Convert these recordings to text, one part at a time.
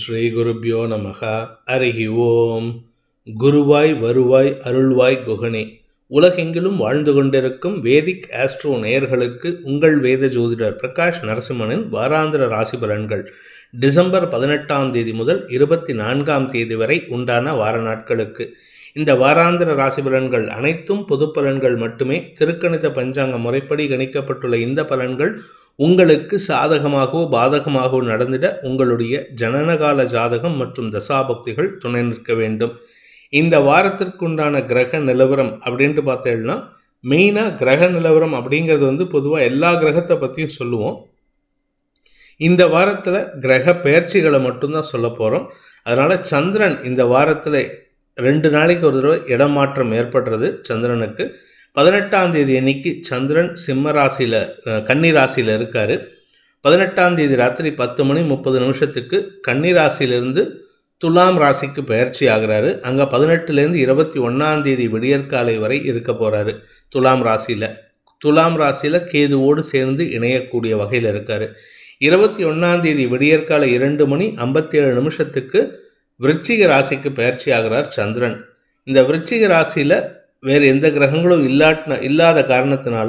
ஸ்ரீ குருப்யோ நமக அருகி ஓம் குருவாய் வருவாய் அருள்வாய் குகனே உலகெங்கிலும் வாழ்ந்து கொண்டிருக்கும் வேதிக் ஆஸ்ட்ரோ நேயர்களுக்கு உங்கள் வேத ஜோதிடர் பிரகாஷ் நரசிம்மனின் வாராந்திர ராசி பலன்கள் டிசம்பர் பதினெட்டாம் தேதி முதல் இருபத்தி நான்காம் தேதி வரை உண்டான வார நாட்களுக்கு இந்த வாராந்திர ராசி பலன்கள் அனைத்தும் பொது பலன்கள் மட்டுமே திருக்கணித பஞ்சாங்க முறைப்படி கணிக்கப்பட்டுள்ள இந்த பலன்கள் உங்களுக்கு சாதகமாகவோ பாதகமாகவோ நடந்திட உங்களுடைய ஜனனகால ஜாதகம் மற்றும் தசாபக்திகள் துணை நிற்க வேண்டும் இந்த வாரத்திற்குண்டான கிரக நிலவரம் அப்படின்ட்டு பார்த்தேன்னா மெயினாக கிரக நிலவரம் அப்படிங்கிறது வந்து பொதுவாக எல்லா கிரகத்தை பற்றியும் சொல்லுவோம் இந்த வாரத்தில் கிரக பெயர்ச்சிகளை மட்டும்தான் சொல்ல போகிறோம் அதனால் சந்திரன் இந்த வாரத்தில் ரெண்டு நாளைக்கு ஒரு தடவை இடமாற்றம் ஏற்படுறது சந்திரனுக்கு பதினெட்டாம் தேதி அன்னைக்கு சந்திரன் சிம்ம ராசியில் கன்னி ராசியில் இருக்கார் பதினெட்டாம் தேதி ராத்திரி பத்து மணி முப்பது நிமிஷத்துக்கு கன்னி ராசியிலிருந்து துலாம் ராசிக்கு பயிற்சி ஆகிறாரு அங்கே பதினெட்டுலேருந்து இருபத்தி ஒன்றாம் தேதி விடியற்காலை வரை இருக்க போகிறாரு துலாம் ராசியில் துலாம் ராசியில் கேதுவோடு சேர்ந்து இணையக்கூடிய வகையில் இருக்கார் இருபத்தி ஒன்றாம் தேதி விடியற்காலை இரண்டு மணி ஐம்பத்தி ஏழு நிமிஷத்துக்கு விருச்சிக ராசிக்கு பயிற்சி ஆகிறார் சந்திரன் இந்த விருச்சிக ராசியில் வேறு எந்த கிரகங்களும் இல்லாட்டின இல்லாத காரணத்தினால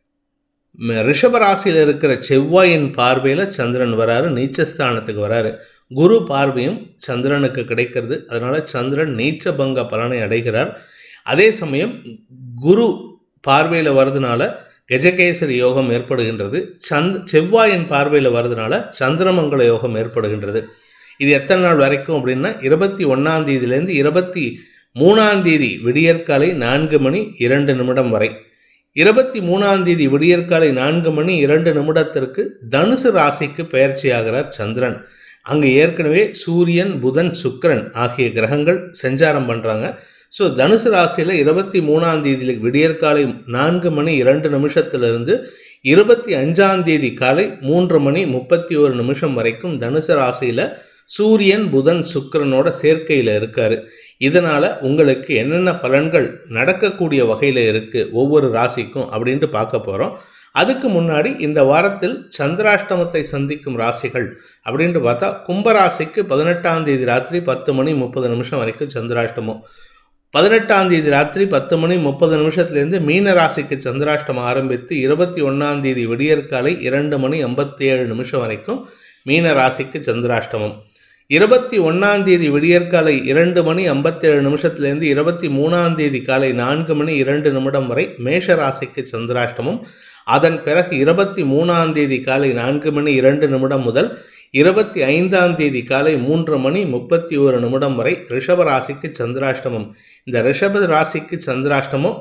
ரிஷப ராசியில் இருக்கிற செவ்வாயின் பார்வையில் சந்திரன் வராரு நீச்சஸ்தானத்துக்கு வராரு குரு பார்வையும் சந்திரனுக்கு கிடைக்கிறது அதனால சந்திரன் நீச்ச பங்க பலனை அடைகிறார் அதே சமயம் குரு பார்வையில் வர்றதுனால கஜகேசரி யோகம் ஏற்படுகின்றது சந்த் செவ்வாயின் பார்வையில் வர்றதுனால சந்திரமங்கல யோகம் ஏற்படுகின்றது இது எத்தனை நாள் வரைக்கும் அப்படின்னா இருபத்தி ஒன்றாம் தேதியிலேருந்து இருபத்தி மூணாம் தேதி விடியற்காலை நான்கு மணி இரண்டு நிமிடம் வரை இருபத்தி மூணாம் தேதி விடியற்காலை நான்கு மணி இரண்டு நிமிடத்திற்கு தனுசு ராசிக்கு பயிற்சி ஆகிறார் சந்திரன் அங்கே ஏற்கனவே சூரியன் புதன் சுக்கரன் ஆகிய கிரகங்கள் சஞ்சாரம் பண்ணுறாங்க ஸோ தனுசு ராசியில் இருபத்தி மூணாம் தேதி விடியற்காலை நான்கு மணி இரண்டு நிமிஷத்திலிருந்து இருபத்தி அஞ்சாம் தேதி காலை மூன்று மணி முப்பத்தி ஒரு நிமிஷம் வரைக்கும் தனுசு ராசியில் சூரியன் புதன் சுக்கரனோட சேர்க்கையில் இருக்காரு இதனால உங்களுக்கு என்னென்ன பலன்கள் நடக்கக்கூடிய வகையில் இருக்கு ஒவ்வொரு ராசிக்கும் அப்படின்ட்டு பார்க்க போகிறோம் அதுக்கு முன்னாடி இந்த வாரத்தில் சந்திராஷ்டமத்தை சந்திக்கும் ராசிகள் அப்படின்ட்டு பார்த்தா கும்பராசிக்கு பதினெட்டாம் தேதி ராத்திரி பத்து மணி முப்பது நிமிஷம் வரைக்கும் சந்திராஷ்டமம் பதினெட்டாம் தேதி ராத்திரி பத்து மணி முப்பது நிமிஷத்துலேருந்து மீன ராசிக்கு சந்திராஷ்டமம் ஆரம்பித்து இருபத்தி ஒன்றாம் தேதி விடியற்காலை இரண்டு மணி ஐம்பத்தி ஏழு நிமிஷம் வரைக்கும் மீன ராசிக்கு சந்திராஷ்டமம் இருபத்தி ஒன்றாம் தேதி விடியற்காலை இரண்டு மணி ஐம்பத்தேழு நிமிஷத்துலேருந்து இருபத்தி மூணாம் தேதி காலை நான்கு மணி இரண்டு நிமிடம் வரை மேஷ ராசிக்கு சந்திராஷ்டமம் அதன் பிறகு இருபத்தி மூணாம் தேதி காலை நான்கு மணி இரண்டு நிமிடம் முதல் இருபத்தி ஐந்தாம் தேதி காலை மூன்று மணி முப்பத்தி ஒரு நிமிடம் வரை ரிஷப ராசிக்கு சந்திராஷ்டமம் இந்த ரிஷப ராசிக்கு சந்திராஷ்டமம்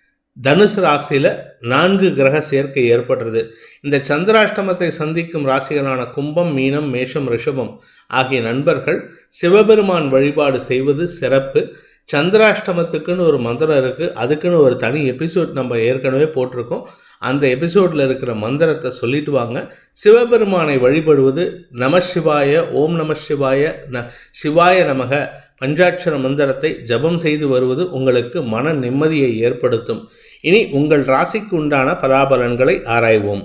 தனுசு ராசியில் நான்கு கிரக சேர்க்கை ஏற்படுறது இந்த சந்திராஷ்டமத்தை சந்திக்கும் ராசிகளான கும்பம் மீனம் மேஷம் ரிஷபம் ஆகிய நண்பர்கள் சிவபெருமான் வழிபாடு செய்வது சிறப்பு சந்திராஷ்டமத்துக்குன்னு ஒரு மந்திரம் இருக்குது அதுக்குன்னு ஒரு தனி எபிசோட் நம்ம ஏற்கனவே போட்டிருக்கோம் அந்த எபிசோடில் இருக்கிற மந்திரத்தை சொல்லிட்டு வாங்க சிவபெருமானை வழிபடுவது நம சிவாய ஓம் நம சிவாய ந சிவாய நமக பஞ்சாட்சர மந்திரத்தை ஜபம் செய்து வருவது உங்களுக்கு மன நிம்மதியை ஏற்படுத்தும் இனி உங்கள் ராசிக்கு உண்டான பலாபலன்களை ஆராய்வோம்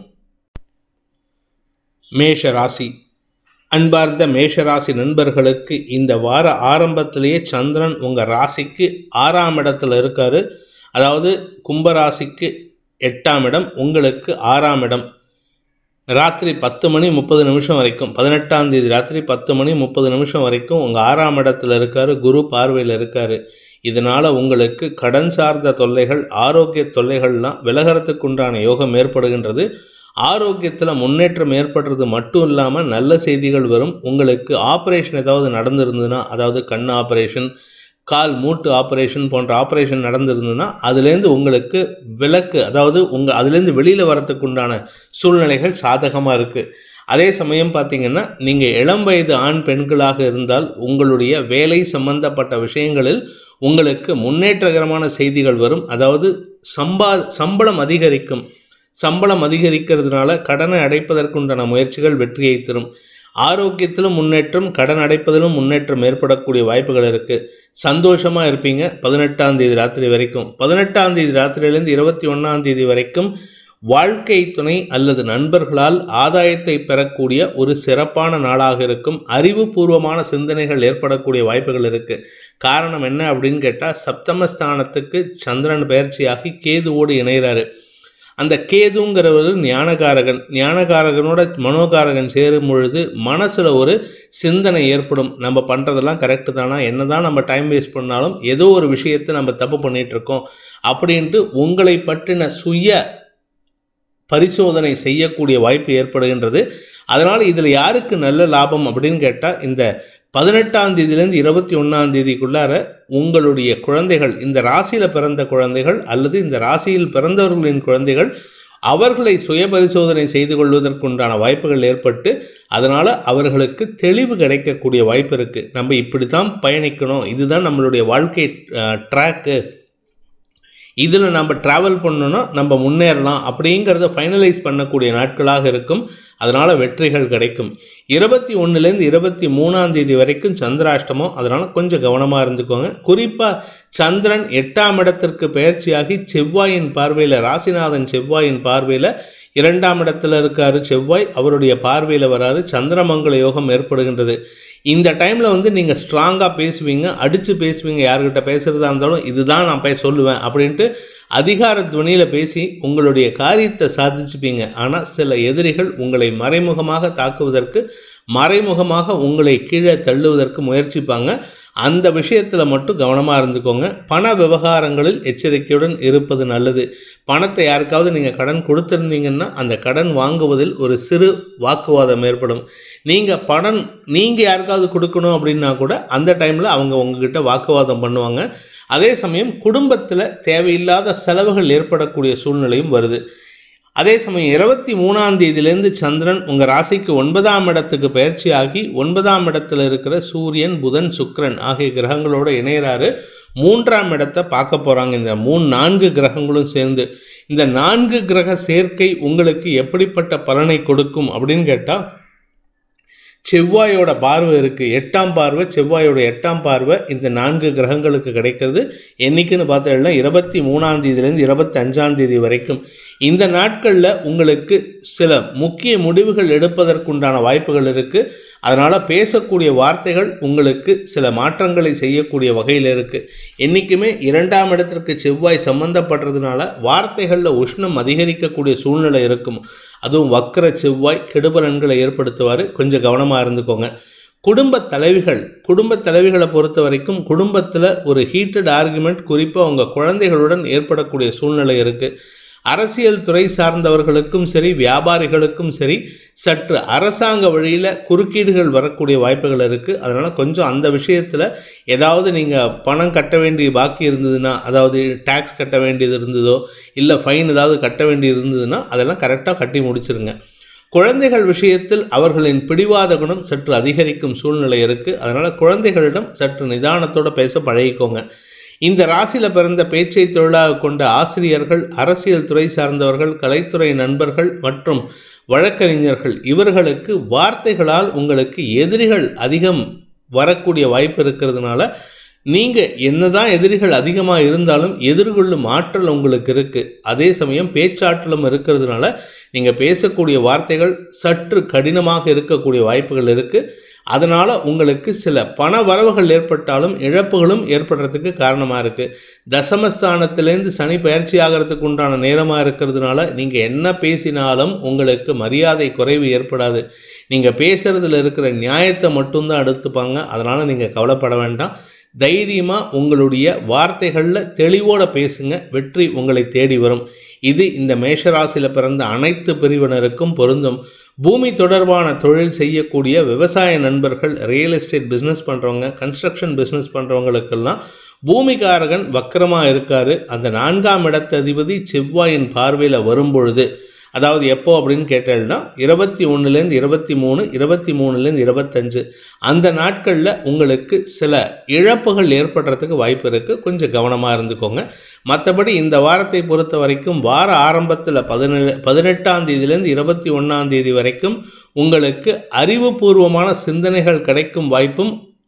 மேஷ ராசி அன்பார்ந்த மேஷராசி நண்பர்களுக்கு இந்த வார ஆரம்பத்திலேயே சந்திரன் உங்கள் ராசிக்கு ஆறாம் இடத்துல இருக்காரு அதாவது கும்பராசிக்கு எட்டாம் இடம் உங்களுக்கு ஆறாம் இடம் ராத்திரி பத்து மணி முப்பது நிமிஷம் வரைக்கும் பதினெட்டாம் தேதி ராத்திரி பத்து மணி முப்பது நிமிஷம் வரைக்கும் உங்கள் ஆறாம் இடத்துல இருக்காரு குரு பார்வையில் இருக்காரு இதனால் உங்களுக்கு கடன் சார்ந்த தொல்லைகள் ஆரோக்கிய தொல்லைகள்லாம் விலகிறதுக்கு உண்டான யோகம் ஏற்படுகின்றது ஆரோக்கியத்தில் முன்னேற்றம் ஏற்படுறது மட்டும் இல்லாமல் நல்ல செய்திகள் வரும் உங்களுக்கு ஆப்ரேஷன் ஏதாவது நடந்திருந்ததுன்னா அதாவது கண் ஆப்ரேஷன் கால் மூட்டு ஆப்ரேஷன் போன்ற ஆப்ரேஷன் நடந்திருந்ததுன்னா அதுலேருந்து உங்களுக்கு விலக்கு அதாவது உங்கள் அதுலேருந்து வெளியில் வரத்துக்கு உண்டான சூழ்நிலைகள் சாதகமாக இருக்குது அதே சமயம் பார்த்தீங்கன்னா நீங்கள் இளம் வயது ஆண் பெண்களாக இருந்தால் உங்களுடைய வேலை சம்பந்தப்பட்ட விஷயங்களில் உங்களுக்கு முன்னேற்றகரமான செய்திகள் வரும் அதாவது சம்பா சம்பளம் அதிகரிக்கும் சம்பளம் அதிகரிக்கிறதுனால கடனை அடைப்பதற்குண்டான முயற்சிகள் வெற்றியை தரும் ஆரோக்கியத்திலும் முன்னேற்றம் கடன் அடைப்பதிலும் முன்னேற்றம் ஏற்படக்கூடிய வாய்ப்புகள் இருக்குது சந்தோஷமாக இருப்பீங்க பதினெட்டாம் தேதி ராத்திரி வரைக்கும் பதினெட்டாம் தேதி ராத்திரியிலேருந்து இருபத்தி ஒன்றாம் தேதி வரைக்கும் வாழ்க்கை துணை அல்லது நண்பர்களால் ஆதாயத்தை பெறக்கூடிய ஒரு சிறப்பான நாளாக இருக்கும் அறிவுபூர்வமான சிந்தனைகள் ஏற்படக்கூடிய வாய்ப்புகள் இருக்கு காரணம் என்ன அப்படின்னு கேட்டால் சப்தமஸ்தானத்துக்கு சந்திரன் பயிற்சியாகி கேதுவோடு இணைகிறாரு அந்த கேதுங்கிறவர் ஞானகாரகன் ஞானகாரகனோட மனோகாரகன் சேரும் பொழுது மனசில் ஒரு சிந்தனை ஏற்படும் நம்ம பண்ணுறதெல்லாம் கரெக்டு தானா என்ன தான் நம்ம டைம் வேஸ்ட் பண்ணாலும் ஏதோ ஒரு விஷயத்தை நம்ம தப்பு பண்ணிட்டு இருக்கோம் அப்படின்ட்டு உங்களை பற்றின சுய பரிசோதனை செய்யக்கூடிய வாய்ப்பு ஏற்படுகின்றது அதனால் இதில் யாருக்கு நல்ல லாபம் அப்படின்னு கேட்டால் இந்த பதினெட்டாம் தேதியிலேருந்து இருபத்தி ஒன்றாம் தேதிக்குள்ளார உங்களுடைய குழந்தைகள் இந்த ராசியில் பிறந்த குழந்தைகள் அல்லது இந்த ராசியில் பிறந்தவர்களின் குழந்தைகள் அவர்களை சுய பரிசோதனை செய்து கொள்வதற்குண்டான வாய்ப்புகள் ஏற்பட்டு அதனால் அவர்களுக்கு தெளிவு கிடைக்கக்கூடிய வாய்ப்பு இருக்குது நம்ம இப்படி தான் பயணிக்கணும் இதுதான் நம்மளுடைய வாழ்க்கை ட்ராக்கு இதில் நம்ம ட்ராவல் பண்ணோன்னா நம்ம முன்னேறலாம் அப்படிங்கிறத ஃபைனலைஸ் பண்ணக்கூடிய நாட்களாக இருக்கும் அதனால் வெற்றிகள் கிடைக்கும் இருபத்தி ஒன்றுலேருந்து இருபத்தி மூணாம் தேதி வரைக்கும் சந்திராஷ்டமம் அதனால் கொஞ்சம் கவனமாக இருந்துக்கோங்க குறிப்பாக சந்திரன் எட்டாம் இடத்திற்கு பயிற்சியாகி செவ்வாயின் பார்வையில் ராசிநாதன் செவ்வாயின் பார்வையில் இரண்டாம் இடத்துல இருக்காரு செவ்வாய் அவருடைய பார்வையில் வராரு சந்திரமங்கல யோகம் ஏற்படுகின்றது இந்த டைமில் வந்து நீங்கள் ஸ்ட்ராங்காக பேசுவீங்க அடித்து பேசுவீங்க யாருக்கிட்ட பேசுகிறதா இருந்தாலும் இதுதான் நான் பேச சொல்லுவேன் அப்படின்ட்டு அதிகார துணியில் பேசி உங்களுடைய காரியத்தை சாதிச்சுப்பீங்க ஆனால் சில எதிரிகள் உங்களை மறைமுகமாக தாக்குவதற்கு மறைமுகமாக உங்களை கீழே தள்ளுவதற்கு முயற்சிப்பாங்க அந்த விஷயத்தில் மட்டும் கவனமாக இருந்துக்கோங்க பண விவகாரங்களில் எச்சரிக்கையுடன் இருப்பது நல்லது பணத்தை யாருக்காவது நீங்கள் கடன் கொடுத்துருந்தீங்கன்னா அந்த கடன் வாங்குவதில் ஒரு சிறு வாக்குவாதம் ஏற்படும் நீங்கள் பணம் நீங்கள் யாருக்காவது கொடுக்கணும் அப்படின்னா கூட அந்த டைமில் அவங்க உங்ககிட்ட வாக்குவாதம் பண்ணுவாங்க அதே சமயம் குடும்பத்தில் தேவையில்லாத செலவுகள் ஏற்படக்கூடிய சூழ்நிலையும் வருது அதே சமயம் இருபத்தி மூணாம் தேதியிலேருந்து சந்திரன் உங்கள் ராசிக்கு ஒன்பதாம் இடத்துக்கு பயிற்சியாகி ஒன்பதாம் இடத்துல இருக்கிற சூரியன் புதன் சுக்கிரன் ஆகிய கிரகங்களோட இணையிறாரு மூன்றாம் இடத்தை பார்க்க போகிறாங்க இந்த மூணு நான்கு கிரகங்களும் சேர்ந்து இந்த நான்கு கிரக சேர்க்கை உங்களுக்கு எப்படிப்பட்ட பலனை கொடுக்கும் அப்படின்னு கேட்டால் செவ்வாயோட பார்வை இருக்குது எட்டாம் பார்வை செவ்வாயோட எட்டாம் பார்வை இந்த நான்கு கிரகங்களுக்கு கிடைக்கிறது என்னைக்குன்னு பார்த்தீங்கன்னா இருபத்தி மூணாம் தேதியிலேருந்து இருபத்தி அஞ்சாம் தேதி வரைக்கும் இந்த நாட்களில் உங்களுக்கு சில முக்கிய முடிவுகள் எடுப்பதற்குண்டான வாய்ப்புகள் இருக்குது அதனால் பேசக்கூடிய வார்த்தைகள் உங்களுக்கு சில மாற்றங்களை செய்யக்கூடிய வகையில் இருக்குது என்றைக்குமே இரண்டாம் இடத்திற்கு செவ்வாய் சம்பந்தப்படுறதுனால வார்த்தைகளில் உஷ்ணம் அதிகரிக்கக்கூடிய சூழ்நிலை இருக்கும் அதுவும் வக்கர செவ்வாய் கெடுபலன்களை ஏற்படுத்துவார் கொஞ்சம் கவனமாக இருந்துக்கோங்க குடும்ப தலைவிகள் குடும்ப தலைவிகளை பொறுத்த வரைக்கும் குடும்பத்தில் ஒரு ஹீட்டட் ஆர்குமெண்ட் குறிப்பாக உங்கள் குழந்தைகளுடன் ஏற்படக்கூடிய சூழ்நிலை இருக்குது அரசியல் துறை சார்ந்தவர்களுக்கும் சரி வியாபாரிகளுக்கும் சரி சற்று அரசாங்க வழியில் குறுக்கீடுகள் வரக்கூடிய வாய்ப்புகள் இருக்குது அதனால் கொஞ்சம் அந்த விஷயத்தில் ஏதாவது நீங்கள் பணம் கட்ட வேண்டிய பாக்கி இருந்ததுன்னா அதாவது டேக்ஸ் கட்ட வேண்டியது இருந்ததோ இல்லை ஃபைன் ஏதாவது கட்ட வேண்டியது இருந்ததுன்னா அதெல்லாம் கரெக்டாக கட்டி முடிச்சிருங்க குழந்தைகள் விஷயத்தில் அவர்களின் பிடிவாத குணம் சற்று அதிகரிக்கும் சூழ்நிலை இருக்குது அதனால் குழந்தைகளிடம் சற்று நிதானத்தோடு பேச பழகிக்கோங்க இந்த ராசியில் பிறந்த பேச்சை தொழிலாக கொண்ட ஆசிரியர்கள் அரசியல் துறை சார்ந்தவர்கள் கலைத்துறை நண்பர்கள் மற்றும் வழக்கறிஞர்கள் இவர்களுக்கு வார்த்தைகளால் உங்களுக்கு எதிரிகள் அதிகம் வரக்கூடிய வாய்ப்பு இருக்கிறதுனால நீங்கள் என்னதான் எதிரிகள் அதிகமாக இருந்தாலும் எதிர்கொள்ளும் ஆற்றல் உங்களுக்கு இருக்குது அதே சமயம் பேச்சாற்றலும் இருக்கிறதுனால நீங்கள் பேசக்கூடிய வார்த்தைகள் சற்று கடினமாக இருக்கக்கூடிய வாய்ப்புகள் இருக்குது அதனால் உங்களுக்கு சில பண வரவுகள் ஏற்பட்டாலும் இழப்புகளும் ஏற்படுறதுக்கு காரணமாக இருக்குது தசமஸ்தானத்திலேருந்து சனி பயிற்சி ஆகிறதுக்கு உண்டான நேரமாக இருக்கிறதுனால நீங்கள் என்ன பேசினாலும் உங்களுக்கு மரியாதை குறைவு ஏற்படாது நீங்கள் பேசுகிறதுல இருக்கிற நியாயத்தை மட்டும்தான் எடுத்துப்பாங்க அதனால் நீங்கள் கவலைப்பட வேண்டாம் தைரியமாக உங்களுடைய வார்த்தைகளில் தெளிவோடு பேசுங்க வெற்றி உங்களை தேடி வரும் இது இந்த மேஷராசியில் பிறந்த அனைத்து பிரிவினருக்கும் பொருந்தும் பூமி தொடர்பான தொழில் செய்யக்கூடிய விவசாய நண்பர்கள் ரியல் எஸ்டேட் பிஸ்னஸ் பண்ணுறவங்க கன்ஸ்ட்ரக்ஷன் பிஸ்னஸ் பண்ணுறவங்களுக்கெல்லாம் பூமிகாரகன் வக்கரமாக இருக்கார் அந்த நான்காம் இடத்த அதிபதி செவ்வாயின் பார்வையில் வரும்பொழுது அதாவது எப்போ அப்படின்னு கேட்டேன்னா இருபத்தி ஒன்றுலேருந்து இருபத்தி மூணு இருபத்தி மூணுலேருந்து இருபத்தஞ்சு அந்த நாட்களில் உங்களுக்கு சில இழப்புகள் ஏற்படுறதுக்கு வாய்ப்பு இருக்குது கொஞ்சம் கவனமாக இருந்துக்கோங்க மற்றபடி இந்த வாரத்தை பொறுத்த வரைக்கும் வார ஆரம்பத்தில் பதினேழு பதினெட்டாம் தேதியிலேருந்து இருபத்தி ஒன்றாம் தேதி வரைக்கும் உங்களுக்கு அறிவுபூர்வமான சிந்தனைகள் கிடைக்கும் வாய்ப்பும்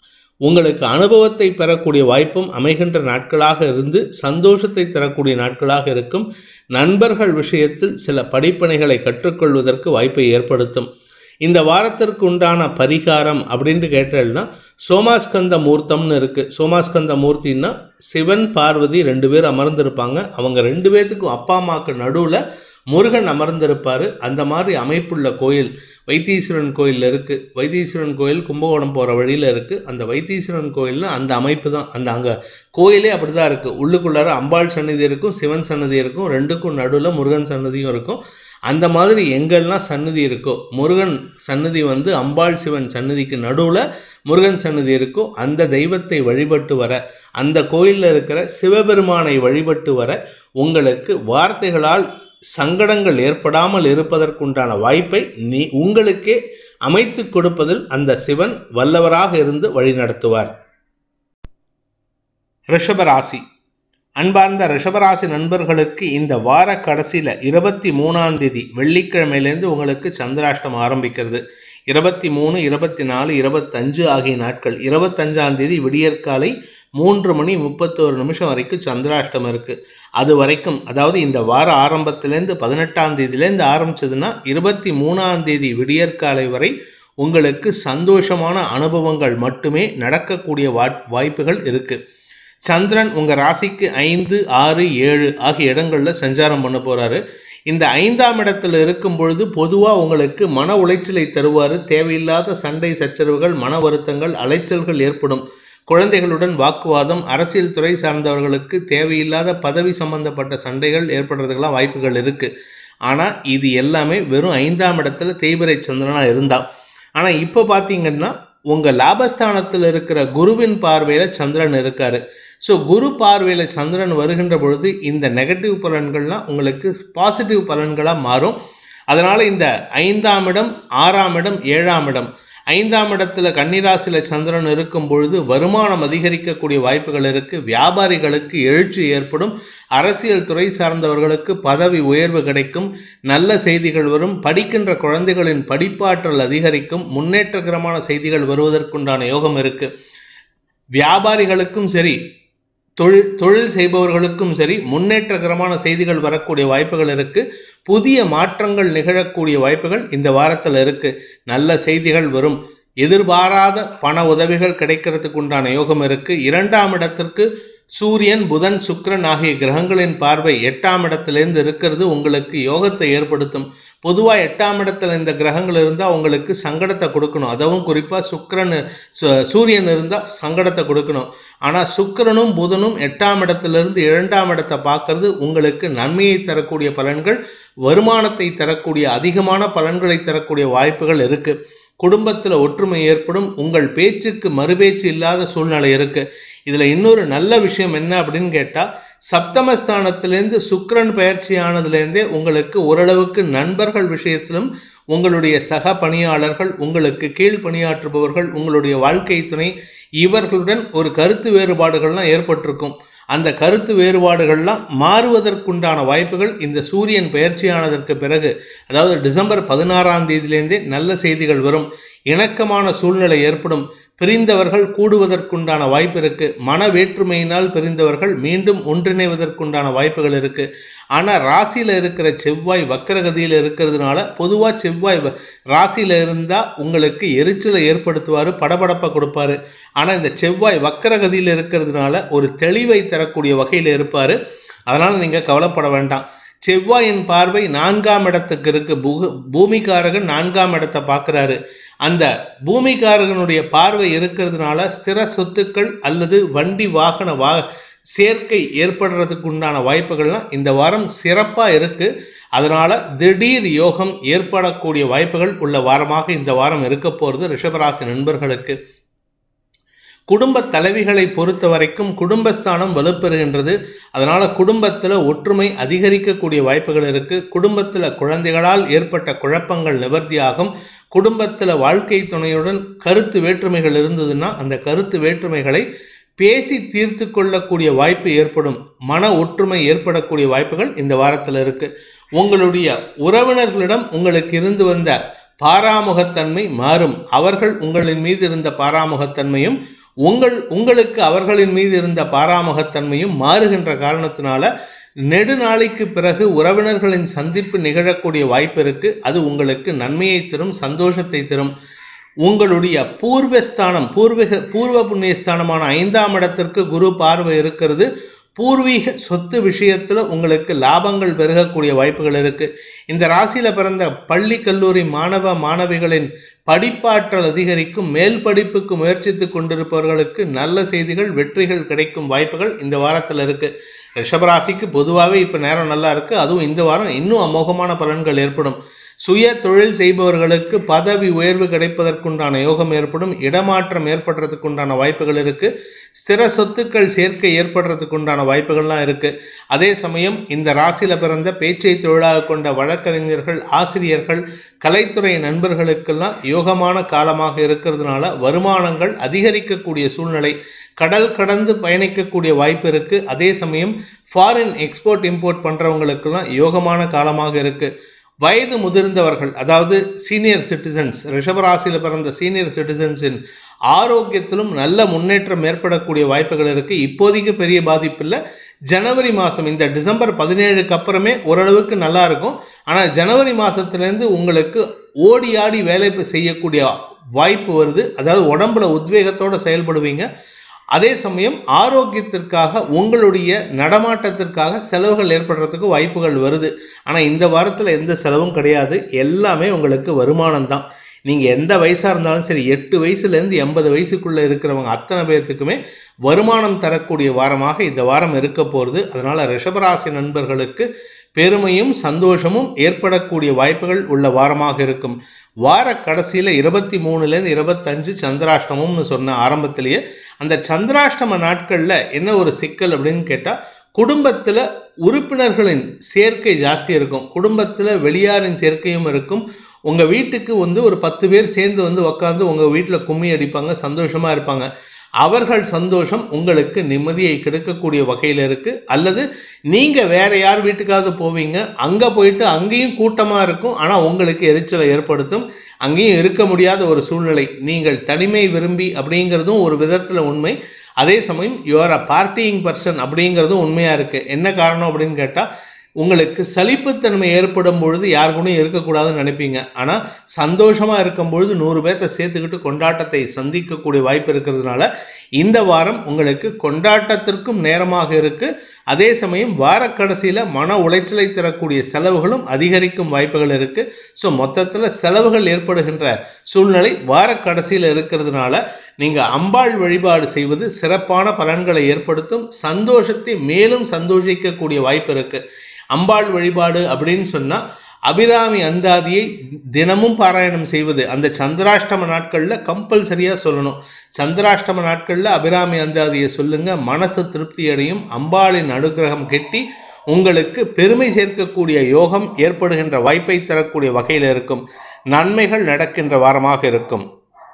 உங்களுக்கு அனுபவத்தை பெறக்கூடிய வாய்ப்பும் அமைகின்ற நாட்களாக இருந்து சந்தோஷத்தை தரக்கூடிய நாட்களாக இருக்கும் நண்பர்கள் விஷயத்தில் சில படிப்பனைகளை கற்றுக்கொள்வதற்கு வாய்ப்பை ஏற்படுத்தும் இந்த வாரத்திற்கு உண்டான பரிகாரம் அப்படின்ட்டு கேட்டேன்னா சோமாஸ்கந்த மூர்த்தம்னு இருக்குது சோமாஸ்கந்த மூர்த்தின்னா சிவன் பார்வதி ரெண்டு பேர் அமர்ந்திருப்பாங்க அவங்க ரெண்டு பேர்த்துக்கும் அப்பா அம்மாவுக்கு நடுவில் முருகன் அமர்ந்திருப்பார் அந்த மாதிரி அமைப்புள்ள கோயில் வைத்தீஸ்வரன் கோயில் இருக்குது வைத்தீஸ்வரன் கோயில் கும்பகோணம் போகிற வழியில் இருக்குது அந்த வைத்தீஸ்வரன் கோயிலில் அந்த அமைப்பு தான் அந்த அங்கே கோயிலே அப்படி தான் இருக்குது உள்ளுக்குள்ளார அம்பாள் சன்னதி இருக்கும் சிவன் சன்னதி இருக்கும் ரெண்டுக்கும் நடுவில் முருகன் சன்னதியும் இருக்கும் அந்த மாதிரி எங்கெல்லாம் சன்னதி இருக்கோ முருகன் சன்னதி வந்து அம்பாள் சிவன் சன்னதிக்கு நடுவில் முருகன் சன்னதி இருக்கோ அந்த தெய்வத்தை வழிபட்டு வர அந்த கோயிலில் இருக்கிற சிவபெருமானை வழிபட்டு வர உங்களுக்கு வார்த்தைகளால் சங்கடங்கள் ஏற்படாமல் இருப்பதற்குண்டான வாய்ப்பை நீ உங்களுக்கே அமைத்து கொடுப்பதில் அந்த சிவன் வல்லவராக இருந்து வழிநடத்துவார் ரிஷபராசி அன்பார்ந்த ரிஷபராசி நண்பர்களுக்கு இந்த வார கடைசியில் இருபத்தி மூணாம் தேதி வெள்ளிக்கிழமையிலேருந்து உங்களுக்கு சந்திராஷ்டம் ஆரம்பிக்கிறது இருபத்தி மூணு இருபத்தி நாலு இருபத்தஞ்சு ஆகிய நாட்கள் இருபத்தஞ்சாம் தேதி விடியற்காலை மூன்று மணி முப்பத்தோரு நிமிஷம் வரைக்கும் சந்திராஷ்டம் இருக்குது அது வரைக்கும் அதாவது இந்த வார ஆரம்பத்திலேருந்து பதினெட்டாம் தேதியிலேருந்து ஆரம்பிச்சதுன்னா இருபத்தி மூணாம் தேதி விடியற்காலை வரை உங்களுக்கு சந்தோஷமான அனுபவங்கள் மட்டுமே நடக்கக்கூடிய வாய்ப்புகள் இருக்குது சந்திரன் உங்கள் ராசிக்கு ஐந்து ஆறு ஏழு ஆகிய இடங்களில் சஞ்சாரம் பண்ண போகிறாரு இந்த ஐந்தாம் இடத்துல இருக்கும் பொழுது பொதுவாக உங்களுக்கு மன உளைச்சலை தருவார் தேவையில்லாத சண்டை சச்சரவுகள் மன வருத்தங்கள் அலைச்சல்கள் ஏற்படும் குழந்தைகளுடன் வாக்குவாதம் அரசியல் துறை சார்ந்தவர்களுக்கு தேவையில்லாத பதவி சம்பந்தப்பட்ட சண்டைகள் ஏற்படுறதுக்கெல்லாம் வாய்ப்புகள் இருக்குது ஆனால் இது எல்லாமே வெறும் ஐந்தாம் இடத்துல தேய்பிரை சந்திரனாக இருந்தால் ஆனால் இப்போ பார்த்தீங்கன்னா உங்கள் லாபஸ்தானத்தில் இருக்கிற குருவின் பார்வையில் சந்திரன் இருக்காரு ஸோ குரு பார்வையில் சந்திரன் வருகின்ற பொழுது இந்த நெகட்டிவ் பலன்கள்லாம் உங்களுக்கு பாசிட்டிவ் பலன்களாக மாறும் அதனால் இந்த ஐந்தாம் இடம் ஆறாம் இடம் ஏழாம் இடம் ஐந்தாம் இடத்துல கன்னிராசியில் சந்திரன் இருக்கும் பொழுது வருமானம் அதிகரிக்கக்கூடிய வாய்ப்புகள் இருக்குது வியாபாரிகளுக்கு எழுச்சி ஏற்படும் அரசியல் துறை சார்ந்தவர்களுக்கு பதவி உயர்வு கிடைக்கும் நல்ல செய்திகள் வரும் படிக்கின்ற குழந்தைகளின் படிப்பாற்றல் அதிகரிக்கும் முன்னேற்றகரமான செய்திகள் வருவதற்குண்டான யோகம் இருக்குது வியாபாரிகளுக்கும் சரி தொழில் தொழில் செய்பவர்களுக்கும் சரி முன்னேற்றகரமான செய்திகள் வரக்கூடிய வாய்ப்புகள் இருக்கு புதிய மாற்றங்கள் நிகழக்கூடிய வாய்ப்புகள் இந்த வாரத்தில் இருக்கு நல்ல செய்திகள் வரும் எதிர்பாராத பண உதவிகள் கிடைக்கிறதுக்கு உண்டான யோகம் இருக்கு இரண்டாம் இடத்திற்கு சூரியன் புதன் சுக்கிரன் ஆகிய கிரகங்களின் பார்வை எட்டாம் இடத்திலிருந்து இருக்கிறது உங்களுக்கு யோகத்தை ஏற்படுத்தும் பொதுவாக எட்டாம் இடத்துல இந்த கிரகங்கள் இருந்தால் உங்களுக்கு சங்கடத்தை கொடுக்கணும் அதுவும் குறிப்பாக சுக்கிரன் சு- சூரியன் இருந்தால் சங்கடத்தை கொடுக்கணும் ஆனால் சுக்கிரனும் புதனும் எட்டாம் இடத்திலிருந்து இரண்டாம் இடத்தை பார்க்கறது உங்களுக்கு நன்மையை தரக்கூடிய பலன்கள் வருமானத்தை தரக்கூடிய அதிகமான பலன்களை தரக்கூடிய வாய்ப்புகள் இருக்கு குடும்பத்தில் ஒற்றுமை ஏற்படும் உங்கள் பேச்சுக்கு மறுபேச்சு இல்லாத சூழ்நிலை இருக்கு இதில் இன்னொரு நல்ல விஷயம் என்ன அப்படின்னு கேட்டால் சப்தமஸ்தானத்திலேருந்து சுக்கிரன் பயிற்சியானதுலேருந்தே உங்களுக்கு ஓரளவுக்கு நண்பர்கள் விஷயத்திலும் உங்களுடைய சக பணியாளர்கள் உங்களுக்கு கீழ் பணியாற்றுபவர்கள் உங்களுடைய வாழ்க்கை துணை இவர்களுடன் ஒரு கருத்து வேறுபாடுகள்லாம் ஏற்பட்டிருக்கும் அந்த கருத்து வேறுபாடுகள்லாம் மாறுவதற்குண்டான வாய்ப்புகள் இந்த சூரியன் பயிற்சியானதற்கு பிறகு அதாவது டிசம்பர் பதினாறாம் தேதியிலேருந்தே நல்ல செய்திகள் வரும் இணக்கமான சூழ்நிலை ஏற்படும் பிரிந்தவர்கள் கூடுவதற்குண்டான வாய்ப்பு இருக்கு மன வேற்றுமையினால் பிரிந்தவர்கள் மீண்டும் ஒன்றிணைவதற்குண்டான வாய்ப்புகள் இருக்கு ஆனால் ராசியில் இருக்கிற செவ்வாய் வக்கரகதியில் இருக்கிறதுனால பொதுவாக செவ்வாய் வ- ராசியில் இருந்தால் உங்களுக்கு எரிச்சலை ஏற்படுத்துவார் படபடப்பை கொடுப்பாரு ஆனால் இந்த செவ்வாய் வக்கரகதியில் இருக்கிறதுனால ஒரு தெளிவை தரக்கூடிய வகையில் இருப்பார் அதனால் நீங்கள் கவலைப்பட வேண்டாம் செவ்வாயின் பார்வை நான்காம் இடத்துக்கு இருக்கு புகு பூமிக்காரகன் நான்காம் இடத்தை பார்க்குறாரு அந்த பூமிக்காரகனுடைய பார்வை இருக்கிறதுனால ஸ்திர சொத்துக்கள் அல்லது வண்டி வாகன வா சேர்க்கை ஏற்படுறதுக்கு உண்டான வாய்ப்புகள்லாம் இந்த வாரம் சிறப்பாக இருக்கு அதனால திடீர் யோகம் ஏற்படக்கூடிய வாய்ப்புகள் உள்ள வாரமாக இந்த வாரம் இருக்க போகிறது ரிஷபராசி நண்பர்களுக்கு குடும்ப தலைவிகளை பொறுத்த வரைக்கும் குடும்பஸ்தானம் வலுப்பெறுகின்றது அதனால குடும்பத்தில் ஒற்றுமை அதிகரிக்கக்கூடிய வாய்ப்புகள் இருக்கு குடும்பத்தில் குழந்தைகளால் ஏற்பட்ட குழப்பங்கள் நிவர்த்தியாகும் குடும்பத்தில் வாழ்க்கை துணையுடன் கருத்து வேற்றுமைகள் இருந்ததுன்னா அந்த கருத்து வேற்றுமைகளை பேசி தீர்த்து கொள்ளக்கூடிய வாய்ப்பு ஏற்படும் மன ஒற்றுமை ஏற்படக்கூடிய வாய்ப்புகள் இந்த வாரத்தில் இருக்கு உங்களுடைய உறவினர்களிடம் உங்களுக்கு இருந்து வந்த பாராமுகத்தன்மை மாறும் அவர்கள் உங்களின் மீது இருந்த பாராமுகத்தன்மையும் உங்கள் உங்களுக்கு அவர்களின் மீது இருந்த பாராமுகத்தன்மையும் மாறுகின்ற காரணத்தினால நெடுநாளைக்கு பிறகு உறவினர்களின் சந்திப்பு நிகழக்கூடிய வாய்ப்பு இருக்கு அது உங்களுக்கு நன்மையை தரும் சந்தோஷத்தை தரும் உங்களுடைய பூர்வஸ்தானம் பூர்வீக பூர்வ புண்ணியஸ்தானமான ஐந்தாம் இடத்திற்கு குரு பார்வை இருக்கிறது பூர்வீக சொத்து விஷயத்துல உங்களுக்கு லாபங்கள் பெருகக்கூடிய வாய்ப்புகள் இருக்கு இந்த ராசியில பிறந்த பள்ளி கல்லூரி மாணவ மாணவிகளின் படிப்பாற்றல் அதிகரிக்கும் மேல் படிப்புக்கு முயற்சித்து கொண்டிருப்பவர்களுக்கு நல்ல செய்திகள் வெற்றிகள் கிடைக்கும் வாய்ப்புகள் இந்த வாரத்தில் இருக்கு ரிஷபராசிக்கு பொதுவாகவே இப்போ நேரம் நல்லா இருக்கு அதுவும் இந்த வாரம் இன்னும் அமோகமான பலன்கள் ஏற்படும் சுய தொழில் செய்பவர்களுக்கு பதவி உயர்வு கிடைப்பதற்குண்டான யோகம் ஏற்படும் இடமாற்றம் ஏற்படுறதுக்கு உண்டான வாய்ப்புகள் இருக்கு ஸ்திர சொத்துக்கள் சேர்க்கை ஏற்படுறதுக்கு உண்டான வாய்ப்புகள்லாம் இருக்கு அதே சமயம் இந்த ராசியில பிறந்த பேச்சை தொழிலாக கொண்ட வழக்கறிஞர்கள் ஆசிரியர்கள் கலைத்துறை நண்பர்களுக்கெல்லாம் யோகமான காலமாக இருக்கிறதுனால வருமானங்கள் அதிகரிக்கக்கூடிய சூழ்நிலை கடல் கடந்து பயணிக்கக்கூடிய வாய்ப்பு இருக்கு அதே சமயம் ஃபாரின் எக்ஸ்போர்ட் இம்போர்ட் பண்றவங்களுக்கெல்லாம் யோகமான காலமாக இருக்கு வயது முதிர்ந்தவர்கள் அதாவது சீனியர் சிட்டிசன்ஸ் ரிஷபராசியில் பிறந்த சீனியர் சிட்டிசன்ஸின் ஆரோக்கியத்திலும் நல்ல முன்னேற்றம் ஏற்படக்கூடிய வாய்ப்புகள் இருக்கு இப்போதைக்கு பெரிய பாதிப்பு இல்லை ஜனவரி மாதம் இந்த டிசம்பர் பதினேழுக்கு அப்புறமே ஓரளவுக்கு நல்லா இருக்கும் ஆனால் ஜனவரி மாதத்துலேருந்து உங்களுக்கு ஓடி ஆடி வேலை செய்யக்கூடிய வாய்ப்பு வருது அதாவது உடம்புல உத்வேகத்தோடு செயல்படுவீங்க அதே சமயம் ஆரோக்கியத்திற்காக உங்களுடைய நடமாட்டத்திற்காக செலவுகள் ஏற்படுறதுக்கு வாய்ப்புகள் வருது ஆனால் இந்த வாரத்தில் எந்த செலவும் கிடையாது எல்லாமே உங்களுக்கு வருமானம் தான் நீங்கள் எந்த வயசாக இருந்தாலும் சரி எட்டு வயசுலேருந்து எண்பது வயசுக்குள்ளே இருக்கிறவங்க அத்தனை பேர்த்துக்குமே வருமானம் தரக்கூடிய வாரமாக இந்த வாரம் இருக்க போகிறது அதனால் ரிஷபராசி நண்பர்களுக்கு பெருமையும் சந்தோஷமும் ஏற்படக்கூடிய வாய்ப்புகள் உள்ள வாரமாக இருக்கும் வார கடைசியில் இருபத்தி மூணுலேருந்து இருபத்தஞ்சு சந்திராஷ்டமம்னு சொன்ன ஆரம்பத்திலேயே அந்த சந்திராஷ்டம நாட்களில் என்ன ஒரு சிக்கல் அப்படின்னு கேட்டால் குடும்பத்தில் உறுப்பினர்களின் சேர்க்கை ஜாஸ்தி இருக்கும் குடும்பத்தில் வெளியாரின் சேர்க்கையும் இருக்கும் உங்கள் வீட்டுக்கு வந்து ஒரு பத்து பேர் சேர்ந்து வந்து உக்காந்து உங்கள் வீட்டில் கும்மி அடிப்பாங்க சந்தோஷமாக இருப்பாங்க அவர்கள் சந்தோஷம் உங்களுக்கு நிம்மதியை கெடுக்கக்கூடிய வகையில் இருக்குது அல்லது நீங்கள் வேற யார் வீட்டுக்காவது போவீங்க அங்கே போயிட்டு அங்கேயும் கூட்டமாக இருக்கும் ஆனால் உங்களுக்கு எரிச்சலை ஏற்படுத்தும் அங்கேயும் இருக்க முடியாத ஒரு சூழ்நிலை நீங்கள் தனிமை விரும்பி அப்படிங்கிறதும் ஒரு விதத்தில் உண்மை அதே சமயம் யுவர் அ பார்ட்டியிங் பர்சன் அப்படிங்கிறதும் உண்மையாக இருக்குது என்ன காரணம் அப்படின்னு கேட்டால் உங்களுக்கு சலிப்புத்தன்மை ஏற்படும் பொழுது யார் கூடயும் இருக்கக்கூடாதுன்னு நினைப்பீங்க ஆனால் சந்தோஷமாக இருக்கும் பொழுது நூறு பேர்த்த சேர்த்துக்கிட்டு கொண்டாட்டத்தை சந்திக்கக்கூடிய வாய்ப்பு இருக்கிறதுனால இந்த வாரம் உங்களுக்கு கொண்டாட்டத்திற்கும் நேரமாக இருக்கு அதே சமயம் வார கடைசியில் மன உளைச்சலை தரக்கூடிய செலவுகளும் அதிகரிக்கும் வாய்ப்புகள் இருக்கு ஸோ மொத்தத்தில் செலவுகள் ஏற்படுகின்ற சூழ்நிலை வார கடைசியில் இருக்கிறதுனால நீங்கள் அம்பாள் வழிபாடு செய்வது சிறப்பான பலன்களை ஏற்படுத்தும் சந்தோஷத்தை மேலும் சந்தோஷிக்கக்கூடிய வாய்ப்பு இருக்கு அம்பாள் வழிபாடு அப்படின்னு சொன்னால் அபிராமி அந்தாதியை தினமும் பாராயணம் செய்வது அந்த சந்திராஷ்டம நாட்களில் கம்பல்சரியாக சொல்லணும் சந்திராஷ்டம நாட்களில் அபிராமி அந்தாதியை சொல்லுங்க மனசு திருப்தி அடையும் அம்பாளின் அனுகிரகம் கெட்டி உங்களுக்கு பெருமை சேர்க்கக்கூடிய யோகம் ஏற்படுகின்ற வாய்ப்பை தரக்கூடிய வகையில் இருக்கும் நன்மைகள் நடக்கின்ற வாரமாக இருக்கும்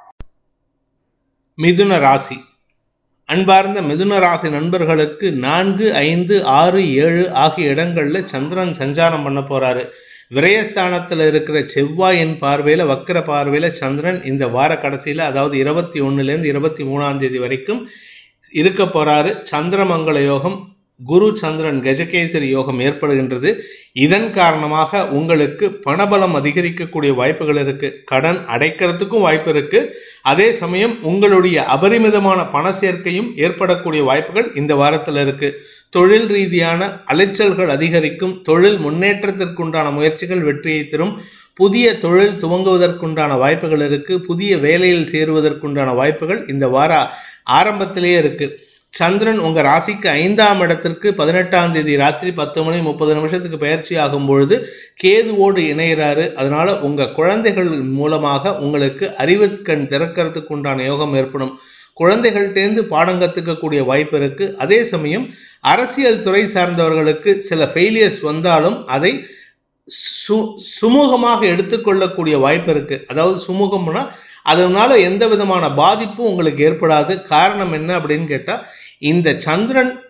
மிதுன ராசி அன்பார்ந்த மிதுன ராசி நண்பர்களுக்கு நான்கு ஐந்து ஆறு ஏழு ஆகிய இடங்களில் சந்திரன் சஞ்சாரம் பண்ண போறாரு விரயஸ்தானத்தில் இருக்கிற செவ்வாயின் பார்வையில் வக்கர பார்வையில் சந்திரன் இந்த வார கடைசியில் அதாவது இருபத்தி ஒன்றுலேருந்து இருபத்தி மூணாம் தேதி வரைக்கும் இருக்க போறாரு சந்திரமங்கல யோகம் குரு சந்திரன் கஜகேசரி யோகம் ஏற்படுகின்றது இதன் காரணமாக உங்களுக்கு பணபலம் அதிகரிக்கக்கூடிய வாய்ப்புகள் இருக்கு கடன் அடைக்கிறதுக்கும் வாய்ப்பு இருக்கு அதே சமயம் உங்களுடைய அபரிமிதமான பண சேர்க்கையும் ஏற்படக்கூடிய வாய்ப்புகள் இந்த வாரத்தில் இருக்கு தொழில் ரீதியான அலைச்சல்கள் அதிகரிக்கும் தொழில் முன்னேற்றத்திற்குண்டான முயற்சிகள் வெற்றியை தரும் புதிய தொழில் துவங்குவதற்குண்டான வாய்ப்புகள் இருக்கு புதிய வேலையில் சேருவதற்குண்டான வாய்ப்புகள் இந்த வார ஆரம்பத்திலேயே இருக்கு சந்திரன் உங்க ராசிக்கு ஐந்தாம் இடத்திற்கு பதினெட்டாம் தேதி ராத்திரி பத்து மணி முப்பது நிமிஷத்துக்கு பயிற்சி ஆகும் பொழுது கேதுவோடு இணைகிறாரு அதனால உங்க குழந்தைகள் மூலமாக உங்களுக்கு அறிவுக்கண் திறக்கிறதுக்கு உண்டான யோகம் ஏற்படும் குழந்தைகள்டேந்து பாடம் கற்றுக்கக்கூடிய வாய்ப்பு இருக்கு அதே சமயம் அரசியல் துறை சார்ந்தவர்களுக்கு சில ஃபெயிலியர்ஸ் வந்தாலும் அதை சு சுமூகமாக எடுத்துக்கொள்ளக்கூடிய வாய்ப்பு இருக்கு அதாவது சுமூகம்னா அதனால எந்த விதமான பாதிப்பும் உங்களுக்கு ஏற்படாது காரணம் என்ன அப்படின்னு கேட்டால் இந்த சந்திரன்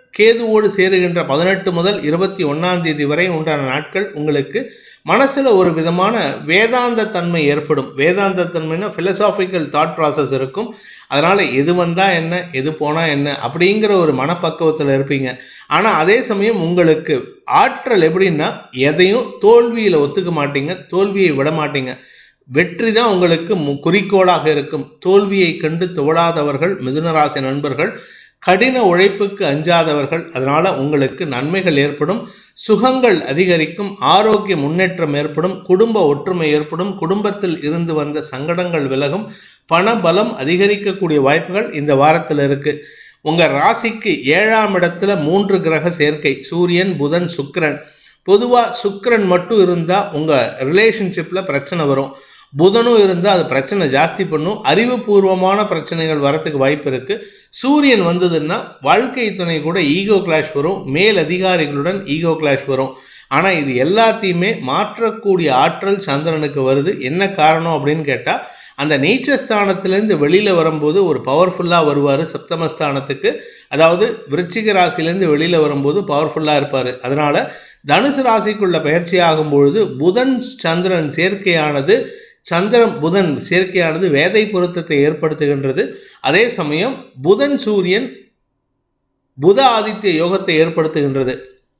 கேதுவோடு சேருகின்ற பதினெட்டு முதல் இருபத்தி ஒன்றாம் தேதி வரை உண்டான நாட்கள் உங்களுக்கு மனசில் ஒரு விதமான வேதாந்த தன்மை ஏற்படும் வேதாந்த தன்மைனா philosophical தாட் ப்ராசஸ் இருக்கும் அதனால் எது வந்தால் என்ன எது போனால் என்ன அப்படிங்கிற ஒரு மனப்பக்குவத்தில் இருப்பீங்க ஆனால் அதே சமயம் உங்களுக்கு ஆற்றல் எப்படின்னா எதையும் தோல்வியில் ஒத்துக்க மாட்டீங்க தோல்வியை விட மாட்டீங்க வெற்றி தான் உங்களுக்கு மு- குறிக்கோளாக இருக்கும் தோல்வியை கண்டு துவளாதவர்கள் மிதுனராசி நண்பர்கள் கடின உழைப்புக்கு அஞ்சாதவர்கள் அதனால உங்களுக்கு நன்மைகள் ஏற்படும் சுகங்கள் அதிகரிக்கும் ஆரோக்கிய முன்னேற்றம் ஏற்படும் குடும்ப ஒற்றுமை ஏற்படும் குடும்பத்தில் இருந்து வந்த சங்கடங்கள் விலகும் பண பலம் அதிகரிக்கக்கூடிய வாய்ப்புகள் இந்த வாரத்தில் இருக்கு உங்க ராசிக்கு ஏழாம் இடத்துல மூன்று கிரக சேர்க்கை சூரியன் புதன் சுக்கிரன் பொதுவா சுக்கிரன் மட்டும் இருந்தா உங்க ரிலேஷன்ஷிப்ல பிரச்சனை வரும் புதனும் இருந்தால் அது பிரச்சனை ஜாஸ்தி பண்ணும் அறிவுபூர்வமான பிரச்சனைகள் வரத்துக்கு வாய்ப்பு இருக்கு சூரியன் வந்ததுன்னா வாழ்க்கை துணை கூட ஈகோ கிளாஷ் வரும் மேல் அதிகாரிகளுடன் ஈகோ கிளாஷ் வரும் ஆனால் இது எல்லாத்தையுமே மாற்றக்கூடிய ஆற்றல் சந்திரனுக்கு வருது என்ன காரணம் அப்படின்னு கேட்டால் அந்த நீச்சஸ்தானத்திலேருந்து வெளியில் வரும்போது ஒரு பவர்ஃபுல்லாக வருவார் சப்தமஸ்தானத்துக்கு அதாவது விருச்சிக ராசியிலேருந்து வெளியில் வரும்போது பவர்ஃபுல்லாக இருப்பார் அதனால் தனுசு ராசிக்குள்ள பயிற்சி ஆகும் பொழுது புதன் சந்திரன் சேர்க்கையானது சந்திரன் புதன் சேர்க்கையானது வேதை பொருத்தத்தை ஏற்படுத்துகின்றது அதே சமயம் புதன் சூரியன் புத ஆதித்ய யோகத்தை ஏற்படுத்துகின்றது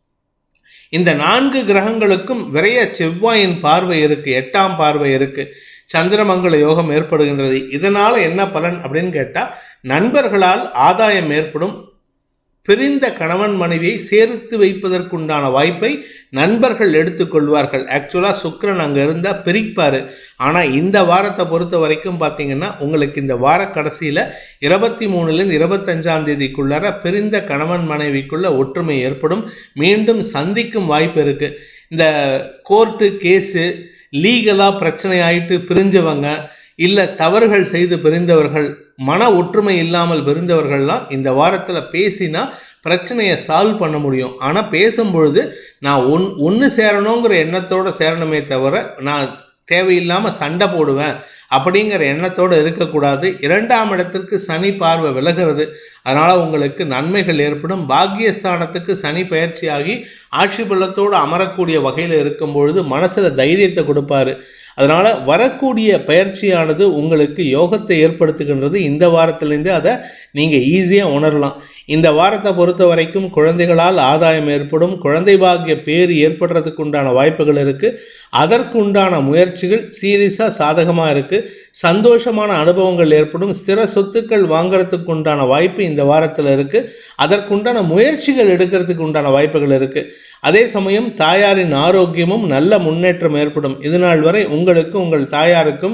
இந்த நான்கு கிரகங்களுக்கும் விரைய செவ்வாயின் பார்வை இருக்கு எட்டாம் பார்வை இருக்கு சந்திரமங்கல யோகம் ஏற்படுகின்றது இதனால என்ன பலன் அப்படின்னு கேட்டா நண்பர்களால் ஆதாயம் ஏற்படும் பிரிந்த கணவன் மனைவியை சேர்த்து வைப்பதற்குண்டான வாய்ப்பை நண்பர்கள் எடுத்துக்கொள்வார்கள் ஆக்சுவலாக சுக்கிரன் அங்கே இருந்தால் பிரிப்பார் ஆனால் இந்த வாரத்தை பொறுத்த வரைக்கும் பார்த்தீங்கன்னா உங்களுக்கு இந்த வார கடைசியில் இருபத்தி மூணுலேருந்து இருபத்தஞ்சாம் தேதிக்குள்ளார பிரிந்த கணவன் மனைவிக்குள்ள ஒற்றுமை ஏற்படும் மீண்டும் சந்திக்கும் வாய்ப்பு இருக்குது இந்த கோர்ட்டு கேஸு லீகலாக பிரச்சனை ஆயிட்டு பிரிஞ்சவங்க இல்லை தவறுகள் செய்து பிரிந்தவர்கள் மன ஒற்றுமை இல்லாமல் பிரிந்தவர்கள்லாம் இந்த வாரத்தில் பேசினா பிரச்சனையை சால்வ் பண்ண முடியும் ஆனால் பேசும்பொழுது நான் ஒன் ஒன்று சேரணுங்கிற எண்ணத்தோடு சேரணுமே தவிர நான் தேவையில்லாமல் சண்டை போடுவேன் அப்படிங்கிற எண்ணத்தோடு இருக்கக்கூடாது இரண்டாம் இடத்திற்கு சனி பார்வை விலகிறது அதனால் உங்களுக்கு நன்மைகள் ஏற்படும் பாக்கியஸ்தானத்துக்கு சனி பயிற்சியாகி ஆட்சி பள்ளத்தோடு அமரக்கூடிய வகையில் இருக்கும் பொழுது மனசில் தைரியத்தை கொடுப்பாரு அதனால் வரக்கூடிய பயிற்சியானது உங்களுக்கு யோகத்தை ஏற்படுத்துகின்றது இந்த வாரத்திலேருந்து அதை நீங்கள் ஈஸியாக உணரலாம் இந்த வாரத்தை பொறுத்த வரைக்கும் குழந்தைகளால் ஆதாயம் ஏற்படும் குழந்தை பாக்கிய பேர் ஏற்படுறதுக்கு உண்டான வாய்ப்புகள் இருக்குது அதற்கு உண்டான முயற்சிகள் சீரியஸாக சாதகமாக இருக்குது சந்தோஷமான அனுபவங்கள் ஏற்படும் ஸ்திர சொத்துக்கள் வாங்குறதுக்கு உண்டான வாய்ப்பு இந்த வாரத்தில் இருக்குது அதற்குண்டான முயற்சிகள் எடுக்கிறதுக்கு உண்டான வாய்ப்புகள் இருக்குது அதே சமயம் தாயாரின் ஆரோக்கியமும் நல்ல முன்னேற்றம் ஏற்படும் இது நாள் வரை உங்களுக்கு உங்கள் தாயாருக்கும்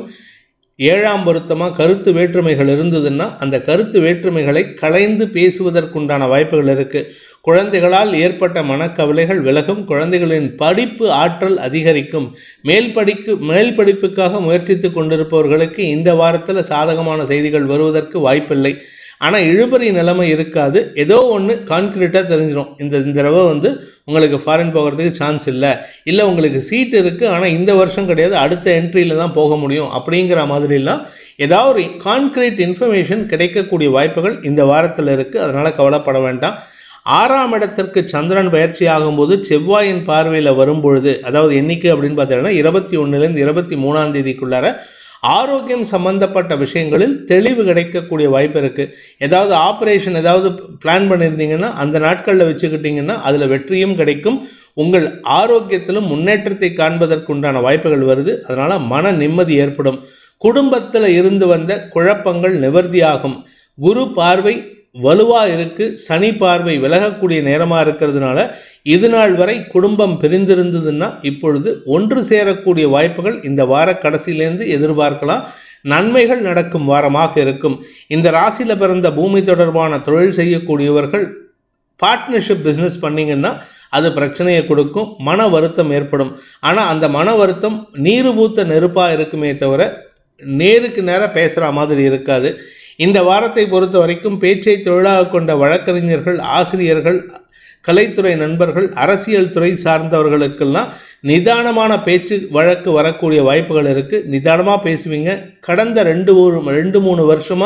ஏழாம் பொருத்தமாக கருத்து வேற்றுமைகள் இருந்ததுன்னா அந்த கருத்து வேற்றுமைகளை களைந்து பேசுவதற்குண்டான வாய்ப்புகள் இருக்குது குழந்தைகளால் ஏற்பட்ட மனக்கவலைகள் விலகும் குழந்தைகளின் படிப்பு ஆற்றல் அதிகரிக்கும் மேல் படிக்கு மேல் படிப்புக்காக முயற்சித்து கொண்டிருப்பவர்களுக்கு இந்த வாரத்தில் சாதகமான செய்திகள் வருவதற்கு வாய்ப்பில்லை ஆனால் இழுபறி நிலைமை இருக்காது ஏதோ ஒன்று கான்கிரீட்டாக தெரிஞ்சிடும் இந்த இந்த தடவை வந்து உங்களுக்கு ஃபாரின் போகிறதுக்கு சான்ஸ் இல்லை இல்லை உங்களுக்கு சீட் இருக்குது ஆனால் இந்த வருஷம் கிடையாது அடுத்த என்ட்ரியில் தான் போக முடியும் அப்படிங்கிற மாதிரிலாம் ஏதாவது ஒரு கான்கிரீட் இன்ஃபர்மேஷன் கிடைக்கக்கூடிய வாய்ப்புகள் இந்த வாரத்தில் இருக்குது அதனால் கவலைப்பட வேண்டாம் ஆறாம் இடத்திற்கு சந்திரன் பயிற்சி ஆகும்போது செவ்வாயின் பார்வையில் வரும்பொழுது அதாவது எண்ணிக்கை அப்படின்னு பார்த்தீங்கன்னா இருபத்தி ஒன்றுலேருந்து இருபத்தி மூணாம் தேதிக்குள்ளார ஆரோக்கியம் சம்பந்தப்பட்ட விஷயங்களில் தெளிவு கிடைக்கக்கூடிய வாய்ப்பு இருக்குது ஏதாவது ஆப்ரேஷன் ஏதாவது பிளான் பண்ணியிருந்தீங்கன்னா அந்த நாட்களில் வச்சுக்கிட்டிங்கன்னா அதில் வெற்றியும் கிடைக்கும் உங்கள் ஆரோக்கியத்திலும் முன்னேற்றத்தை காண்பதற்குண்டான வாய்ப்புகள் வருது அதனால் மன நிம்மதி ஏற்படும் குடும்பத்தில் இருந்து வந்த குழப்பங்கள் நிவர்த்தியாகும் குரு பார்வை வலுவா இருக்கு சனி பார்வை விலகக்கூடிய நேரமா இருக்கிறதுனால இது நாள் வரை குடும்பம் பிரிந்திருந்ததுன்னா இப்பொழுது ஒன்று சேரக்கூடிய வாய்ப்புகள் இந்த வார கடைசியிலேருந்து எதிர்பார்க்கலாம் நன்மைகள் நடக்கும் வாரமாக இருக்கும் இந்த ராசியில் பிறந்த பூமி தொடர்பான தொழில் செய்யக்கூடியவர்கள் பார்ட்னர்ஷிப் பிஸ்னஸ் பண்ணிங்கன்னா அது பிரச்சனையை கொடுக்கும் மன வருத்தம் ஏற்படும் ஆனால் அந்த மன வருத்தம் நீரு பூத்த நெருப்பாக இருக்குமே தவிர நேருக்கு நேராக பேசுகிற மாதிரி இருக்காது இந்த வாரத்தை பொறுத்த வரைக்கும் பேச்சை தொழிலாக கொண்ட வழக்கறிஞர்கள் ஆசிரியர்கள் கலைத்துறை நண்பர்கள் அரசியல் துறை சார்ந்தவர்களுக்கெல்லாம் நிதானமான பேச்சு வழக்கு வரக்கூடிய வாய்ப்புகள் இருக்குது நிதானமாக பேசுவீங்க கடந்த ரெண்டு ஒரு ரெண்டு மூணு வருஷமாக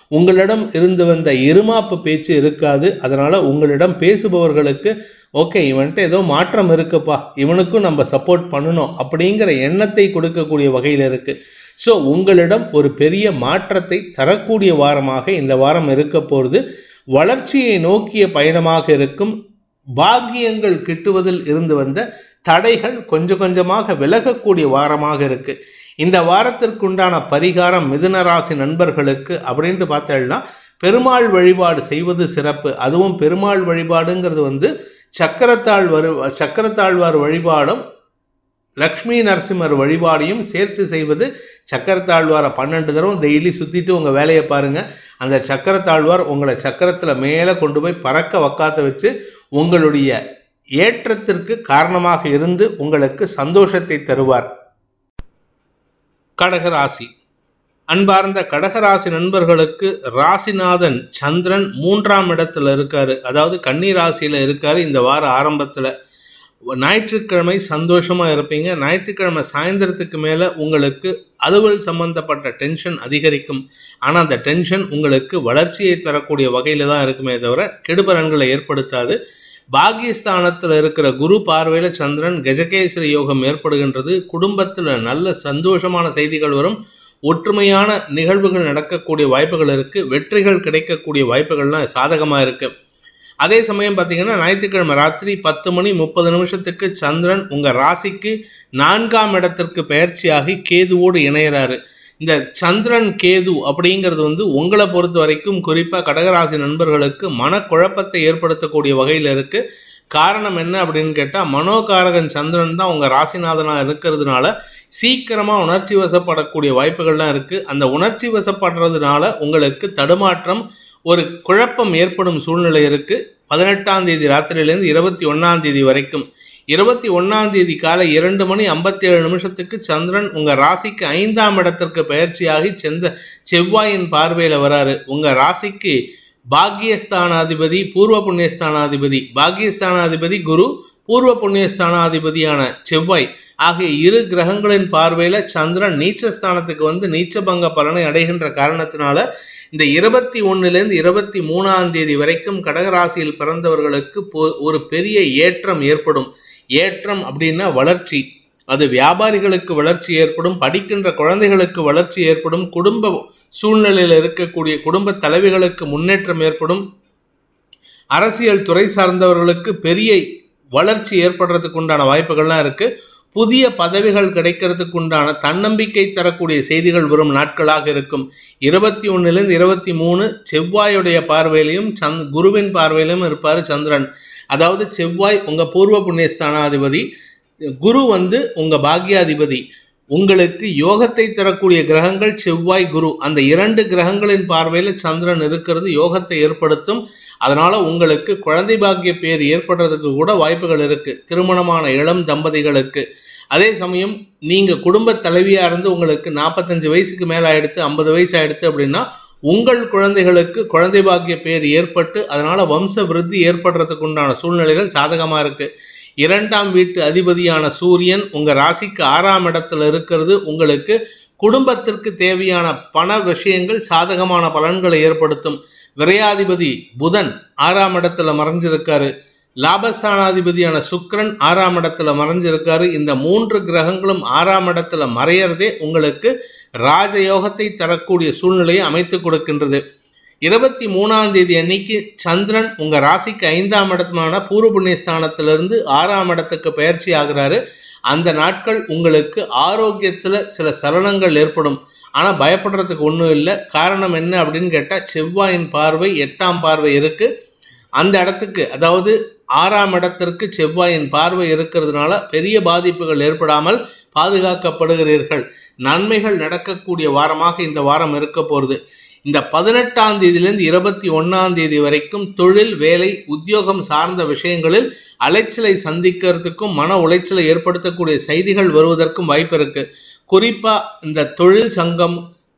உங்களிடம் இருந்து வந்த இருமாப்பு பேச்சு இருக்காது அதனால உங்களிடம் பேசுபவர்களுக்கு ஓகே இவன்ட்டு ஏதோ மாற்றம் இருக்குப்பா இவனுக்கும் நம்ம சப்போர்ட் பண்ணணும் அப்படிங்கிற எண்ணத்தை கொடுக்கக்கூடிய வகையில் இருக்கு ஸோ உங்களிடம் ஒரு பெரிய மாற்றத்தை தரக்கூடிய வாரமாக இந்த வாரம் இருக்க போகிறது வளர்ச்சியை நோக்கிய பயணமாக இருக்கும் பாக்கியங்கள் கிட்டுவதில் இருந்து வந்த தடைகள் கொஞ்சம் கொஞ்சமாக விலகக்கூடிய வாரமாக இருக்கு இந்த வாரத்திற்குண்டான பரிகாரம் மிதுன ராசி நண்பர்களுக்கு அப்படின்ட்டு பார்த்தேன்னா பெருமாள் வழிபாடு செய்வது சிறப்பு அதுவும் பெருமாள் வழிபாடுங்கிறது வந்து சக்கரத்தாழ் வரு சக்கரத்தாழ்வார் வழிபாடும் லக்ஷ்மி நரசிம்மர் வழிபாடையும் சேர்த்து செய்வது சக்கரத்தாழ்வாரை பன்னெண்டு தடவை டெய்லி சுற்றிட்டு உங்கள் வேலையை பாருங்கள் அந்த சக்கரத்தாழ்வார் உங்களை சக்கரத்தில் மேலே கொண்டு போய் பறக்க வக்காத்த வச்சு உங்களுடைய ஏற்றத்திற்கு காரணமாக இருந்து உங்களுக்கு சந்தோஷத்தை தருவார் கடகராசி அன்பார்ந்த கடகராசி நண்பர்களுக்கு ராசிநாதன் சந்திரன் மூன்றாம் இடத்துல இருக்காரு அதாவது கன்னி ராசியில இருக்காரு இந்த வார ஆரம்பத்துல ஞாயிற்றுக்கிழமை சந்தோஷமா இருப்பீங்க ஞாயிற்றுக்கிழமை சாயந்தரத்துக்கு மேல உங்களுக்கு அலுவல் சம்பந்தப்பட்ட டென்ஷன் அதிகரிக்கும் ஆனா அந்த டென்ஷன் உங்களுக்கு வளர்ச்சியை தரக்கூடிய வகையில தான் இருக்குமே தவிர கெடுபலன்களை ஏற்படுத்தாது பாகியஸ்தானத்தில் இருக்கிற குரு பார்வையில் சந்திரன் கஜகேசரி யோகம் ஏற்படுகின்றது குடும்பத்தில் நல்ல சந்தோஷமான செய்திகள் வரும் ஒற்றுமையான நிகழ்வுகள் நடக்கக்கூடிய வாய்ப்புகள் இருக்குது வெற்றிகள் கிடைக்கக்கூடிய வாய்ப்புகள்லாம் சாதகமாக இருக்குது அதே சமயம் பார்த்தீங்கன்னா ஞாயிற்றுக்கிழமை ராத்திரி பத்து மணி முப்பது நிமிஷத்துக்கு சந்திரன் உங்கள் ராசிக்கு நான்காம் இடத்திற்கு பயிற்சியாகி கேதுவோடு இணையிறாரு இந்த சந்திரன் கேது அப்படிங்கிறது வந்து உங்களை பொறுத்த வரைக்கும் குறிப்பாக கடகராசி நண்பர்களுக்கு மனக்குழப்பத்தை ஏற்படுத்தக்கூடிய வகையில் இருக்கு காரணம் என்ன அப்படின்னு கேட்டால் மனோகாரகன் சந்திரன் தான் உங்கள் ராசிநாதனாக இருக்கிறதுனால சீக்கிரமாக உணர்ச்சி வசப்படக்கூடிய வாய்ப்புகள்லாம் இருக்குது அந்த உணர்ச்சி வசப்படுறதுனால உங்களுக்கு தடுமாற்றம் ஒரு குழப்பம் ஏற்படும் சூழ்நிலை இருக்குது பதினெட்டாம் தேதி ராத்திரியிலேருந்து இருபத்தி ஒன்றாம் தேதி வரைக்கும் இருபத்தி ஒன்றாம் தேதி காலை இரண்டு மணி ஐம்பத்தி ஏழு நிமிஷத்துக்கு சந்திரன் உங்கள் ராசிக்கு ஐந்தாம் இடத்திற்கு பயிற்சியாகி செந்த செவ்வாயின் பார்வையில் வராரு உங்கள் ராசிக்கு பாக்கியஸ்தானாதிபதி பூர்வ புண்ணியஸ்தானாதிபதி பாக்கியஸ்தானாதிபதி குரு பூர்வ புண்ணியஸ்தானாதிபதியான செவ்வாய் ஆகிய இரு கிரகங்களின் பார்வையில் சந்திரன் நீச்சஸ்தானத்துக்கு வந்து நீச்சபங்க பலனை அடைகின்ற காரணத்தினால இந்த இருபத்தி ஒன்னுலேருந்து இருபத்தி மூணாம் தேதி வரைக்கும் கடகராசியில் பிறந்தவர்களுக்கு பொ- ஒரு பெரிய ஏற்றம் ஏற்படும் ஏற்றம் அப்படின்னா வளர்ச்சி அது வியாபாரிகளுக்கு வளர்ச்சி ஏற்படும் படிக்கின்ற குழந்தைகளுக்கு வளர்ச்சி ஏற்படும் குடும்ப சூழ்நிலையில் இருக்கக்கூடிய குடும்ப தலைவிகளுக்கு முன்னேற்றம் ஏற்படும் அரசியல் துறை சார்ந்தவர்களுக்கு பெரிய வளர்ச்சி ஏற்படுறதுக்கு உண்டான வாய்ப்புகள்லாம் இருக்கு புதிய பதவிகள் கிடைக்கிறதுக்கு உண்டான தன்னம்பிக்கை தரக்கூடிய செய்திகள் வரும் நாட்களாக இருக்கும் இருபத்தி ஒன்னுலேருந்து இருபத்தி மூணு செவ்வாயுடைய பார்வையிலையும் சந்த் குருவின் பார்வையிலும் இருப்பார் சந்திரன் அதாவது செவ்வாய் உங்க பூர்வ புண்ணியஸ்தானாதிபதி குரு வந்து உங்க பாக்யாதிபதி உங்களுக்கு யோகத்தை தரக்கூடிய கிரகங்கள் செவ்வாய் குரு அந்த இரண்டு கிரகங்களின் பார்வையில் சந்திரன் இருக்கிறது யோகத்தை ஏற்படுத்தும் அதனால உங்களுக்கு குழந்தை பாக்கிய பேர் ஏற்படுறதுக்கு கூட வாய்ப்புகள் இருக்கு திருமணமான இளம் தம்பதிகளுக்கு அதே சமயம் நீங்க குடும்ப தலைவியா இருந்து உங்களுக்கு நாற்பத்தஞ்சு வயசுக்கு மேல ஆயிடுத்து ஐம்பது வயசு ஆயிடுத்து அப்படின்னா உங்கள் குழந்தைகளுக்கு குழந்தை பாக்கிய பேர் ஏற்பட்டு அதனால வம்ச விருத்தி ஏற்படுறதுக்கு உண்டான சூழ்நிலைகள் சாதகமா இருக்கு இரண்டாம் வீட்டு அதிபதியான சூரியன் உங்க ராசிக்கு ஆறாம் இடத்துல இருக்கிறது உங்களுக்கு குடும்பத்திற்கு தேவையான பண விஷயங்கள் சாதகமான பலன்களை ஏற்படுத்தும் விரையாதிபதி புதன் ஆறாம் இடத்துல மறைஞ்சிருக்காரு லாபஸ்தானாதிபதியான சுக்கிரன் ஆறாம் இடத்துல மறைஞ்சிருக்காரு இந்த மூன்று கிரகங்களும் ஆறாம் இடத்துல மறையறதே உங்களுக்கு ராஜயோகத்தை தரக்கூடிய சூழ்நிலையை அமைத்து கொடுக்கின்றது இருபத்தி மூணாம் தேதி அன்னைக்கு சந்திரன் உங்க ராசிக்கு ஐந்தாம் இடமான பூர்வ புண்ணிய ஸ்தானத்திலிருந்து ஆறாம் இடத்துக்கு பயிற்சி ஆகிறாரு அந்த நாட்கள் உங்களுக்கு ஆரோக்கியத்துல சில சலனங்கள் ஏற்படும் ஆனா பயப்படுறதுக்கு ஒன்றும் இல்லை காரணம் என்ன அப்படின்னு கேட்டா செவ்வாயின் பார்வை எட்டாம் பார்வை இருக்கு அந்த இடத்துக்கு அதாவது ஆறாம் இடத்திற்கு செவ்வாயின் பார்வை இருக்கிறதுனால பெரிய பாதிப்புகள் ஏற்படாமல் பாதுகாக்கப்படுகிறீர்கள் நன்மைகள் நடக்கக்கூடிய வாரமாக இந்த வாரம் இருக்க போகிறது இந்த பதினெட்டாம் தேதியிலிருந்து இருபத்தி ஒன்னாம் தேதி வரைக்கும் தொழில் வேலை உத்தியோகம் சார்ந்த விஷயங்களில் அலைச்சலை சந்திக்கிறதுக்கும் மன உளைச்சலை ஏற்படுத்தக்கூடிய செய்திகள் வருவதற்கும் வாய்ப்பு இருக்கு குறிப்பா இந்த தொழில் சங்கம்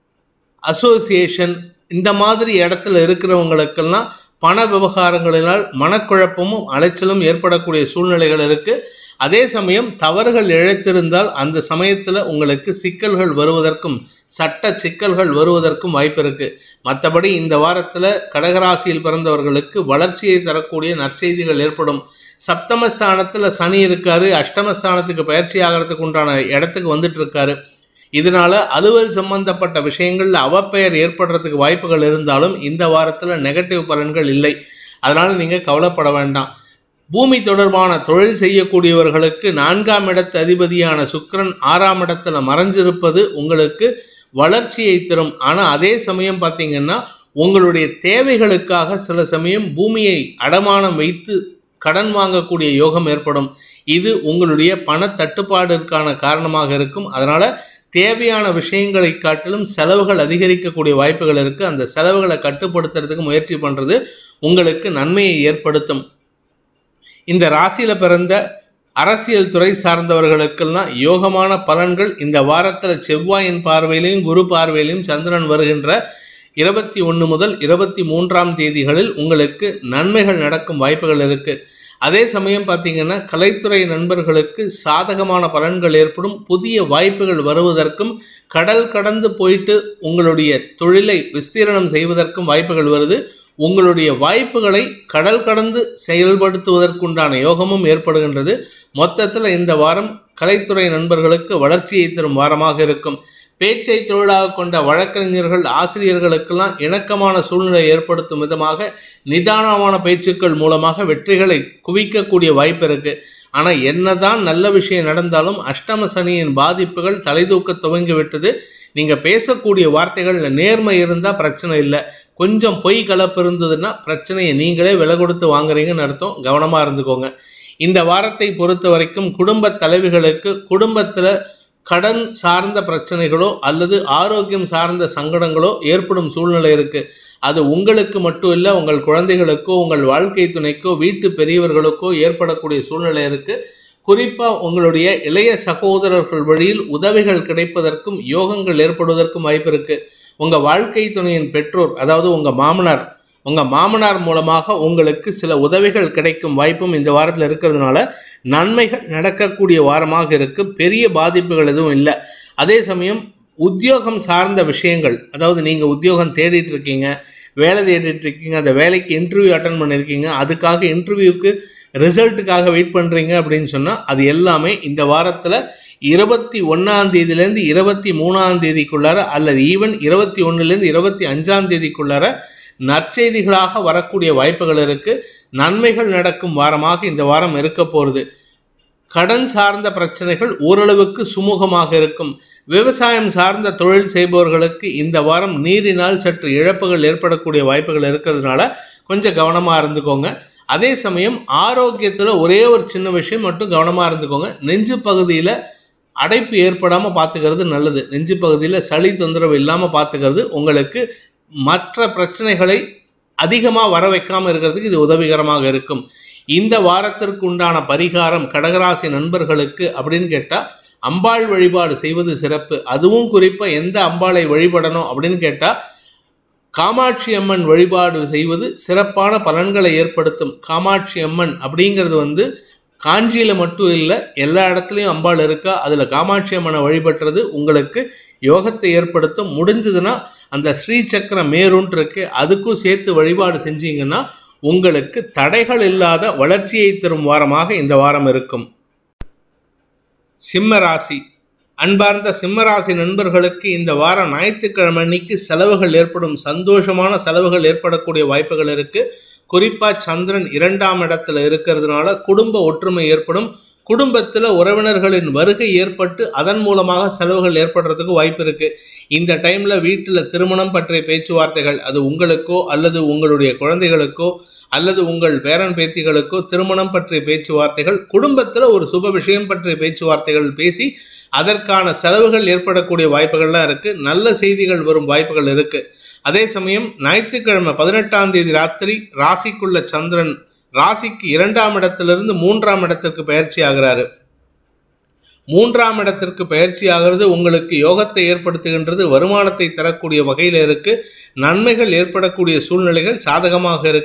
அசோசியேஷன் இந்த மாதிரி இடத்துல இருக்கிறவங்களுக்கெல்லாம் பண விவகாரங்களினால் மனக்குழப்பமும் அலைச்சலும் ஏற்படக்கூடிய சூழ்நிலைகள் இருக்கு அதே சமயம் தவறுகள் இழைத்திருந்தால் அந்த சமயத்தில் உங்களுக்கு சிக்கல்கள் வருவதற்கும் சட்ட சிக்கல்கள் வருவதற்கும் வாய்ப்பு இருக்கு மற்றபடி இந்த வாரத்தில் கடகராசியில் பிறந்தவர்களுக்கு வளர்ச்சியை தரக்கூடிய நற்செய்திகள் ஏற்படும் சப்தமஸ்தானத்தில் சனி இருக்காரு அஷ்டமஸ்தானத்துக்கு பயிற்சி ஆகிறதுக்கு உண்டான இடத்துக்கு வந்துட்டு இருக்காரு இதனால அலுவல் சம்பந்தப்பட்ட விஷயங்கள்ல அவப்பெயர் ஏற்படுறதுக்கு வாய்ப்புகள் இருந்தாலும் இந்த வாரத்துல நெகட்டிவ் பலன்கள் இல்லை அதனால நீங்க கவலைப்பட வேண்டாம் பூமி தொடர்பான தொழில் செய்யக்கூடியவர்களுக்கு நான்காம் இடத்து அதிபதியான சுக்கிரன் ஆறாம் இடத்துல மறைஞ்சிருப்பது உங்களுக்கு வளர்ச்சியை தரும் ஆனா அதே சமயம் பார்த்தீங்கன்னா உங்களுடைய தேவைகளுக்காக சில சமயம் பூமியை அடமானம் வைத்து கடன் வாங்கக்கூடிய யோகம் ஏற்படும் இது உங்களுடைய பண தட்டுப்பாடிற்கான காரணமாக இருக்கும் அதனால தேவையான விஷயங்களை காட்டிலும் செலவுகள் அதிகரிக்கக்கூடிய வாய்ப்புகள் இருக்கு அந்த செலவுகளை கட்டுப்படுத்துறதுக்கு முயற்சி பண்றது உங்களுக்கு நன்மையை ஏற்படுத்தும் இந்த ராசியில பிறந்த அரசியல் துறை சார்ந்தவர்களுக்கெல்லாம் யோகமான பலன்கள் இந்த வாரத்துல செவ்வாயின் பார்வையிலையும் குரு பார்வையிலையும் சந்திரன் வருகின்ற இருபத்தி ஒன்று முதல் இருபத்தி மூன்றாம் தேதிகளில் உங்களுக்கு நன்மைகள் நடக்கும் வாய்ப்புகள் இருக்கு அதே சமயம் பார்த்தீங்கன்னா கலைத்துறை நண்பர்களுக்கு சாதகமான பலன்கள் ஏற்படும் புதிய வாய்ப்புகள் வருவதற்கும் கடல் கடந்து போயிட்டு உங்களுடைய தொழிலை விஸ்தீரணம் செய்வதற்கும் வாய்ப்புகள் வருது உங்களுடைய வாய்ப்புகளை கடல் கடந்து செயல்படுத்துவதற்குண்டான யோகமும் ஏற்படுகின்றது மொத்தத்தில் இந்த வாரம் கலைத்துறை நண்பர்களுக்கு வளர்ச்சியை தரும் வாரமாக இருக்கும் பேச்சை தொழிலாக கொண்ட வழக்கறிஞர்கள் ஆசிரியர்களுக்கெல்லாம் இணக்கமான சூழ்நிலை ஏற்படுத்தும் விதமாக நிதானமான பேச்சுக்கள் மூலமாக வெற்றிகளை குவிக்கக்கூடிய வாய்ப்பு இருக்கு ஆனால் என்னதான் நல்ல விஷயம் நடந்தாலும் அஷ்டம சனியின் பாதிப்புகள் தலைதூக்க துவங்கி விட்டது நீங்க பேசக்கூடிய வார்த்தைகள்ல நேர்மை இருந்தால் பிரச்சனை இல்லை கொஞ்சம் பொய் கலப்பு இருந்ததுன்னா பிரச்சனையை நீங்களே விலை கொடுத்து வாங்குறீங்கன்னு அர்த்தம் கவனமா இருந்துக்கோங்க இந்த வாரத்தை பொறுத்த வரைக்கும் குடும்ப தலைவிகளுக்கு குடும்பத்துல கடன் சார்ந்த பிரச்சனைகளோ அல்லது ஆரோக்கியம் சார்ந்த சங்கடங்களோ ஏற்படும் சூழ்நிலை இருக்கு அது உங்களுக்கு மட்டும் இல்லை உங்கள் குழந்தைகளுக்கோ உங்கள் வாழ்க்கை துணைக்கோ வீட்டு பெரியவர்களுக்கோ ஏற்படக்கூடிய சூழ்நிலை இருக்கு குறிப்பா உங்களுடைய இளைய சகோதரர்கள் வழியில் உதவிகள் கிடைப்பதற்கும் யோகங்கள் ஏற்படுவதற்கும் வாய்ப்பு இருக்கு உங்க வாழ்க்கை துணையின் பெற்றோர் அதாவது உங்க மாமனார் உங்க மாமனார் மூலமாக உங்களுக்கு சில உதவிகள் கிடைக்கும் வாய்ப்பும் இந்த வாரத்தில் இருக்கிறதுனால நன்மைகள் நடக்கக்கூடிய வாரமாக இருக்கு பெரிய பாதிப்புகள் எதுவும் இல்லை அதே சமயம் உத்தியோகம் சார்ந்த விஷயங்கள் அதாவது நீங்க உத்தியோகம் தேடிட்டு இருக்கீங்க வேலை தேடிட்டு இருக்கீங்க அந்த வேலைக்கு இன்டர்வியூ அட்டன் பண்ணியிருக்கீங்க அதுக்காக இன்டர்வியூக்கு ரிசல்ட்டுக்காக வெயிட் பண்ணுறீங்க அப்படின்னு சொன்னால் அது எல்லாமே இந்த வாரத்தில் இருபத்தி ஒன்றாம் தேதியிலேருந்து இருபத்தி மூணாம் தேதிக்குள்ளார அல்லது ஈவன் இருபத்தி ஒன்றுலேருந்து இருபத்தி அஞ்சாம் தேதிக்குள்ளார நற்செய்திகளாக வரக்கூடிய வாய்ப்புகள் இருக்கு நன்மைகள் நடக்கும் வாரமாக இந்த வாரம் இருக்க போகிறது கடன் சார்ந்த பிரச்சனைகள் ஓரளவுக்கு சுமூகமாக இருக்கும் விவசாயம் சார்ந்த தொழில் செய்பவர்களுக்கு இந்த வாரம் நீரினால் சற்று இழப்புகள் ஏற்படக்கூடிய வாய்ப்புகள் இருக்கிறதுனால கொஞ்சம் கவனமாக இருந்துக்கோங்க அதே சமயம் ஆரோக்கியத்தில் ஒரே ஒரு சின்ன விஷயம் மட்டும் கவனமாக இருந்துக்கோங்க நெஞ்சு பகுதியில் அடைப்பு ஏற்படாமல் பார்த்துக்கிறது நல்லது நெஞ்சு பகுதியில் சளி தொந்தரவு இல்லாமல் பார்த்துக்கிறது உங்களுக்கு மற்ற பிரச்சனைகளை அதிகமாக வர வைக்காமல் இருக்கிறதுக்கு இது உதவிகரமாக இருக்கும் இந்த வாரத்திற்கு உண்டான பரிகாரம் கடகராசி நண்பர்களுக்கு அப்படின்னு கேட்டால் அம்பாள் வழிபாடு செய்வது சிறப்பு அதுவும் குறிப்பாக எந்த அம்பாளை வழிபடணும் அப்படின்னு கேட்டால் காமாட்சி அம்மன் வழிபாடு செய்வது சிறப்பான பலன்களை ஏற்படுத்தும் காமாட்சி அம்மன் அப்படிங்கிறது வந்து காஞ்சியில் மட்டும் இல்லை எல்லா இடத்துலையும் அம்பாள் இருக்கா அதில் காமாட்சி அம்மனை வழிபட்டுறது உங்களுக்கு யோகத்தை ஏற்படுத்தும் முடிஞ்சதுன்னா அந்த ஸ்ரீ சக்கர மேருன்ட்டு இருக்கு அதுக்கும் சேர்த்து வழிபாடு செஞ்சீங்கன்னா உங்களுக்கு தடைகள் இல்லாத வளர்ச்சியை தரும் வாரமாக இந்த வாரம் இருக்கும் சிம்ம ராசி அன்பார்ந்த சிம்மராசி நண்பர்களுக்கு இந்த வாரம் ஞாயிற்றுக்கிழமை அன்னைக்கு செலவுகள் ஏற்படும் சந்தோஷமான செலவுகள் ஏற்படக்கூடிய வாய்ப்புகள் இருக்கு குறிப்பா சந்திரன் இரண்டாம் இடத்துல இருக்கிறதுனால குடும்ப ஒற்றுமை ஏற்படும் குடும்பத்தில் உறவினர்களின் வருகை ஏற்பட்டு அதன் மூலமாக செலவுகள் ஏற்படுறதுக்கு வாய்ப்பு இருக்கு இந்த டைம்ல வீட்டில் திருமணம் பற்றிய பேச்சுவார்த்தைகள் அது உங்களுக்கோ அல்லது உங்களுடைய குழந்தைகளுக்கோ அல்லது உங்கள் பேரன் பேத்திகளுக்கோ திருமணம் பற்றிய பேச்சுவார்த்தைகள் குடும்பத்தில் ஒரு சுப விஷயம் பற்றிய பேச்சுவார்த்தைகள் பேசி அதற்கான செலவுகள் ஏற்படக்கூடிய வாய்ப்புகள்லாம் இருக்கு நல்ல செய்திகள் வரும் வாய்ப்புகள் இருக்கு அதே சமயம் ஞாயிற்றுக்கிழமை பதினெட்டாம் தேதி ராத்திரி ராசிக்குள்ள சந்திரன் ராசிக்கு இரண்டாம் இடத்திலிருந்து மூன்றாம் இடத்திற்கு பயிற்சி ஆகிறாரு மூன்றாம் இடத்திற்கு பயிற்சி ஆகிறது உங்களுக்கு யோகத்தை ஏற்படுத்துகின்றது வருமானத்தை தரக்கூடிய வகையில் இருக்கு நன்மைகள் ஏற்படக்கூடிய சூழ்நிலைகள் சாதகமாக இருக்கு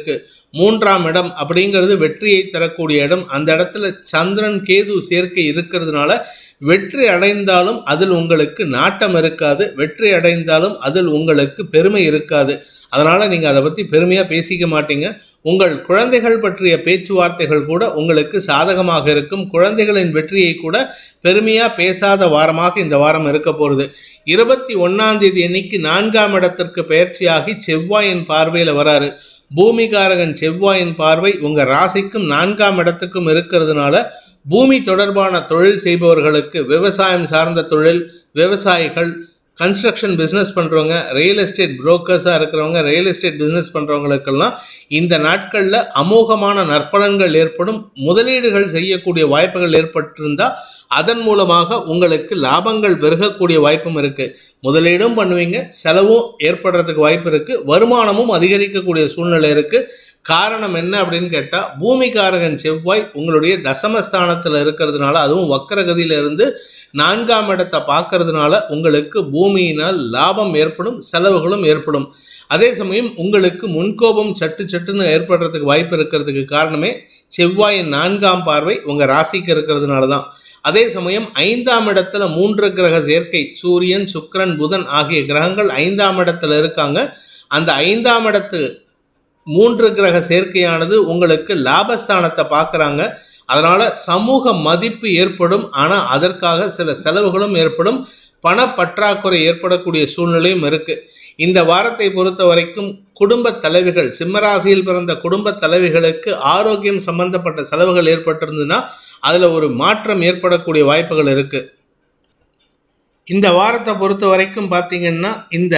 மூன்றாம் இடம் அப்படிங்கிறது வெற்றியை தரக்கூடிய இடம் அந்த இடத்துல சந்திரன் கேது சேர்க்கை இருக்கிறதுனால வெற்றி அடைந்தாலும் அதில் உங்களுக்கு நாட்டம் இருக்காது வெற்றி அடைந்தாலும் அதில் உங்களுக்கு பெருமை இருக்காது அதனால நீங்க அதை பத்தி பெருமையா பேசிக்க மாட்டீங்க உங்கள் குழந்தைகள் பற்றிய பேச்சுவார்த்தைகள் கூட உங்களுக்கு சாதகமாக இருக்கும் குழந்தைகளின் வெற்றியை கூட பெருமையா பேசாத வாரமாக இந்த வாரம் இருக்க போறது இருபத்தி ஒன்னாம் தேதி அன்னைக்கு நான்காம் இடத்திற்கு பயிற்சியாகி செவ்வாயின் பார்வையில வராரு பூமிகாரகன் செவ்வாயின் பார்வை உங்க ராசிக்கும் நான்காம் இடத்துக்கும் இருக்கிறதுனால பூமி தொடர்பான தொழில் செய்பவர்களுக்கு விவசாயம் சார்ந்த தொழில் விவசாயிகள் கன்ஸ்ட்ரக்ஷன் பிஸ்னஸ் பண்ணுறவங்க ரியல் எஸ்டேட் புரோக்கர்ஸாக இருக்கிறவங்க ரியல் எஸ்டேட் பிஸ்னஸ் பண்ணுறவங்களுக்கெல்லாம் இந்த நாட்களில் அமோகமான நற்பலன்கள் ஏற்படும் முதலீடுகள் செய்யக்கூடிய வாய்ப்புகள் ஏற்பட்டிருந்தால் அதன் மூலமாக உங்களுக்கு லாபங்கள் பெருகக்கூடிய வாய்ப்பும் இருக்குது முதலீடும் பண்ணுவீங்க செலவும் ஏற்படுறதுக்கு வாய்ப்பு இருக்குது வருமானமும் அதிகரிக்கக்கூடிய சூழ்நிலை இருக்குது காரணம் என்ன அப்படின்னு கேட்டால் பூமிகாரகன் செவ்வாய் உங்களுடைய தசமஸ்தானத்தில் இருக்கிறதுனால அதுவும் வக்கரகதியில இருந்து நான்காம் இடத்தை பார்க்கறதுனால உங்களுக்கு பூமியினால் லாபம் ஏற்படும் செலவுகளும் ஏற்படும் அதே சமயம் உங்களுக்கு முன்கோபம் சட்டு சட்டுன்னு ஏற்படுறதுக்கு வாய்ப்பு இருக்கிறதுக்கு காரணமே செவ்வாயின் நான்காம் பார்வை உங்க ராசிக்கு இருக்கிறதுனால தான் அதே சமயம் ஐந்தாம் இடத்துல மூன்று கிரக சேர்க்கை சூரியன் சுக்கிரன் புதன் ஆகிய கிரகங்கள் ஐந்தாம் இடத்துல இருக்காங்க அந்த ஐந்தாம் இடத்து மூன்று கிரக சேர்க்கையானது உங்களுக்கு லாபஸ்தானத்தை பார்க்குறாங்க அதனால சமூக மதிப்பு ஏற்படும் ஆனால் அதற்காக சில செலவுகளும் ஏற்படும் பணப்பற்றாக்குறை ஏற்படக்கூடிய சூழ்நிலையும் இருக்கு இந்த வாரத்தை பொறுத்த வரைக்கும் குடும்ப தலைவிகள் சிம்மராசியில் பிறந்த குடும்ப தலைவிகளுக்கு ஆரோக்கியம் சம்பந்தப்பட்ட செலவுகள் ஏற்பட்டிருந்ததுன்னா அதுல ஒரு மாற்றம் ஏற்படக்கூடிய வாய்ப்புகள் இருக்கு இந்த வாரத்தை பொறுத்த வரைக்கும் பார்த்தீங்கன்னா இந்த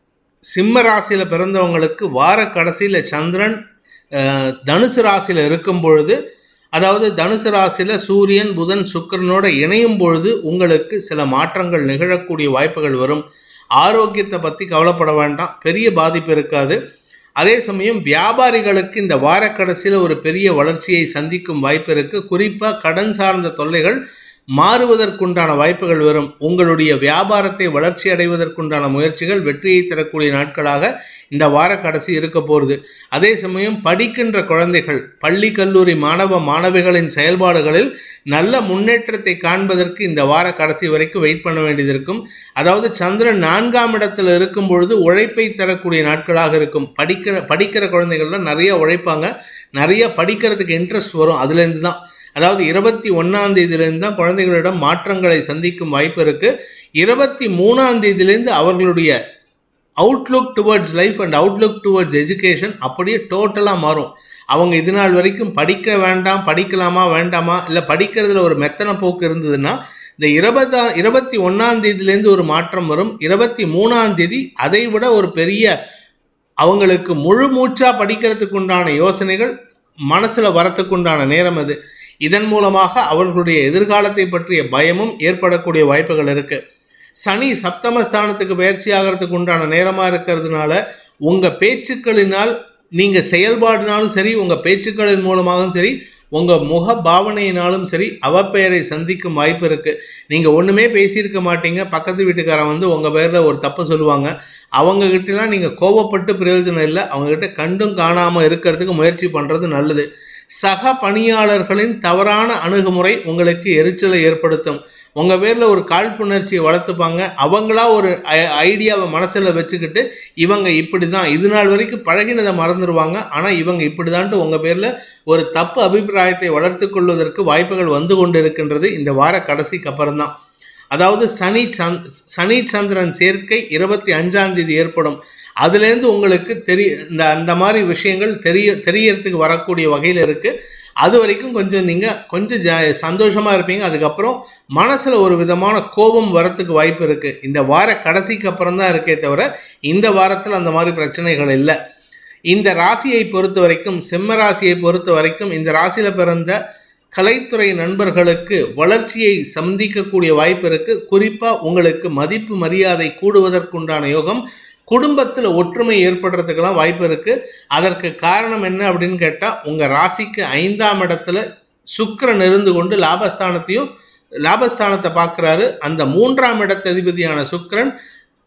சிம்ம ராசியில பிறந்தவங்களுக்கு வார கடைசியில சந்திரன் அஹ், தனுசு ராசியில இருக்கும் பொழுது அதாவது தனுசு ராசியில சூரியன் புதன் சுக்கிரனோட இணையும் பொழுது உங்களுக்கு சில மாற்றங்கள் நிகழக்கூடிய வாய்ப்புகள் வரும் ஆரோக்கியத்தை பத்தி கவலைப்பட வேண்டாம் பெரிய பாதிப்பு இருக்காது அதே சமயம் வியாபாரிகளுக்கு இந்த வார கடைசியில ஒரு பெரிய வளர்ச்சியை சந்திக்கும் வாய்ப்பு இருக்கு குறிப்பா கடன் சார்ந்த தொல்லைகள் மாறுவதற்குண்டான வாய்ப்புகள் வரும் உங்களுடைய வியாபாரத்தை வளர்ச்சி அடைவதற்குண்டான முயற்சிகள் வெற்றியை தரக்கூடிய நாட்களாக இந்த வார கடைசி இருக்க போகுது அதே சமயம் படிக்கின்ற குழந்தைகள் பள்ளி கல்லூரி மாணவ மாணவிகளின் செயல்பாடுகளில் நல்ல முன்னேற்றத்தை காண்பதற்கு இந்த வார கடைசி வரைக்கும் வெயிட் பண்ண வேண்டியது இருக்கும் அதாவது சந்திரன் நான்காம் இடத்துல இருக்கும் பொழுது உழைப்பை தரக்கூடிய நாட்களாக இருக்கும் படிக்கிற படிக்கிற குழந்தைகள்லாம் நிறைய உழைப்பாங்க நிறைய படிக்கிறதுக்கு இன்ட்ரெஸ்ட் வரும் அதுலேருந்து தான் அதாவது இருபத்தி ஒன்னாம் தேதியிலிருந்து தான் குழந்தைகளிடம் மாற்றங்களை சந்திக்கும் வாய்ப்பு இருக்கு இருபத்தி மூணாம் தேதியிலிருந்து அவர்களுடைய outlook towards life and outlook towards education அப்படியே டோட்டலாக மாறும் அவங்க இது நாள் வரைக்கும் படிக்க வேண்டாம் படிக்கலாமா வேண்டாமா இல்லை படிக்கிறதுல ஒரு மெத்தன போக்கு இருந்ததுன்னா இந்த இருபதா இருபத்தி ஒன்னாம் தேதியிலேருந்து ஒரு மாற்றம் வரும் இருபத்தி மூணாம் தேதி அதை விட ஒரு பெரிய அவங்களுக்கு முழு மூச்சா படிக்கிறதுக்கு உண்டான யோசனைகள் மனசுல வரத்துக்கு உண்டான நேரம் அது இதன் மூலமாக அவர்களுடைய எதிர்காலத்தை பற்றிய பயமும் ஏற்படக்கூடிய வாய்ப்புகள் இருக்கு சனி சப்தமஸ்தானத்துக்கு பயிற்சி ஆகிறதுக்கு உண்டான நேரமா இருக்கிறதுனால உங்க பேச்சுக்களினால் நீங்க செயல்பாடுனாலும் சரி உங்க பேச்சுக்களின் மூலமாகவும் சரி உங்க முக பாவனையினாலும் சரி அவப்பெயரை சந்திக்கும் வாய்ப்பு இருக்கு நீங்க ஒண்ணுமே பேசியிருக்க மாட்டீங்க பக்கத்து வீட்டுக்காரன் வந்து உங்க பேர்ல ஒரு தப்பு சொல்லுவாங்க அவங்க கிட்டலாம் நீங்க கோபப்பட்டு பிரயோஜனம் இல்லை அவங்க கிட்ட கண்டும் காணாம இருக்கிறதுக்கு முயற்சி பண்றது நல்லது சக பணியாளர்களின் தவறான அணுகுமுறை உங்களுக்கு எரிச்சலை ஏற்படுத்தும் உங்க பேர்ல ஒரு காழ்ப்புணர்ச்சியை வளர்த்துப்பாங்க அவங்களா ஒரு ஐ- ஐடியாவை மனசுல வச்சுக்கிட்டு இவங்க இப்படிதான் இது நாள் வரைக்கும் பழகினதை மறந்துடுவாங்க ஆனா இவங்க இப்படிதான்ட்டு உங்க பேர்ல ஒரு தப்பு அபிப்பிராயத்தை வளர்த்து கொள்வதற்கு வாய்ப்புகள் வந்து கொண்டு இருக்கின்றது இந்த வார கடைசிக்கு அப்புறம்தான் அதாவது சனி சந்த் சனி சந்திரன் சேர்க்கை இருபத்தி அஞ்சாம் தேதி ஏற்படும் அதுலேருந்து உங்களுக்கு தெரிய இந்த அந்த மாதிரி விஷயங்கள் தெரிய தெரியறதுக்கு வரக்கூடிய வகையில் இருக்கு அது வரைக்கும் கொஞ்சம் நீங்க கொஞ்சம் ஜா சந்தோஷமா இருப்பீங்க அதுக்கப்புறம் மனசுல ஒரு விதமான கோபம் வரத்துக்கு வாய்ப்பு இருக்கு இந்த வார கடைசிக்கு அப்புறம் தான் இருக்கே தவிர இந்த வாரத்தில் அந்த மாதிரி பிரச்சனைகள் இல்லை இந்த ராசியை பொறுத்த வரைக்கும் சிம்ம ராசியை பொறுத்த வரைக்கும் இந்த ராசியில பிறந்த கலைத்துறை நண்பர்களுக்கு வளர்ச்சியை சந்திக்கக்கூடிய வாய்ப்பு இருக்கு குறிப்பா உங்களுக்கு மதிப்பு மரியாதை கூடுவதற்குண்டான யோகம் குடும்பத்தில் ஒற்றுமை ஏற்படுறதுக்கெல்லாம் வாய்ப்பு இருக்கு அதற்கு காரணம் என்ன அப்படின்னு கேட்டா உங்க ராசிக்கு ஐந்தாம் இடத்துல சுக்கிரன் இருந்து கொண்டு லாபஸ்தானத்தையும் லாபஸ்தானத்தை பார்க்குறாரு அந்த மூன்றாம் இடத்த அதிபதியான சுக்கிரன்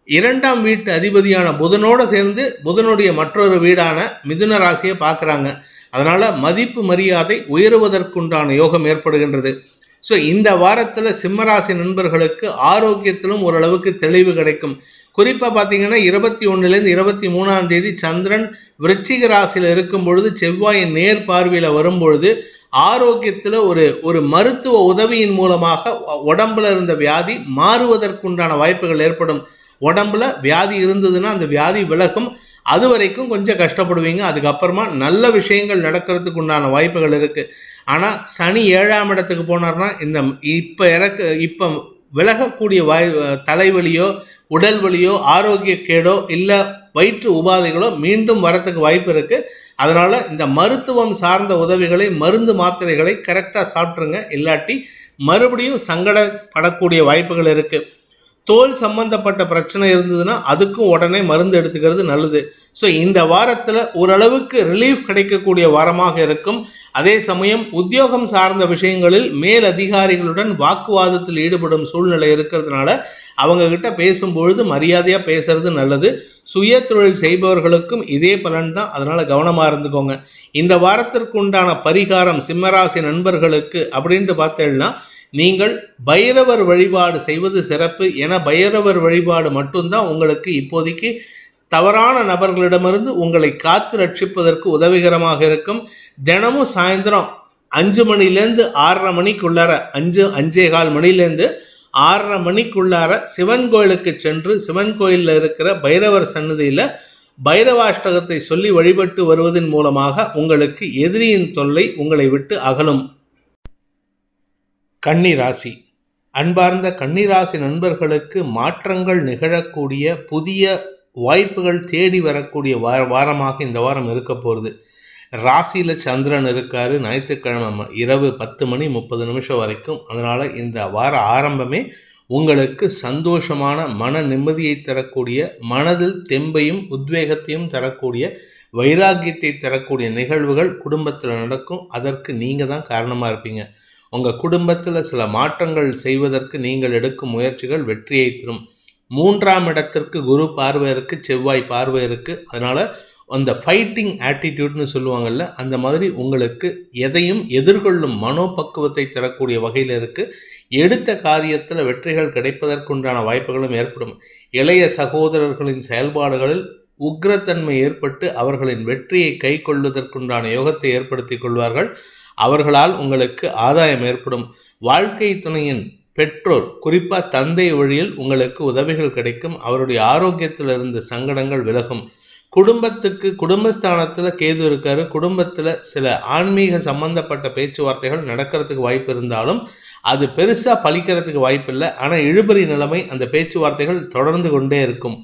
இரண்டாம் வீட்டு அதிபதியான புதனோட சேர்ந்து புதனுடைய மற்றொரு வீடான மிதுன ராசியை பார்க்குறாங்க அதனால மதிப்பு மரியாதை உயருவதற்குண்டான யோகம் ஏற்படுகின்றது ஸோ இந்த வாரத்தில் சிம்மராசி நண்பர்களுக்கு ஆரோக்கியத்திலும் ஓரளவுக்கு தெளிவு கிடைக்கும் குறிப்பாக பார்த்தீங்கன்னா இருபத்தி ஒன்றுலேருந்து இருபத்தி மூணாம் தேதி சந்திரன் விருச்சிக ராசியில் இருக்கும் பொழுது செவ்வாயின் நேர் பார்வையில் வரும்பொழுது ஆரோக்கியத்தில் ஒரு ஒரு மருத்துவ உதவியின் மூலமாக உடம்புல இருந்த வியாதி மாறுவதற்குண்டான வாய்ப்புகள் ஏற்படும் உடம்புல வியாதி இருந்ததுன்னா அந்த வியாதி விலகும் அது வரைக்கும் கொஞ்சம் கஷ்டப்படுவீங்க அதுக்கப்புறமா நல்ல விஷயங்கள் நடக்கிறதுக்கு உண்டான வாய்ப்புகள் இருக்குது ஆனால் சனி ஏழாம் இடத்துக்கு போனார்னா இந்த இப்போ இறக்க இப்போ விலகக்கூடிய வாய் தலைவலியோ உடல் வலியோ ஆரோக்கிய கேடோ இல்லை வயிற்று உபாதைகளோ மீண்டும் வரத்துக்கு வாய்ப்பு இருக்குது அதனால் இந்த மருத்துவம் சார்ந்த உதவிகளை மருந்து மாத்திரைகளை கரெக்டாக சாப்பிட்ருங்க இல்லாட்டி மறுபடியும் சங்கடப்படக்கூடிய வாய்ப்புகள் இருக்குது தோல் சம்பந்தப்பட்ட பிரச்சனை இருந்ததுன்னா அதுக்கும் உடனே மருந்து எடுத்துக்கிறது நல்லது ஸோ இந்த வாரத்தில் ஓரளவுக்கு ரிலீஃப் கிடைக்கக்கூடிய வாரமாக இருக்கும் அதே சமயம் உத்தியோகம் சார்ந்த விஷயங்களில் மேல் அதிகாரிகளுடன் வாக்குவாதத்தில் ஈடுபடும் சூழ்நிலை இருக்கிறதுனால அவங்க கிட்ட பேசும்பொழுது மரியாதையாக பேசுறது நல்லது சுய தொழில் செய்பவர்களுக்கும் இதே பலன் தான் அதனால கவனமாக இருந்துக்கோங்க இந்த வாரத்திற்கு உண்டான பரிகாரம் சிம்மராசி நண்பர்களுக்கு அப்படின்ட்டு பார்த்தேன்னா நீங்கள் பைரவர் வழிபாடு செய்வது சிறப்பு என பைரவர் வழிபாடு மட்டும்தான் உங்களுக்கு இப்போதைக்கு தவறான நபர்களிடமிருந்து உங்களை காத்து ரட்சிப்பதற்கு உதவிகரமாக இருக்கும் தினமும் சாயந்தரம் அஞ்சு மணிலேருந்து ஆறரை மணிக்குள்ளார அஞ்சு அஞ்சே கால் மணிலேருந்து ஆறரை மணிக்குள்ளார சிவன் கோயிலுக்கு சென்று சிவன் கோயிலில் இருக்கிற பைரவர் சன்னதியில் பைரவாஷ்டகத்தை சொல்லி வழிபட்டு வருவதன் மூலமாக உங்களுக்கு எதிரியின் தொல்லை உங்களை விட்டு அகலும் கன்னிராசி அன்பார்ந்த கன்னிராசி நண்பர்களுக்கு மாற்றங்கள் நிகழக்கூடிய புதிய வாய்ப்புகள் தேடி வரக்கூடிய வார வாரமாக இந்த வாரம் இருக்க போகிறது ராசியில் சந்திரன் இருக்காரு ஞாயிற்றுக்கிழமை இரவு பத்து மணி முப்பது நிமிஷம் வரைக்கும் அதனால் இந்த வார ஆரம்பமே உங்களுக்கு சந்தோஷமான மன நிம்மதியை தரக்கூடிய மனதில் தெம்பையும் உத்வேகத்தையும் தரக்கூடிய வைராக்கியத்தை தரக்கூடிய நிகழ்வுகள் குடும்பத்தில் நடக்கும் அதற்கு நீங்கள் தான் காரணமாக இருப்பீங்க உங்கள் குடும்பத்தில் சில மாற்றங்கள் செய்வதற்கு நீங்கள் எடுக்கும் முயற்சிகள் வெற்றியை தரும் மூன்றாம் இடத்திற்கு குரு பார்வை இருக்கு செவ்வாய் பார்வை இருக்கு அதனால அந்த ஃபைட்டிங் ஆட்டிடியூட்னு சொல்லுவாங்கல்ல அந்த மாதிரி உங்களுக்கு எதையும் எதிர்கொள்ளும் மனோபக்குவத்தை தரக்கூடிய வகையில் இருக்கு எடுத்த காரியத்தில் வெற்றிகள் கிடைப்பதற்குண்டான வாய்ப்புகளும் ஏற்படும் இளைய சகோதரர்களின் செயல்பாடுகளில் உக்ரத்தன்மை ஏற்பட்டு அவர்களின் வெற்றியை கை கொள்வதற்குண்டான யோகத்தை ஏற்படுத்தி கொள்வார்கள் அவர்களால் உங்களுக்கு ஆதாயம் ஏற்படும் வாழ்க்கை துணையின் பெற்றோர் குறிப்பாக தந்தை வழியில் உங்களுக்கு உதவிகள் கிடைக்கும் அவருடைய ஆரோக்கியத்தில் இருந்த சங்கடங்கள் விலகும் குடும்பத்துக்கு குடும்பஸ்தானத்தில் கேது இருக்காரு குடும்பத்தில் சில ஆன்மீக சம்பந்தப்பட்ட பேச்சுவார்த்தைகள் நடக்கிறதுக்கு வாய்ப்பு இருந்தாலும் அது பெருசாக பலிக்கிறதுக்கு வாய்ப்பு இல்லை ஆனால் இழுபறி நிலைமை அந்த பேச்சுவார்த்தைகள் தொடர்ந்து கொண்டே இருக்கும்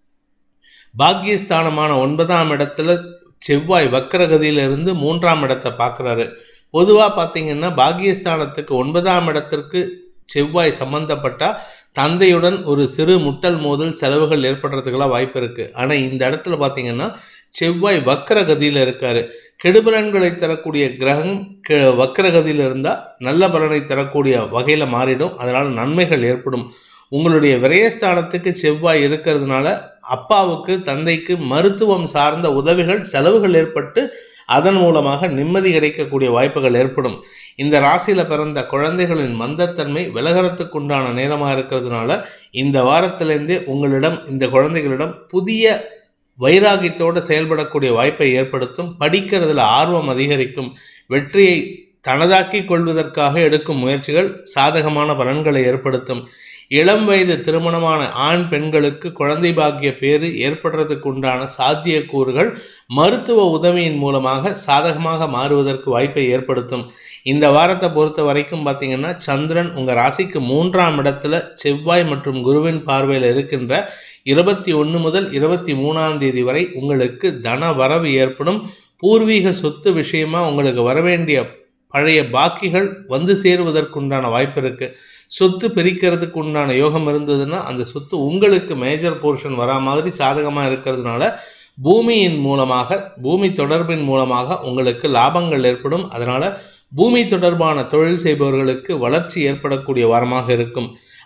பாக்கியஸ்தானமான ஒன்பதாம் இடத்துல செவ்வாய் வக்கரகதியிலிருந்து மூன்றாம் இடத்தை பார்க்குறாரு பொதுவாக பார்த்தீங்கன்னா பாக்கியஸ்தானத்துக்கு ஒன்பதாம் இடத்திற்கு செவ்வாய் சம்பந்தப்பட்டா தந்தையுடன் ஒரு சிறு முட்டல் மோதல் செலவுகள் ஏற்படுறதுக்கெல்லாம் வாய்ப்பு இருக்கு ஆனால் இந்த இடத்துல பார்த்தீங்கன்னா செவ்வாய் வக்கரகதியில் இருக்காரு கெடுபலன்களை தரக்கூடிய கிரகம் வக்கரகதியில் இருந்தால் நல்ல பலனை தரக்கூடிய வகையில் மாறிடும் அதனால் நன்மைகள் ஏற்படும் உங்களுடைய விரயஸ்தானத்துக்கு செவ்வாய் இருக்கிறதுனால அப்பாவுக்கு தந்தைக்கு மருத்துவம் சார்ந்த உதவிகள் செலவுகள் ஏற்பட்டு அதன் மூலமாக நிம்மதி கிடைக்கக்கூடிய வாய்ப்புகள் ஏற்படும் இந்த ராசியில் பிறந்த குழந்தைகளின் மந்தத்தன்மை விலகரத்துக்குண்டான நேரமாக இருக்கிறதுனால இந்த வாரத்திலேருந்தே உங்களிடம் இந்த குழந்தைகளிடம் புதிய வைராகியத்தோடு செயல்படக்கூடிய வாய்ப்பை ஏற்படுத்தும் படிக்கிறதுல ஆர்வம் அதிகரிக்கும் வெற்றியை தனதாக்கி கொள்வதற்காக எடுக்கும் முயற்சிகள் சாதகமான பலன்களை ஏற்படுத்தும் இளம் வயது திருமணமான ஆண் பெண்களுக்கு குழந்தை பாக்கிய பேறு ஏற்படுறதுக்கு உண்டான சாத்தியக்கூறுகள் மருத்துவ உதவியின் மூலமாக சாதகமாக மாறுவதற்கு வாய்ப்பை ஏற்படுத்தும் இந்த வாரத்தை பொறுத்த வரைக்கும் பார்த்தீங்கன்னா சந்திரன் உங்கள் ராசிக்கு மூன்றாம் இடத்துல செவ்வாய் மற்றும் குருவின் பார்வையில் இருக்கின்ற இருபத்தி ஒன்று முதல் இருபத்தி மூணாம் தேதி வரை உங்களுக்கு தன வரவு ஏற்படும் பூர்வீக சொத்து விஷயமா உங்களுக்கு வரவேண்டிய பழைய பாக்கிகள் வந்து சேருவதற்குண்டான வாய்ப்பு இருக்கு சொத்து பிரிக்கிறதுக்கு உண்டான யோகம் இருந்ததுன்னா அந்த சொத்து உங்களுக்கு மேஜர் போர்ஷன் வரா மாதிரி சாதகமாக இருக்கிறதுனால பூமியின் மூலமாக பூமி தொடர்பின் மூலமாக உங்களுக்கு லாபங்கள் ஏற்படும் அதனால பூமி தொடர்பான தொழில் செய்பவர்களுக்கு வளர்ச்சி ஏற்படக்கூடிய வாரமாக இருக்கும்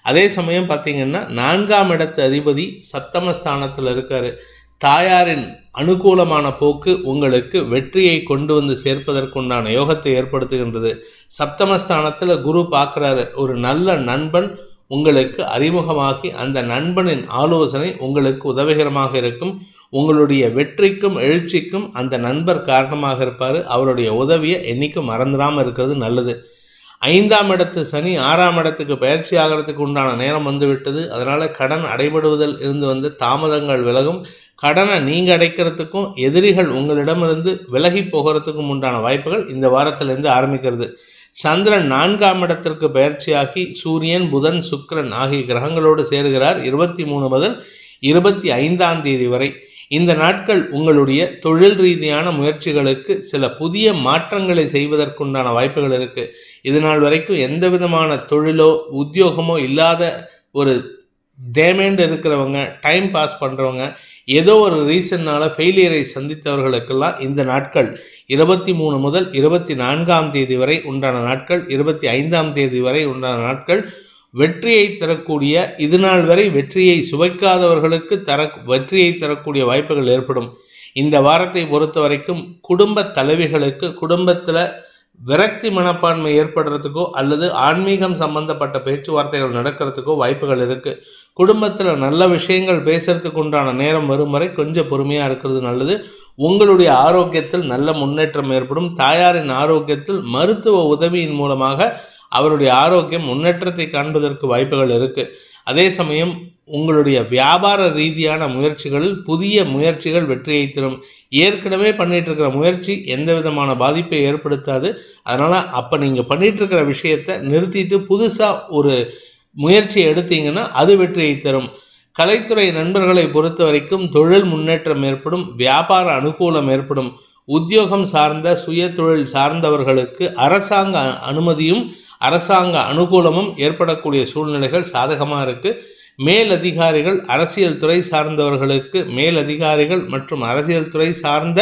அதே சமயம் பார்த்தீங்கன்னா நான்காம் இடத்து அதிபதி சப்தமஸ்தானத்தில் இருக்காரு தாயாரின் அனுகூலமான போக்கு உங்களுக்கு வெற்றியை கொண்டு வந்து சேர்ப்பதற்குண்டான யோகத்தை ஏற்படுத்துகின்றது சப்தமஸ்தானத்தில் குரு பார்க்குறாரு ஒரு நல்ல நண்பன் உங்களுக்கு அறிமுகமாகி அந்த நண்பனின் ஆலோசனை உங்களுக்கு உதவிகரமாக இருக்கும் உங்களுடைய வெற்றிக்கும் எழுச்சிக்கும் அந்த நண்பர் காரணமாக இருப்பார் அவருடைய உதவியை என்னைக்கும் மறந்துடாமல் இருக்கிறது நல்லது ஐந்தாம் இடத்து சனி ஆறாம் இடத்துக்கு பயிற்சி ஆகிறதுக்கு உண்டான நேரம் வந்து விட்டது அதனால கடன் அடைபடுவதில் இருந்து வந்து தாமதங்கள் விலகும் கடனை நீங்க அடைக்கிறதுக்கும் எதிரிகள் உங்களிடமிருந்து விலகி போகிறதுக்கும் உண்டான வாய்ப்புகள் இந்த வாரத்திலிருந்து ஆரம்பிக்கிறது சந்திரன் நான்காம் இடத்திற்கு பயிற்சியாகி சூரியன் புதன் சுக்கிரன் ஆகிய கிரகங்களோடு சேருகிறார் இருபத்தி மூணு முதல் இருபத்தி ஐந்தாம் தேதி வரை இந்த நாட்கள் உங்களுடைய தொழில் ரீதியான முயற்சிகளுக்கு சில புதிய மாற்றங்களை செய்வதற்குண்டான வாய்ப்புகள் இருக்கு இது நாள் வரைக்கும் எந்த விதமான தொழிலோ உத்தியோகமோ இல்லாத ஒரு டேமேண்ட் இருக்கிறவங்க டைம் பாஸ் பண்ணுறவங்க ஏதோ ஒரு ரீசன்னால ஃபெயிலியரை சந்தித்தவர்களுக்கெல்லாம் இந்த நாட்கள் இருபத்தி மூணு முதல் இருபத்தி நான்காம் தேதி வரை உண்டான நாட்கள் இருபத்தி ஐந்தாம் தேதி வரை உண்டான நாட்கள் வெற்றியை தரக்கூடிய இது நாள் வரை வெற்றியை சுவைக்காதவர்களுக்கு தர வெற்றியை தரக்கூடிய வாய்ப்புகள் ஏற்படும் இந்த வாரத்தை பொறுத்த வரைக்கும் குடும்ப தலைவிகளுக்கு குடும்பத்தில் விரக்தி மனப்பான்மை ஏற்படுறதுக்கோ அல்லது ஆன்மீகம் சம்பந்தப்பட்ட பேச்சுவார்த்தைகள் நடக்கிறதுக்கோ வாய்ப்புகள் இருக்கு குடும்பத்தில் நல்ல விஷயங்கள் பேசுறதுக்கு உண்டான நேரம் வரும் வரை கொஞ்சம் பொறுமையாக இருக்கிறது நல்லது உங்களுடைய ஆரோக்கியத்தில் நல்ல முன்னேற்றம் ஏற்படும் தாயாரின் ஆரோக்கியத்தில் மருத்துவ உதவியின் மூலமாக அவருடைய ஆரோக்கியம் முன்னேற்றத்தை காண்பதற்கு வாய்ப்புகள் இருக்கு அதே சமயம் உங்களுடைய வியாபார ரீதியான முயற்சிகளில் புதிய முயற்சிகள் வெற்றியை தரும் ஏற்கனவே பண்ணிட்டு இருக்கிற முயற்சி எந்த விதமான பாதிப்பை ஏற்படுத்தாது அதனால அப்ப நீங்க பண்ணிட்டு இருக்கிற விஷயத்த நிறுத்திட்டு புதுசா ஒரு முயற்சியை எடுத்தீங்கன்னா அது வெற்றியை தரும் கலைத்துறை நண்பர்களை பொறுத்த வரைக்கும் தொழில் முன்னேற்றம் ஏற்படும் வியாபார அனுகூலம் ஏற்படும் உத்தியோகம் சார்ந்த சுய தொழில் சார்ந்தவர்களுக்கு அரசாங்க அனுமதியும் அரசாங்க அனுகூலமும் ஏற்படக்கூடிய சூழ்நிலைகள் சாதகமாக இருக்கு மேலதிகாரிகள் அரசியல் துறை சார்ந்தவர்களுக்கு மேலதிகாரிகள் மற்றும் அரசியல் துறை சார்ந்த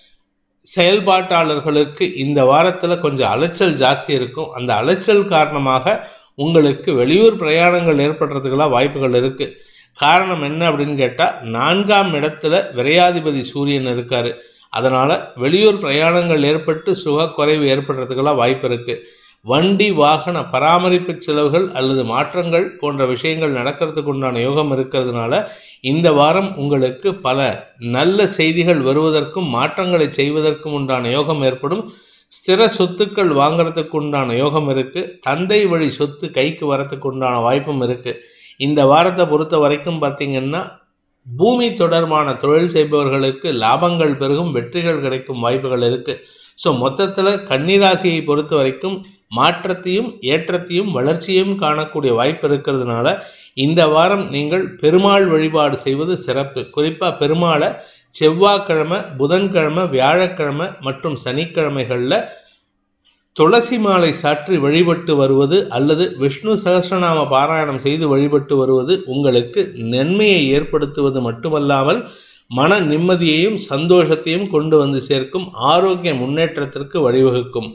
செயல்பாட்டாளர்களுக்கு இந்த வாரத்தில் கொஞ்சம் அலைச்சல் ஜாஸ்தி இருக்கும் அந்த அலைச்சல் காரணமாக உங்களுக்கு வெளியூர் பிரயாணங்கள் ஏற்படுறதுக்கெல்லாம் வாய்ப்புகள் இருக்கு காரணம் என்ன அப்படின்னு கேட்டால் நான்காம் இடத்துல விரையாதிபதி சூரியன் இருக்காரு அதனால வெளியூர் பிரயாணங்கள் ஏற்பட்டு சுக குறைவு ஏற்படுறதுக்கெல்லாம் வாய்ப்பு இருக்கு வண்டி வாகன பராமரிப்பு செலவுகள் அல்லது மாற்றங்கள் போன்ற விஷயங்கள் நடக்கிறதுக்கு உண்டான யோகம் இருக்கிறதுனால இந்த வாரம் உங்களுக்கு பல நல்ல செய்திகள் வருவதற்கும் மாற்றங்களை செய்வதற்கும் உண்டான யோகம் ஏற்படும் ஸ்திர சொத்துக்கள் வாங்குறதுக்கு உண்டான யோகம் இருக்கு தந்தை வழி சொத்து கைக்கு வரத்துக்கு உண்டான வாய்ப்பும் இருக்கு இந்த வாரத்தை பொறுத்த வரைக்கும் பார்த்தீங்கன்னா பூமி தொடர்பான தொழில் செய்பவர்களுக்கு லாபங்கள் பெருகும் வெற்றிகள் கிடைக்கும் வாய்ப்புகள் இருக்கு ஸோ மொத்தத்தில் கன்னிராசியை பொறுத்த வரைக்கும் மாற்றத்தையும் ஏற்றத்தையும் வளர்ச்சியும் காணக்கூடிய வாய்ப்பு இருக்கிறதுனால இந்த வாரம் நீங்கள் பெருமாள் வழிபாடு செய்வது சிறப்பு குறிப்பாக பெருமாளை செவ்வாய்க்கிழமை புதன்கிழமை வியாழக்கிழமை மற்றும் சனிக்கிழமைகளில் துளசி மாலை சாற்றி வழிபட்டு வருவது அல்லது விஷ்ணு சகஸ்ரநாம பாராயணம் செய்து வழிபட்டு வருவது உங்களுக்கு நன்மையை ஏற்படுத்துவது மட்டுமல்லாமல் மன நிம்மதியையும் சந்தோஷத்தையும் கொண்டு வந்து சேர்க்கும் ஆரோக்கிய முன்னேற்றத்திற்கு வழிவகுக்கும்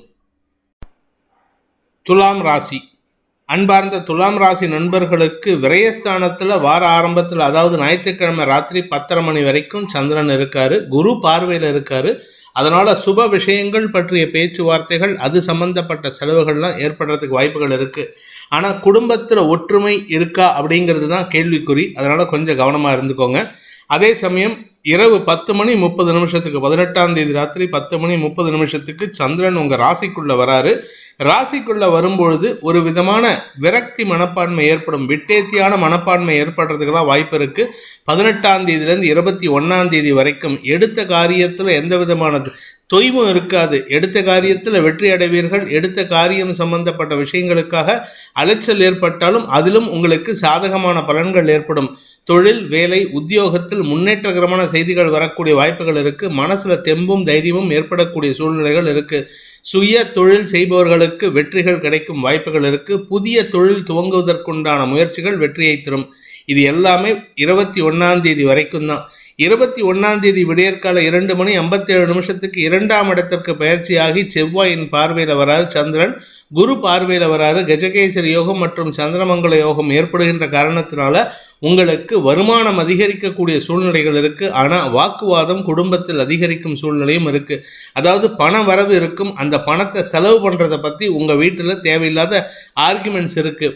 துலாம் ராசி அன்பார்ந்த துலாம் ராசி நண்பர்களுக்கு விரயஸ்தானத்தில் வார ஆரம்பத்தில் அதாவது ஞாயிற்றுக்கிழமை ராத்திரி பத்தரை மணி வரைக்கும் சந்திரன் இருக்காரு குரு பார்வையில் இருக்காரு அதனால சுப விஷயங்கள் பற்றிய பேச்சுவார்த்தைகள் அது சம்பந்தப்பட்ட செலவுகள்லாம் ஏற்படுறதுக்கு வாய்ப்புகள் இருக்கு ஆனால் குடும்பத்தில் ஒற்றுமை இருக்கா அப்படிங்கிறது தான் கேள்விக்குறி அதனால கொஞ்சம் கவனமாக இருந்துக்கோங்க அதே சமயம் இரவு பத்து மணி முப்பது நிமிஷத்துக்கு பதினெட்டாம் தேதி ராத்திரி பத்து மணி முப்பது நிமிஷத்துக்கு சந்திரன் உங்க ராசிக்குள்ள வராரு ராசிக்குள்ள வரும்பொழுது ஒரு விதமான விரக்தி மனப்பான்மை ஏற்படும் விட்டேத்தியான மனப்பான்மை ஏற்படுறதுக்கெல்லாம் வாய்ப்பு இருக்கு பதினெட்டாம் தேதியிலேருந்து இருபத்தி ஒன்னாம் தேதி வரைக்கும் எடுத்த காரியத்தில் எந்த விதமான தொய்வும் இருக்காது எடுத்த காரியத்தில் வெற்றி அடைவீர்கள் எடுத்த காரியம் சம்பந்தப்பட்ட விஷயங்களுக்காக அலைச்சல் ஏற்பட்டாலும் அதிலும் உங்களுக்கு சாதகமான பலன்கள் ஏற்படும் தொழில் வேலை உத்தியோகத்தில் முன்னேற்றகரமான செய்திகள் வரக்கூடிய வாய்ப்புகள் இருக்கு மனசுல தெம்பும் தைரியமும் ஏற்படக்கூடிய சூழ்நிலைகள் இருக்கு சுய தொழில் செய்பவர்களுக்கு வெற்றிகள் கிடைக்கும் வாய்ப்புகள் இருக்கு புதிய தொழில் துவங்குவதற்குண்டான முயற்சிகள் வெற்றியை தரும் இது எல்லாமே இருபத்தி ஒன்னாம் தேதி வரைக்கும் தான் இருபத்தி ஒன்னாம் தேதி விடியற்கால இரண்டு மணி ஐம்பத்தி ஏழு நிமிஷத்துக்கு இரண்டாம் இடத்திற்கு பயிற்சியாகி செவ்வாயின் பார்வையில் வராரு சந்திரன் குரு பார்வையில் வராரு கஜகேசரி யோகம் மற்றும் சந்திரமங்கல யோகம் ஏற்படுகின்ற காரணத்தினால உங்களுக்கு வருமானம் அதிகரிக்கக்கூடிய சூழ்நிலைகள் இருக்கு ஆனா வாக்குவாதம் குடும்பத்தில் அதிகரிக்கும் சூழ்நிலையும் இருக்கு அதாவது பண வரவு இருக்கும் அந்த பணத்தை செலவு பண்றதை பத்தி உங்க வீட்டுல தேவையில்லாத ஆர்குமெண்ட்ஸ் இருக்கு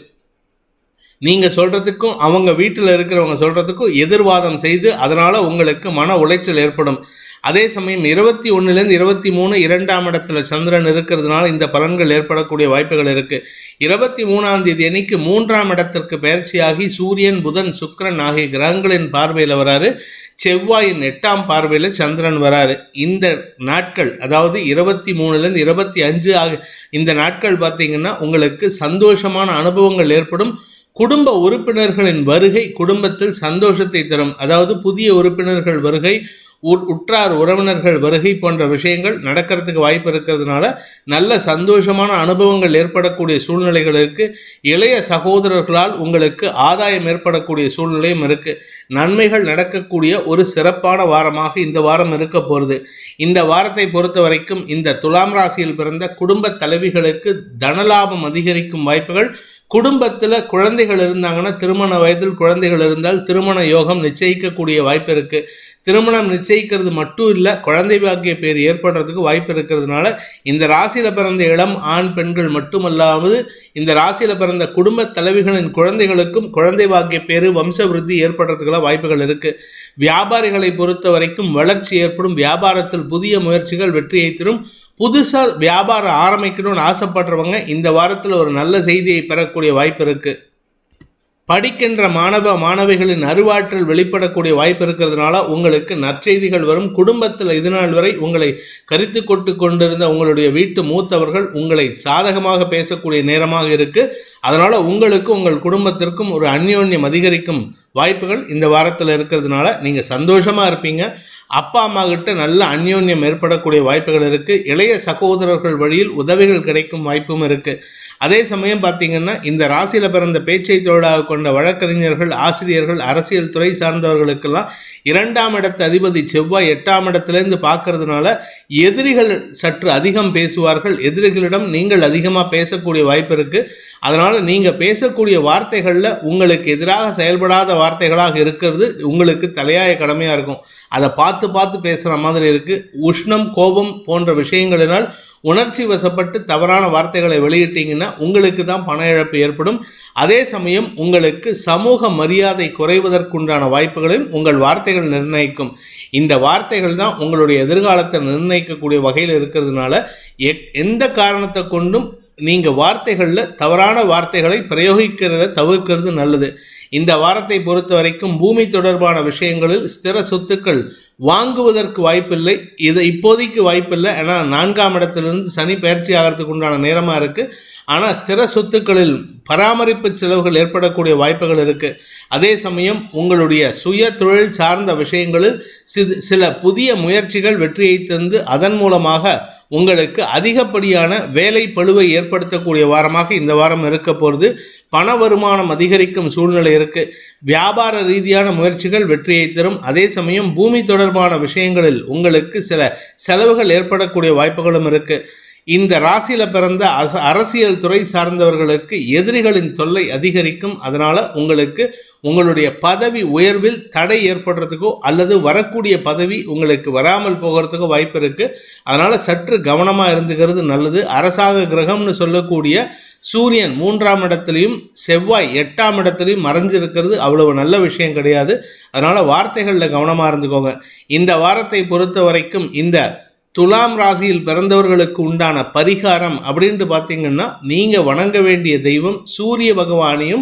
நீங்க சொல்றதுக்கும் அவங்க வீட்டில் இருக்கிறவங்க சொல்றதுக்கும் எதிர்வாதம் செய்து அதனால உங்களுக்கு மன உளைச்சல் ஏற்படும் அதே சமயம் இருபத்தி ஒன்னுலேருந்து இருபத்தி மூணு இரண்டாம் இடத்துல சந்திரன் இருக்கிறதுனால இந்த பலன்கள் ஏற்படக்கூடிய வாய்ப்புகள் இருக்கு இருபத்தி மூணாம் தேதி அன்னைக்கு மூன்றாம் இடத்திற்கு பயிற்சியாகி சூரியன் புதன் சுக்கிரன் ஆகிய கிரகங்களின் பார்வையில் வராரு செவ்வாயின் எட்டாம் பார்வையில் சந்திரன் வராரு இந்த நாட்கள் அதாவது இருபத்தி மூணுலேருந்து இருபத்தி அஞ்சு ஆக இந்த நாட்கள் பார்த்தீங்கன்னா உங்களுக்கு சந்தோஷமான அனுபவங்கள் ஏற்படும் குடும்ப உறுப்பினர்களின் வருகை குடும்பத்தில் சந்தோஷத்தை தரும் அதாவது புதிய உறுப்பினர்கள் வருகை உ- உற்றார் உறவினர்கள் வருகை போன்ற விஷயங்கள் நடக்கிறதுக்கு வாய்ப்பு இருக்கிறதுனால நல்ல சந்தோஷமான அனுபவங்கள் ஏற்படக்கூடிய சூழ்நிலைகள் இருக்கு இளைய சகோதரர்களால் உங்களுக்கு ஆதாயம் ஏற்படக்கூடிய சூழ்நிலையும் இருக்கு நன்மைகள் நடக்கக்கூடிய ஒரு சிறப்பான வாரமாக இந்த வாரம் இருக்க போகிறது இந்த வாரத்தை பொறுத்த வரைக்கும் இந்த துலாம் ராசியில் பிறந்த குடும்ப தலைவிகளுக்கு தனலாபம் அதிகரிக்கும் வாய்ப்புகள் குடும்பத்தில் குழந்தைகள் இருந்தாங்கன்னா திருமண வயதில் குழந்தைகள் இருந்தால் திருமண யோகம் நிச்சயிக்கக்கூடிய வாய்ப்பு இருக்கு திருமணம் நிச்சயிக்கிறது மட்டும் இல்லை குழந்தை பாக்கிய பேர் ஏற்படுறதுக்கு வாய்ப்பு இருக்கிறதுனால இந்த ராசியில பிறந்த இளம் ஆண் பெண்கள் மட்டுமல்லாமல் இந்த ராசியில பிறந்த குடும்ப தலைவிகளின் குழந்தைகளுக்கும் குழந்தை பாக்கிய பேரு வம்ச விருத்தி ஏற்படுறதுக்குலாம் வாய்ப்புகள் இருக்கு வியாபாரிகளை பொறுத்த வரைக்கும் வளர்ச்சி ஏற்படும் வியாபாரத்தில் புதிய முயற்சிகள் வெற்றியை தரும் புதுசா வியாபாரம் ஆரம்பிக்கணும்னு ஆசைப்படுறவங்க இந்த வாரத்தில் ஒரு நல்ல செய்தியை பெறக்கூடிய வாய்ப்பு இருக்கு படிக்கின்ற மாணவ மாணவிகளின் அறிவாற்றல் வெளிப்படக்கூடிய வாய்ப்பு இருக்கிறதுனால உங்களுக்கு நற்செய்திகள் வரும் குடும்பத்தில் இது நாள் வரை உங்களை கரித்து கொண்டு கொண்டிருந்த உங்களுடைய வீட்டு மூத்தவர்கள் உங்களை சாதகமாக பேசக்கூடிய நேரமாக இருக்கு அதனால உங்களுக்கு உங்கள் குடும்பத்திற்கும் ஒரு அந்யோன்யம் அதிகரிக்கும் வாய்ப்புகள் இந்த வாரத்தில் இருக்கிறதுனால நீங்க சந்தோஷமா இருப்பீங்க அப்பா அம்மா கிட்ட நல்ல அந்யோன்யம் ஏற்படக்கூடிய வாய்ப்புகள் இருக்கு இளைய சகோதரர்கள் வழியில் உதவிகள் கிடைக்கும் வாய்ப்பும் இருக்கு அதே சமயம் பார்த்தீங்கன்னா இந்த ராசியில பிறந்த பேச்சை தொழிலாக கொண்ட வழக்கறிஞர்கள் ஆசிரியர்கள் அரசியல் துறை சார்ந்தவர்களுக்கெல்லாம் இரண்டாம் இடத்து அதிபதி செவ்வாய் எட்டாம் இடத்திலிருந்து பார்க்கறதுனால எதிரிகள் சற்று அதிகம் பேசுவார்கள் எதிரிகளிடம் நீங்கள் அதிகமாக பேசக்கூடிய வாய்ப்பு இருக்கு அதனால நீங்க பேசக்கூடிய வார்த்தைகள்ல உங்களுக்கு எதிராக செயல்படாத வார்த்தைகளாக இருக்கிறது உங்களுக்கு தலையாய கடமையா இருக்கும் அதை பார்த்து பார்த்து பேசுற மாதிரி இருக்கு உஷ்ணம் கோபம் போன்ற விஷயங்களினால் உணர்ச்சி வசப்பட்டு தவறான வார்த்தைகளை வெளியிட்டீங்கன்னா உங்களுக்கு தான் பண இழப்பு ஏற்படும் அதே சமயம் உங்களுக்கு சமூக மரியாதை குறைவதற்குண்டான வாய்ப்புகளையும் உங்கள் வார்த்தைகள் நிர்ணயிக்கும் இந்த வார்த்தைகள் தான் உங்களுடைய எதிர்காலத்தை நிர்ணயிக்கக்கூடிய வகையில் இருக்கிறதுனால எ- எந்த காரணத்தை கொண்டும் நீங்க வார்த்தைகள்ல தவறான வார்த்தைகளை பிரயோகிக்கிறத தவிர்க்கிறது நல்லது இந்த வாரத்தை பொறுத்த வரைக்கும் பூமி தொடர்பான விஷயங்களில் ஸ்திர சொத்துக்கள் வாங்குவதற்கு வாய்ப்பில்லை இது இப்போதைக்கு வாய்ப்பில்லை ஏன்னா நான்காம் இடத்திலிருந்து சனி பயிற்சி ஆகிறதுக்கு உண்டான நேரமா இருக்கு ஆனா ஸ்திர சொத்துக்களில் பராமரிப்பு செலவுகள் ஏற்படக்கூடிய வாய்ப்புகள் இருக்கு அதே சமயம் உங்களுடைய சுய தொழில் சார்ந்த விஷயங்களில் சிது சில புதிய முயற்சிகள் வெற்றியை தந்து அதன் மூலமாக உங்களுக்கு அதிகப்படியான வேலை பளுவை ஏற்படுத்தக்கூடிய வாரமாக இந்த வாரம் இருக்க போகிறது பண வருமானம் அதிகரிக்கும் சூழ்நிலை இருக்கு வியாபார ரீதியான முயற்சிகள் வெற்றியை தரும் அதே சமயம் பூமி தொடர்பான விஷயங்களில் உங்களுக்கு சில செலவுகள் ஏற்படக்கூடிய வாய்ப்புகளும் இருக்கு இந்த ராசியில பிறந்த அச- அரசியல் துறை சார்ந்தவர்களுக்கு எதிரிகளின் தொல்லை அதிகரிக்கும் அதனால உங்களுக்கு உங்களுடைய பதவி உயர்வில் தடை ஏற்படுறதுக்கோ அல்லது வரக்கூடிய பதவி உங்களுக்கு வராமல் போகிறதுக்கோ வாய்ப்பு இருக்கு அதனால சற்று கவனமா இருந்துக்கிறது நல்லது அரசாங்க கிரகம்னு சொல்லக்கூடிய சூரியன் மூன்றாம் இடத்துலையும் செவ்வாய் எட்டாம் இடத்துலையும் மறைஞ்சிருக்கிறது அவ்வளவு நல்ல விஷயம் கிடையாது அதனால வார்த்தைகளில் கவனமா இருந்துக்கோங்க இந்த வாரத்தை பொறுத்த வரைக்கும் இந்த துலாம் ராசியில் பிறந்தவர்களுக்கு உண்டான பரிகாரம் அப்படின்ட்டு பார்த்தீங்கன்னா நீங்க வணங்க வேண்டிய தெய்வம் சூரிய பகவானையும்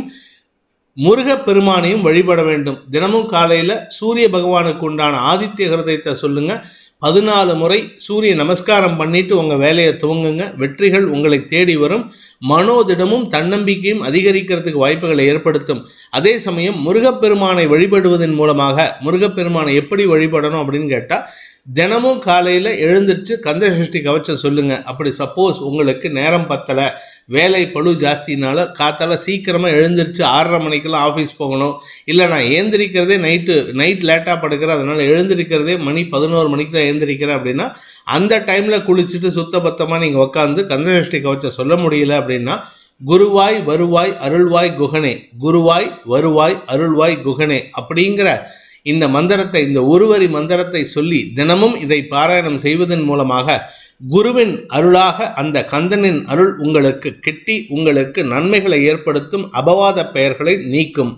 முருகப் பெருமானையும் வழிபட வேண்டும் தினமும் காலையில சூரிய பகவானுக்கு உண்டான ஆதித்ய ஹிருதயத்தை சொல்லுங்க பதினாலு முறை சூரிய நமஸ்காரம் பண்ணிட்டு உங்க வேலையை துவங்குங்க வெற்றிகள் உங்களை தேடி வரும் மனோதிடமும் தன்னம்பிக்கையும் அதிகரிக்கிறதுக்கு வாய்ப்புகளை ஏற்படுத்தும் அதே சமயம் முருகப்பெருமானை வழிபடுவதன் மூலமாக முருகப்பெருமானை எப்படி வழிபடணும் அப்படின்னு கேட்டா தினமும் காலையில் எழுந்திருச்சு கந்த சஷ்டி கவச்சம் சொல்லுங்க அப்படி சப்போஸ் உங்களுக்கு நேரம் பத்தலை வேலை பளு ஜாஸ்தினால காத்தால சீக்கிரமாக எழுந்திரிச்சு ஆறரை மணிக்கெல்லாம் ஆஃபீஸ் போகணும் இல்லை நான் ஏந்திரிக்கிறதே நைட்டு நைட் லேட்டாக படுக்கிறேன் அதனால் எழுந்திரிக்கிறதே மணி பதினோரு மணிக்கு தான் எழுந்திரிக்கிறேன் அப்படின்னா அந்த டைமில் குளிச்சுட்டு சுத்தபத்தமாக நீங்கள் உட்காந்து கந்தசஷ்டி கவச்சம் சொல்ல முடியல அப்படின்னா குருவாய் வருவாய் அருள்வாய் குகனே குருவாய் வருவாய் அருள்வாய் குகனே அப்படிங்கிற இந்த மந்திரத்தை இந்த ஒருவரி மந்திரத்தை சொல்லி தினமும் இதை பாராயணம் செய்வதன் மூலமாக குருவின் அருளாக அந்த கந்தனின் அருள் உங்களுக்கு கிட்டி உங்களுக்கு நன்மைகளை ஏற்படுத்தும் அபவாத பெயர்களை நீக்கும்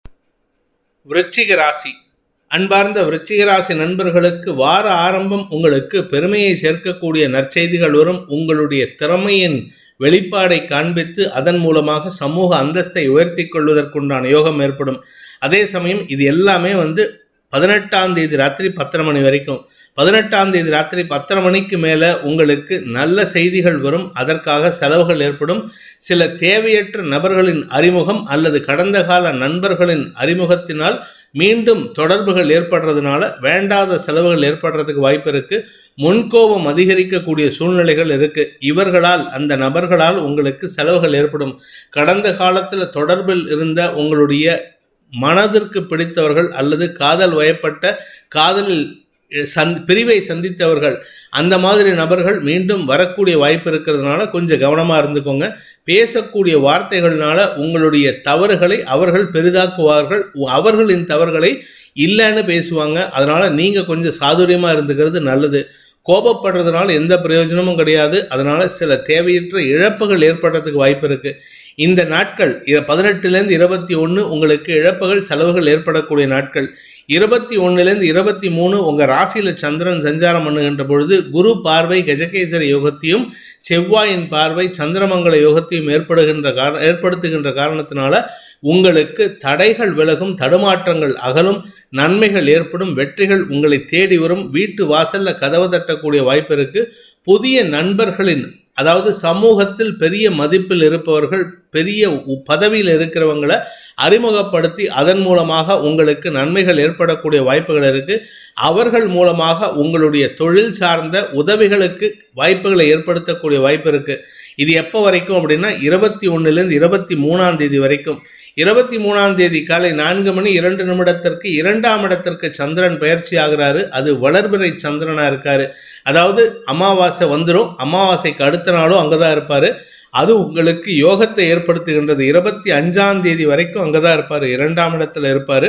விருச்சிக ராசி அன்பார்ந்த விருச்சிக ராசி நண்பர்களுக்கு வார ஆரம்பம் உங்களுக்கு பெருமையை சேர்க்கக்கூடிய நற்செய்திகள் வரும் உங்களுடைய திறமையின் வெளிப்பாடை காண்பித்து அதன் மூலமாக சமூக அந்தஸ்தை உயர்த்தி கொள்வதற்குண்டான யோகம் ஏற்படும் அதே சமயம் இது எல்லாமே வந்து பதினெட்டாம் தேதி ராத்திரி பத்தரை மணி வரைக்கும் பதினெட்டாம் தேதி ராத்திரி பத்தரை மணிக்கு மேலே உங்களுக்கு நல்ல செய்திகள் வரும் அதற்காக செலவுகள் ஏற்படும் சில தேவையற்ற நபர்களின் அறிமுகம் அல்லது கடந்த கால நண்பர்களின் அறிமுகத்தினால் மீண்டும் தொடர்புகள் ஏற்படுறதுனால வேண்டாத செலவுகள் ஏற்படுறதுக்கு வாய்ப்பு இருக்கு முன்கோபம் அதிகரிக்கக்கூடிய சூழ்நிலைகள் இருக்கு இவர்களால் அந்த நபர்களால் உங்களுக்கு செலவுகள் ஏற்படும் கடந்த காலத்தில் தொடர்பில் இருந்த உங்களுடைய மனதிற்கு பிடித்தவர்கள் அல்லது காதல் வயப்பட்ட காதலில் சந் பிரிவை சந்தித்தவர்கள் அந்த மாதிரி நபர்கள் மீண்டும் வரக்கூடிய வாய்ப்பு இருக்கிறதுனால கொஞ்சம் கவனமாக இருந்துக்கோங்க பேசக்கூடிய வார்த்தைகள்னால உங்களுடைய தவறுகளை அவர்கள் பெரிதாக்குவார்கள் அவர்களின் தவறுகளை இல்லைன்னு பேசுவாங்க அதனால நீங்கள் கொஞ்சம் சாதுரியமாக இருந்துக்கிறது நல்லது கோபப்படுறதுனால எந்த பிரயோஜனமும் கிடையாது அதனால சில தேவையற்ற இழப்புகள் ஏற்படுறதுக்கு வாய்ப்பு இருக்கு இந்த நாட்கள் பதினெட்டுலேருந்து இருபத்தி ஒன்று உங்களுக்கு இழப்புகள் செலவுகள் ஏற்படக்கூடிய நாட்கள் இருபத்தி ஒன்னுலேருந்து இருபத்தி மூணு உங்கள் ராசியில் சந்திரன் சஞ்சாரம் பண்ணுகின்ற பொழுது குரு பார்வை கஜகேசர யோகத்தையும் செவ்வாயின் பார்வை சந்திரமங்கல யோகத்தையும் ஏற்படுகின்ற கார ஏற்படுத்துகின்ற காரணத்தினால உங்களுக்கு தடைகள் விலகும் தடுமாற்றங்கள் அகலும் நன்மைகள் ஏற்படும் வெற்றிகள் உங்களை தேடி வரும் வீட்டு வாசல்ல கதவு தட்டக்கூடிய வாய்ப்பு இருக்கு புதிய நண்பர்களின் அதாவது சமூகத்தில் பெரிய மதிப்பில் இருப்பவர்கள் பெரிய பதவியில் இருக்கிறவங்களை அறிமுகப்படுத்தி அதன் மூலமாக உங்களுக்கு நன்மைகள் ஏற்படக்கூடிய வாய்ப்புகள் இருக்கு அவர்கள் மூலமாக உங்களுடைய தொழில் சார்ந்த உதவிகளுக்கு வாய்ப்புகளை ஏற்படுத்தக்கூடிய வாய்ப்பு இருக்கு இது எப்போ வரைக்கும் அப்படின்னா இருபத்தி ஒன்னுலேருந்து இருபத்தி மூணாம் தேதி வரைக்கும் இருபத்தி மூணாம் தேதி காலை நான்கு மணி இரண்டு நிமிடத்திற்கு இரண்டாம் இடத்திற்கு சந்திரன் பயிற்சி ஆகிறாரு அது வளர்பிறை சந்திரனா இருக்காரு அதாவது அமாவாசை வந்துடும் அமாவாசைக்கு அடுத்த நாளும் அங்கதான் இருப்பாரு அது உங்களுக்கு யோகத்தை ஏற்படுத்துகின்றது இருபத்தி அஞ்சாம் தேதி வரைக்கும் அங்கதான் இருப்பாரு இரண்டாம் இடத்துல இருப்பாரு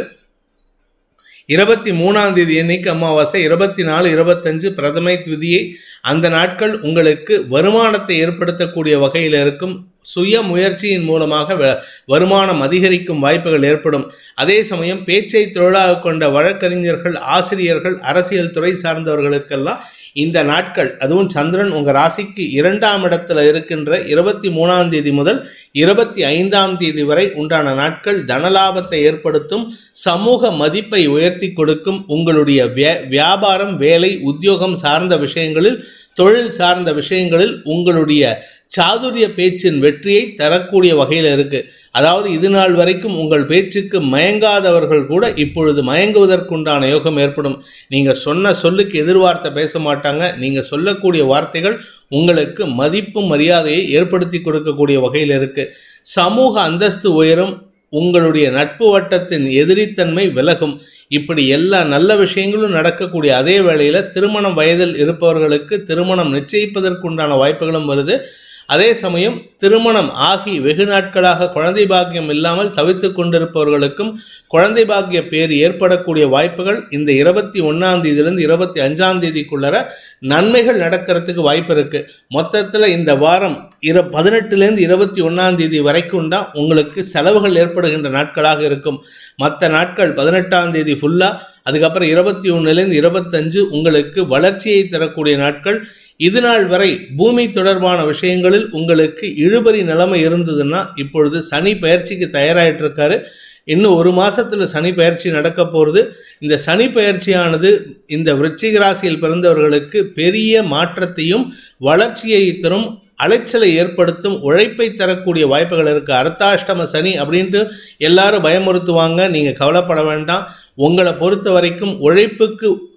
இருபத்தி மூணாம் தேதி அன்னைக்கு அமாவாசை இருபத்தி நாலு இருபத்தஞ்சு பிரதமை துதியை அந்த நாட்கள் உங்களுக்கு வருமானத்தை ஏற்படுத்தக்கூடிய வகையில் இருக்கும் சுய முயற்சியின் மூலமாக வருமானம் அதிகரிக்கும் வாய்ப்புகள் ஏற்படும் அதே சமயம் பேச்சை தொழிலாக கொண்ட வழக்கறிஞர்கள் ஆசிரியர்கள் அரசியல் துறை சார்ந்தவர்களுக்கெல்லாம் இந்த நாட்கள் அதுவும் சந்திரன் உங்க ராசிக்கு இரண்டாம் இடத்துல இருக்கின்ற இருபத்தி மூணாம் தேதி முதல் இருபத்தி ஐந்தாம் தேதி வரை உண்டான நாட்கள் தனலாபத்தை ஏற்படுத்தும் சமூக மதிப்பை உயர்த்தி கொடுக்கும் உங்களுடைய வியாபாரம் வேலை உத்தியோகம் சார்ந்த விஷயங்களில் தொழில் சார்ந்த விஷயங்களில் உங்களுடைய சாதுரிய பேச்சின் வெற்றியை தரக்கூடிய வகையில் இருக்கு அதாவது இது நாள் வரைக்கும் உங்கள் பேச்சுக்கு மயங்காதவர்கள் கூட இப்பொழுது மயங்குவதற்குண்டான யோகம் ஏற்படும் நீங்க சொன்ன சொல்லுக்கு எதிர்வார்த்தை பேச மாட்டாங்க நீங்க சொல்லக்கூடிய வார்த்தைகள் உங்களுக்கு மதிப்பும் மரியாதையை ஏற்படுத்தி கொடுக்கக்கூடிய வகையில் இருக்கு சமூக அந்தஸ்து உயரும் உங்களுடைய நட்பு வட்டத்தின் எதிரித்தன்மை விலகும் இப்படி எல்லா நல்ல விஷயங்களும் நடக்கக்கூடிய அதே வேளையில திருமணம் வயதில் இருப்பவர்களுக்கு திருமணம் நிச்சயிப்பதற்குண்டான வாய்ப்புகளும் வருது அதே சமயம் திருமணம் ஆகி வெகு நாட்களாக குழந்தை பாக்கியம் இல்லாமல் தவித்து கொண்டிருப்பவர்களுக்கும் குழந்தை பாக்கிய பேர் ஏற்படக்கூடிய வாய்ப்புகள் இந்த இருபத்தி ஒன்னாம் தேதியிலிருந்து இருபத்தி அஞ்சாம் தேதிக்குள்ளர நன்மைகள் நடக்கிறதுக்கு வாய்ப்பு இருக்கு மொத்தத்தில் இந்த வாரம் இர பதினெட்டுலேருந்து இருபத்தி ஒன்னாம் தேதி வரைக்கும் தான் உங்களுக்கு செலவுகள் ஏற்படுகின்ற நாட்களாக இருக்கும் மற்ற நாட்கள் பதினெட்டாம் தேதி ஃபுல்லாக அதுக்கப்புறம் இருபத்தி ஒன்னுலேருந்து இருபத்தஞ்சு உங்களுக்கு வளர்ச்சியை தரக்கூடிய நாட்கள் இது நாள் வரை பூமி தொடர்பான விஷயங்களில் உங்களுக்கு இழுபறி நிலைமை இருந்ததுன்னா இப்பொழுது சனி பயிற்சிக்கு தயாராகிட்டு இருக்காரு இன்னும் ஒரு மாசத்துல சனி பயிற்சி நடக்க போகிறது இந்த சனி பயிற்சியானது இந்த விருச்சிக ராசியில் பிறந்தவர்களுக்கு பெரிய மாற்றத்தையும் வளர்ச்சியை தரும் அலைச்சலை ஏற்படுத்தும் உழைப்பை தரக்கூடிய வாய்ப்புகள் இருக்கு அர்த்தாஷ்டம சனி அப்படின்ட்டு எல்லாரும் பயமுறுத்துவாங்க நீங்க கவலைப்பட வேண்டாம் உங்களை பொறுத்த வரைக்கும் உழைப்புக்கு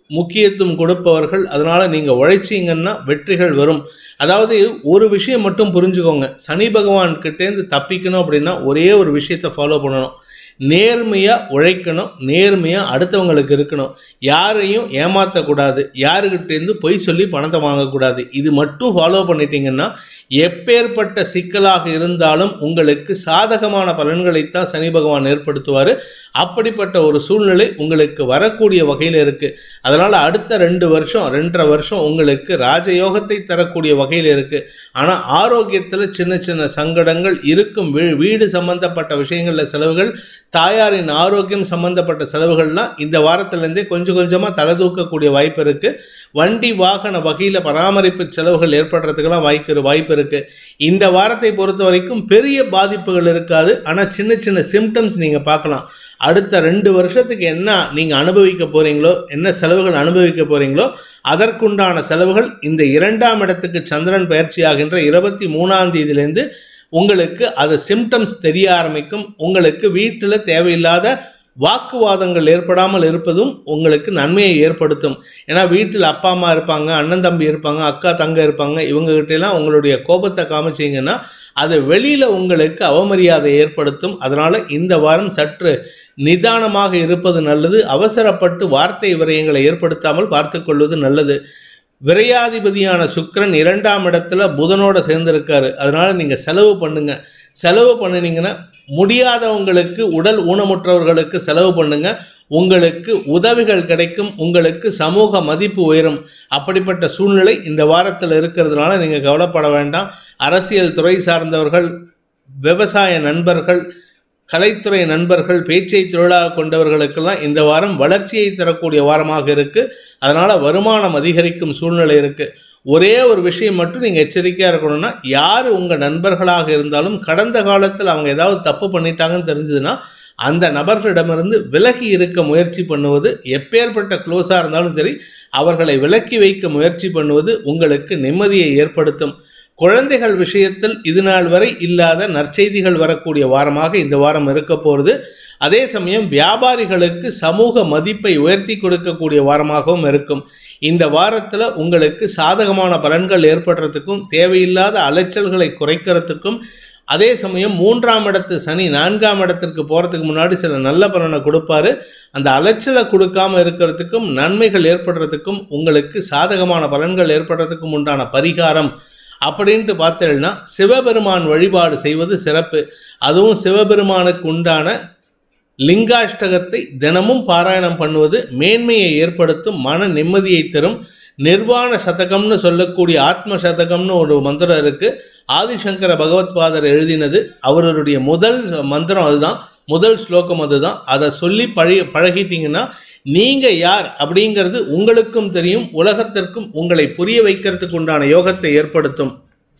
முக்கியத்துவம் கொடுப்பவர்கள் அதனால நீங்க உழைச்சீங்கன்னா வெற்றிகள் வரும் அதாவது ஒரு விஷயம் மட்டும் புரிஞ்சுக்கோங்க சனி பகவான் கிட்டேருந்து தப்பிக்கணும் அப்படின்னா ஒரே ஒரு விஷயத்தை ஃபாலோ பண்ணணும் நேர்மையா உழைக்கணும் நேர்மையா அடுத்தவங்களுக்கு இருக்கணும் யாரையும் ஏமாற்றக்கூடாது யாருக்கிட்டேருந்து பொய் சொல்லி பணத்தை வாங்கக்கூடாது இது மட்டும் ஃபாலோ பண்ணிட்டீங்கன்னா எப்பேற்பட்ட சிக்கலாக இருந்தாலும் உங்களுக்கு சாதகமான பலன்களைத்தான் சனி பகவான் ஏற்படுத்துவார் அப்படிப்பட்ட ஒரு சூழ்நிலை உங்களுக்கு வரக்கூடிய வகையில் இருக்கு அதனால அடுத்த ரெண்டு வருஷம் ரெண்டரை வருஷம் உங்களுக்கு ராஜயோகத்தை தரக்கூடிய வகையில் இருக்கு ஆனால் ஆரோக்கியத்தில் சின்ன சின்ன சங்கடங்கள் இருக்கும் வீ வீடு சம்பந்தப்பட்ட விஷயங்களில் செலவுகள் தாயாரின் ஆரோக்கியம் சம்பந்தப்பட்ட செலவுகள்லாம் இந்த வாரத்திலேருந்தே கொஞ்சம் கொஞ்சமாக தலை தூக்கக்கூடிய வாய்ப்பு இருக்கு வண்டி வாகன வகையில் பராமரிப்பு செலவுகள் ஏற்படுறதுக்கெல்லாம் வாய்ப்பு வாய்ப்பு இருக்கு இந்த வாரத்தை பொறுத்த வரைக்கும் பெரிய பாதிப்புகள் இருக்காது ஆனால் சின்ன சின்ன சிம்டம்ஸ் நீங்கள் பார்க்கலாம் அடுத்த ரெண்டு வருஷத்துக்கு என்ன நீங்கள் அனுபவிக்க போறீங்களோ என்ன செலவுகள் அனுபவிக்க போறீங்களோ அதற்குண்டான செலவுகள் இந்த இரண்டாம் இடத்துக்கு சந்திரன் பயிற்சி ஆகின்ற இருபத்தி மூணாம் தேதியிலேருந்து உங்களுக்கு அது சிம்டம்ஸ் தெரிய ஆரம்பிக்கும் உங்களுக்கு வீட்டில் தேவையில்லாத வாக்குவாதங்கள் ஏற்படாமல் இருப்பதும் உங்களுக்கு நன்மையை ஏற்படுத்தும் ஏன்னா வீட்டில் அப்பா அம்மா இருப்பாங்க அண்ணன் தம்பி இருப்பாங்க அக்கா தங்க இருப்பாங்க இவங்ககிட்ட எல்லாம் உங்களுடைய கோபத்தை காமிச்சீங்கன்னா அது வெளியில உங்களுக்கு அவமரியாதை ஏற்படுத்தும் அதனால இந்த வாரம் சற்று நிதானமாக இருப்பது நல்லது அவசரப்பட்டு வார்த்தை விரயங்களை ஏற்படுத்தாமல் பார்த்து கொள்வது நல்லது விரையாதிபதியான சுக்கிரன் இரண்டாம் இடத்துல புதனோட சேர்ந்திருக்காரு அதனால நீங்க செலவு பண்ணுங்க செலவு பண்ணினீங்கன்னா முடியாதவங்களுக்கு உடல் ஊனமுற்றவர்களுக்கு செலவு பண்ணுங்க உங்களுக்கு உதவிகள் கிடைக்கும் உங்களுக்கு சமூக மதிப்பு உயரும் அப்படிப்பட்ட சூழ்நிலை இந்த வாரத்தில் இருக்கிறதுனால நீங்கள் கவலைப்பட வேண்டாம் அரசியல் துறை சார்ந்தவர்கள் விவசாய நண்பர்கள் கலைத்துறை நண்பர்கள் பேச்சை தொழிலாக கொண்டவர்களுக்கெல்லாம் இந்த வாரம் வளர்ச்சியை தரக்கூடிய வாரமாக இருக்கு அதனால வருமானம் அதிகரிக்கும் சூழ்நிலை இருக்கு ஒரே ஒரு விஷயம் மட்டும் நீங்கள் எச்சரிக்கையாக இருக்கணும்னா யார் உங்கள் நண்பர்களாக இருந்தாலும் கடந்த காலத்தில் அவங்க ஏதாவது தப்பு பண்ணிட்டாங்கன்னு தெரிஞ்சதுன்னா அந்த நபர்களிடமிருந்து விலகி இருக்க முயற்சி பண்ணுவது எப்பேற்பட்ட க்ளோஸாக இருந்தாலும் சரி அவர்களை விலக்கி வைக்க முயற்சி பண்ணுவது உங்களுக்கு நிம்மதியை ஏற்படுத்தும் குழந்தைகள் விஷயத்தில் இது நாள் வரை இல்லாத நற்செய்திகள் வரக்கூடிய வாரமாக இந்த வாரம் இருக்க போகிறது அதே சமயம் வியாபாரிகளுக்கு சமூக மதிப்பை உயர்த்தி கொடுக்கக்கூடிய வாரமாகவும் இருக்கும் இந்த வாரத்தில் உங்களுக்கு சாதகமான பலன்கள் ஏற்படுறதுக்கும் தேவையில்லாத அலைச்சல்களை குறைக்கிறதுக்கும் அதே சமயம் மூன்றாம் இடத்து சனி நான்காம் இடத்திற்கு போகிறதுக்கு முன்னாடி சில நல்ல பலனை கொடுப்பாரு அந்த அலைச்சலை கொடுக்காம இருக்கிறதுக்கும் நன்மைகள் ஏற்படுறதுக்கும் உங்களுக்கு சாதகமான பலன்கள் ஏற்படுறதுக்கும் உண்டான பரிகாரம் அப்படின்ட்டு பார்த்தேன்னா சிவபெருமான் வழிபாடு செய்வது சிறப்பு அதுவும் சிவபெருமானுக்கு உண்டான லிங்காஷ்டகத்தை தினமும் பாராயணம் பண்ணுவது மேன்மையை ஏற்படுத்தும் மன நிம்மதியை தரும் நிர்வாண சதகம்னு சொல்லக்கூடிய ஆத்ம சதகம்னு ஒரு மந்திரம் இருக்கு ஆதிசங்கர பகவத்பாதர் எழுதினது அவருடைய முதல் மந்திரம் அதுதான் முதல் ஸ்லோகம் அதுதான் அதை சொல்லி பழகி பழகிட்டீங்கன்னா நீங்க யார் அப்படிங்கிறது உங்களுக்கும் தெரியும் உலகத்திற்கும் உங்களை புரிய வைக்கிறதுக்கு உண்டான யோகத்தை ஏற்படுத்தும்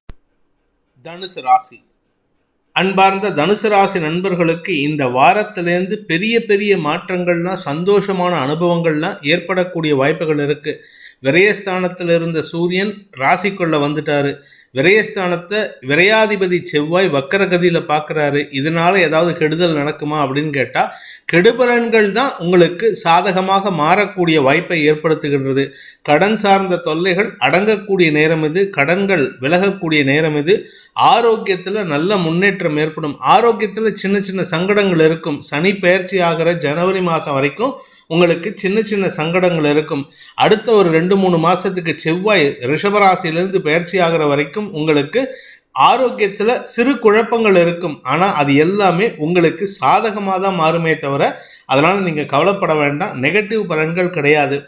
தனுசு ராசி அன்பார்ந்த தனுசு ராசி நண்பர்களுக்கு இந்த வாரத்திலேருந்து பெரிய பெரிய மாற்றங்கள்லாம் சந்தோஷமான அனுபவங்கள்லாம் ஏற்படக்கூடிய வாய்ப்புகள் இருக்கு விரயஸ்தானத்தில் இருந்த சூரியன் ராசிக்குள்ள வந்துட்டாரு விரயஸ்தானத்தை விரையாதிபதி செவ்வாய் வக்கரகதியில் பார்க்குறாரு இதனால ஏதாவது கெடுதல் நடக்குமா அப்படின்னு கேட்டால் கெடுபலன்கள் தான் உங்களுக்கு சாதகமாக மாறக்கூடிய வாய்ப்பை ஏற்படுத்துகின்றது கடன் சார்ந்த தொல்லைகள் அடங்கக்கூடிய நேரம் இது கடன்கள் விலகக்கூடிய நேரம் இது ஆரோக்கியத்தில் நல்ல முன்னேற்றம் ஏற்படும் ஆரோக்கியத்தில் சின்ன சின்ன சங்கடங்கள் இருக்கும் சனி பயிற்சி ஆகிற ஜனவரி மாதம் வரைக்கும் உங்களுக்கு சின்ன சின்ன சங்கடங்கள் இருக்கும் அடுத்த ஒரு ரெண்டு மூணு மாசத்துக்கு செவ்வாய் ரிஷபராசியிலிருந்து பயிற்சி ஆகிற வரைக்கும் உங்களுக்கு ஆரோக்கியத்தில் சிறு குழப்பங்கள் இருக்கும் ஆனால் அது எல்லாமே உங்களுக்கு சாதகமாக தான் மாறுமே தவிர அதனால் நீங்கள் கவலைப்பட வேண்டாம் நெகட்டிவ் பலன்கள் கிடையாது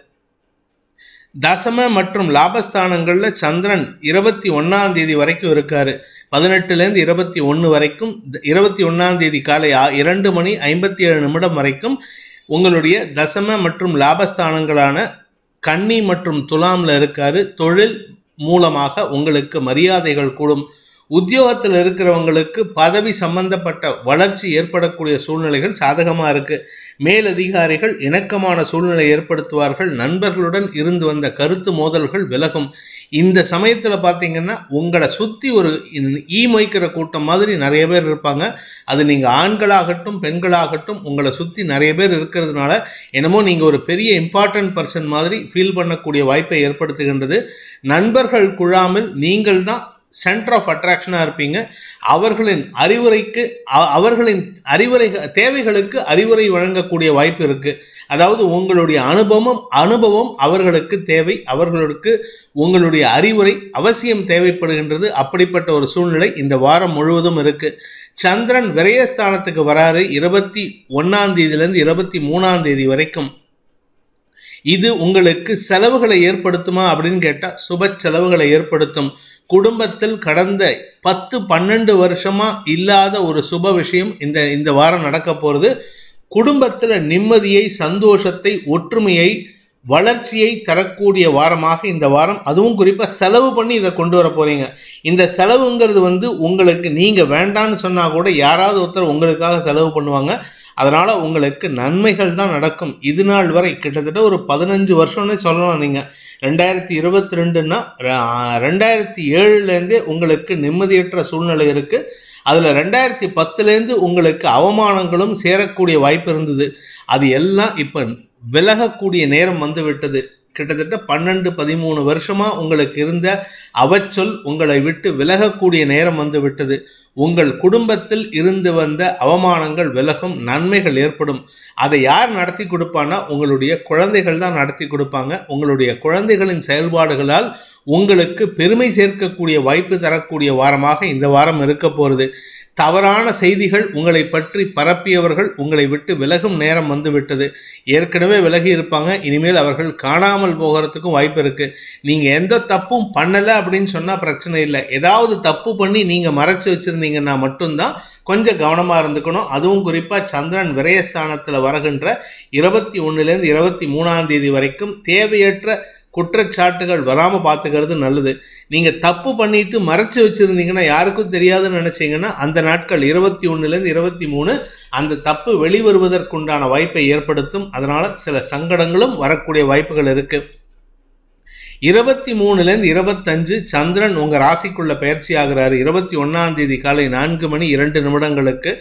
தசம மற்றும் லாபஸ்தானங்களில் சந்திரன் இருபத்தி ஒன்றாம் தேதி வரைக்கும் இருக்காரு பதினெட்டுலேருந்து இருபத்தி ஒன்று வரைக்கும் இருபத்தி ஒன்றாம் தேதி காலை ஆ- இரண்டு மணி ஐம்பத்தி ஏழு நிமிடம் வரைக்கும் உங்களுடைய தசம மற்றும் லாபஸ்தானங்களான கன்னி மற்றும் துலாம்ல இருக்காரு தொழில் மூலமாக உங்களுக்கு மரியாதைகள் கூடும் உத்தியோகத்தில் இருக்கிறவங்களுக்கு பதவி சம்பந்தப்பட்ட வளர்ச்சி ஏற்படக்கூடிய சூழ்நிலைகள் சாதகமா இருக்கு மேலதிகாரிகள் இணக்கமான சூழ்நிலை ஏற்படுத்துவார்கள் நண்பர்களுடன் இருந்து வந்த கருத்து மோதல்கள் விலகும் இந்த சமயத்துல பாத்தீங்கன்னா உங்களை சுத்தி ஒரு இ- ஈ மொய்க்கிற கூட்டம் மாதிரி நிறைய பேர் இருப்பாங்க அது நீங்க ஆண்களாகட்டும் பெண்களாகட்டும் உங்களை சுத்தி நிறைய பேர் இருக்கிறதுனால என்னமோ நீங்க ஒரு பெரிய இம்பார்ட்டன்ட் பர்சன் மாதிரி ஃபீல் பண்ணக்கூடிய வாய்ப்பை ஏற்படுத்துகின்றது நண்பர்கள் குழாமில் நீங்கள் தான் சென்டர் ஆஃப் அட்ராக்ஷனாக இருப்பீங்க அவர்களின் அறிவுரைக்கு அ- அவர்களின் அறிவுரை தேவைகளுக்கு அறிவுரை வழங்கக்கூடிய வாய்ப்பு இருக்கு அதாவது உங்களுடைய அனுபவம் அனுபவம் அவர்களுக்கு தேவை அவர்களுக்கு உங்களுடைய அறிவுரை அவசியம் தேவைப்படுகின்றது அப்படிப்பட்ட ஒரு சூழ்நிலை இந்த வாரம் முழுவதும் இருக்கு சந்திரன் விரயஸ்தானத்துக்கு வராரு இருபத்தி ஒன்னாம் தேதியிலிருந்து இருபத்தி மூணாம் தேதி வரைக்கும் இது உங்களுக்கு செலவுகளை ஏற்படுத்துமா அப்படின்னு கேட்டா சுப செலவுகளை ஏற்படுத்தும் குடும்பத்தில் கடந்த பத்து பன்னெண்டு வருஷமா இல்லாத ஒரு சுப விஷயம் இந்த இந்த வாரம் நடக்க போறது குடும்பத்துல நிம்மதியை சந்தோஷத்தை ஒற்றுமையை வளர்ச்சியை தரக்கூடிய வாரமாக இந்த வாரம் அதுவும் குறிப்பா செலவு பண்ணி இதை கொண்டு வர போறீங்க இந்த செலவுங்கிறது வந்து உங்களுக்கு நீங்க வேண்டான்னு சொன்னா கூட யாராவது ஒருத்தர் உங்களுக்காக செலவு பண்ணுவாங்க அதனால உங்களுக்கு நன்மைகள் தான் நடக்கும் இது நாள் வரை கிட்டத்தட்ட ஒரு பதினஞ்சு வருஷம்னு சொல்லலாம் நீங்க ரெண்டாயிரத்தி இருபத்தி ரெண்டுன்னா ரெண்டாயிரத்தி ஏழுலேருந்தே உங்களுக்கு நிம்மதியற்ற சூழ்நிலை இருக்கு அதில் ரெண்டாயிரத்தி பத்துலேருந்து உங்களுக்கு அவமானங்களும் சேரக்கூடிய வாய்ப்பு இருந்தது அது எல்லாம் இப்போ விலகக்கூடிய நேரம் வந்து விட்டது கிட்டத்தட்ட பன்னெண்டு பதிமூணு வருஷமா உங்களுக்கு இருந்த அவச்சொல் உங்களை விட்டு விலகக்கூடிய நேரம் வந்து விட்டது உங்கள் குடும்பத்தில் இருந்து வந்த அவமானங்கள் விலகும் நன்மைகள் ஏற்படும் அதை யார் நடத்தி கொடுப்பான்னா உங்களுடைய குழந்தைகள் தான் நடத்தி கொடுப்பாங்க உங்களுடைய குழந்தைகளின் செயல்பாடுகளால் உங்களுக்கு பெருமை சேர்க்கக்கூடிய வாய்ப்பு தரக்கூடிய வாரமாக இந்த வாரம் இருக்க போகிறது தவறான செய்திகள் உங்களை பற்றி பரப்பியவர்கள் உங்களை விட்டு விலகும் நேரம் வந்து விட்டது ஏற்கனவே விலகி இருப்பாங்க இனிமேல் அவர்கள் காணாமல் போகிறதுக்கும் வாய்ப்பு இருக்கு நீங்க எந்த தப்பும் பண்ணல அப்படின்னு சொன்னா பிரச்சனை இல்லை ஏதாவது தப்பு பண்ணி நீங்க மறைச்சு வச்சிருந்தீங்கன்னா மட்டும்தான் கொஞ்சம் கவனமா இருந்துக்கணும் அதுவும் குறிப்பா சந்திரன் விரயஸ்தானத்துல வருகின்ற இருபத்தி ஒண்ணுலேருந்து இருபத்தி மூணாம் தேதி வரைக்கும் தேவையற்ற குற்றச்சாட்டுகள் வராம பார்த்துக்கிறது நல்லது நீங்க தப்பு பண்ணிட்டு மறைச்சு வச்சிருந்தீங்கன்னா யாருக்கும் தெரியாதுன்னு நினைச்சீங்கன்னா அந்த நாட்கள் இருபத்தி ஒண்ணுலேருந்து இருபத்தி மூணு அந்த தப்பு வெளிவருவதற்குண்டான வாய்ப்பை ஏற்படுத்தும் அதனால சில சங்கடங்களும் வரக்கூடிய வாய்ப்புகள் இருக்கு இருபத்தி மூணுலேருந்து இருபத்தஞ்சு சந்திரன் உங்க ராசிக்குள்ள பயிற்சி ஆகிறாரு இருபத்தி ஒன்னாம் தேதி காலை நான்கு மணி இரண்டு நிமிடங்களுக்கு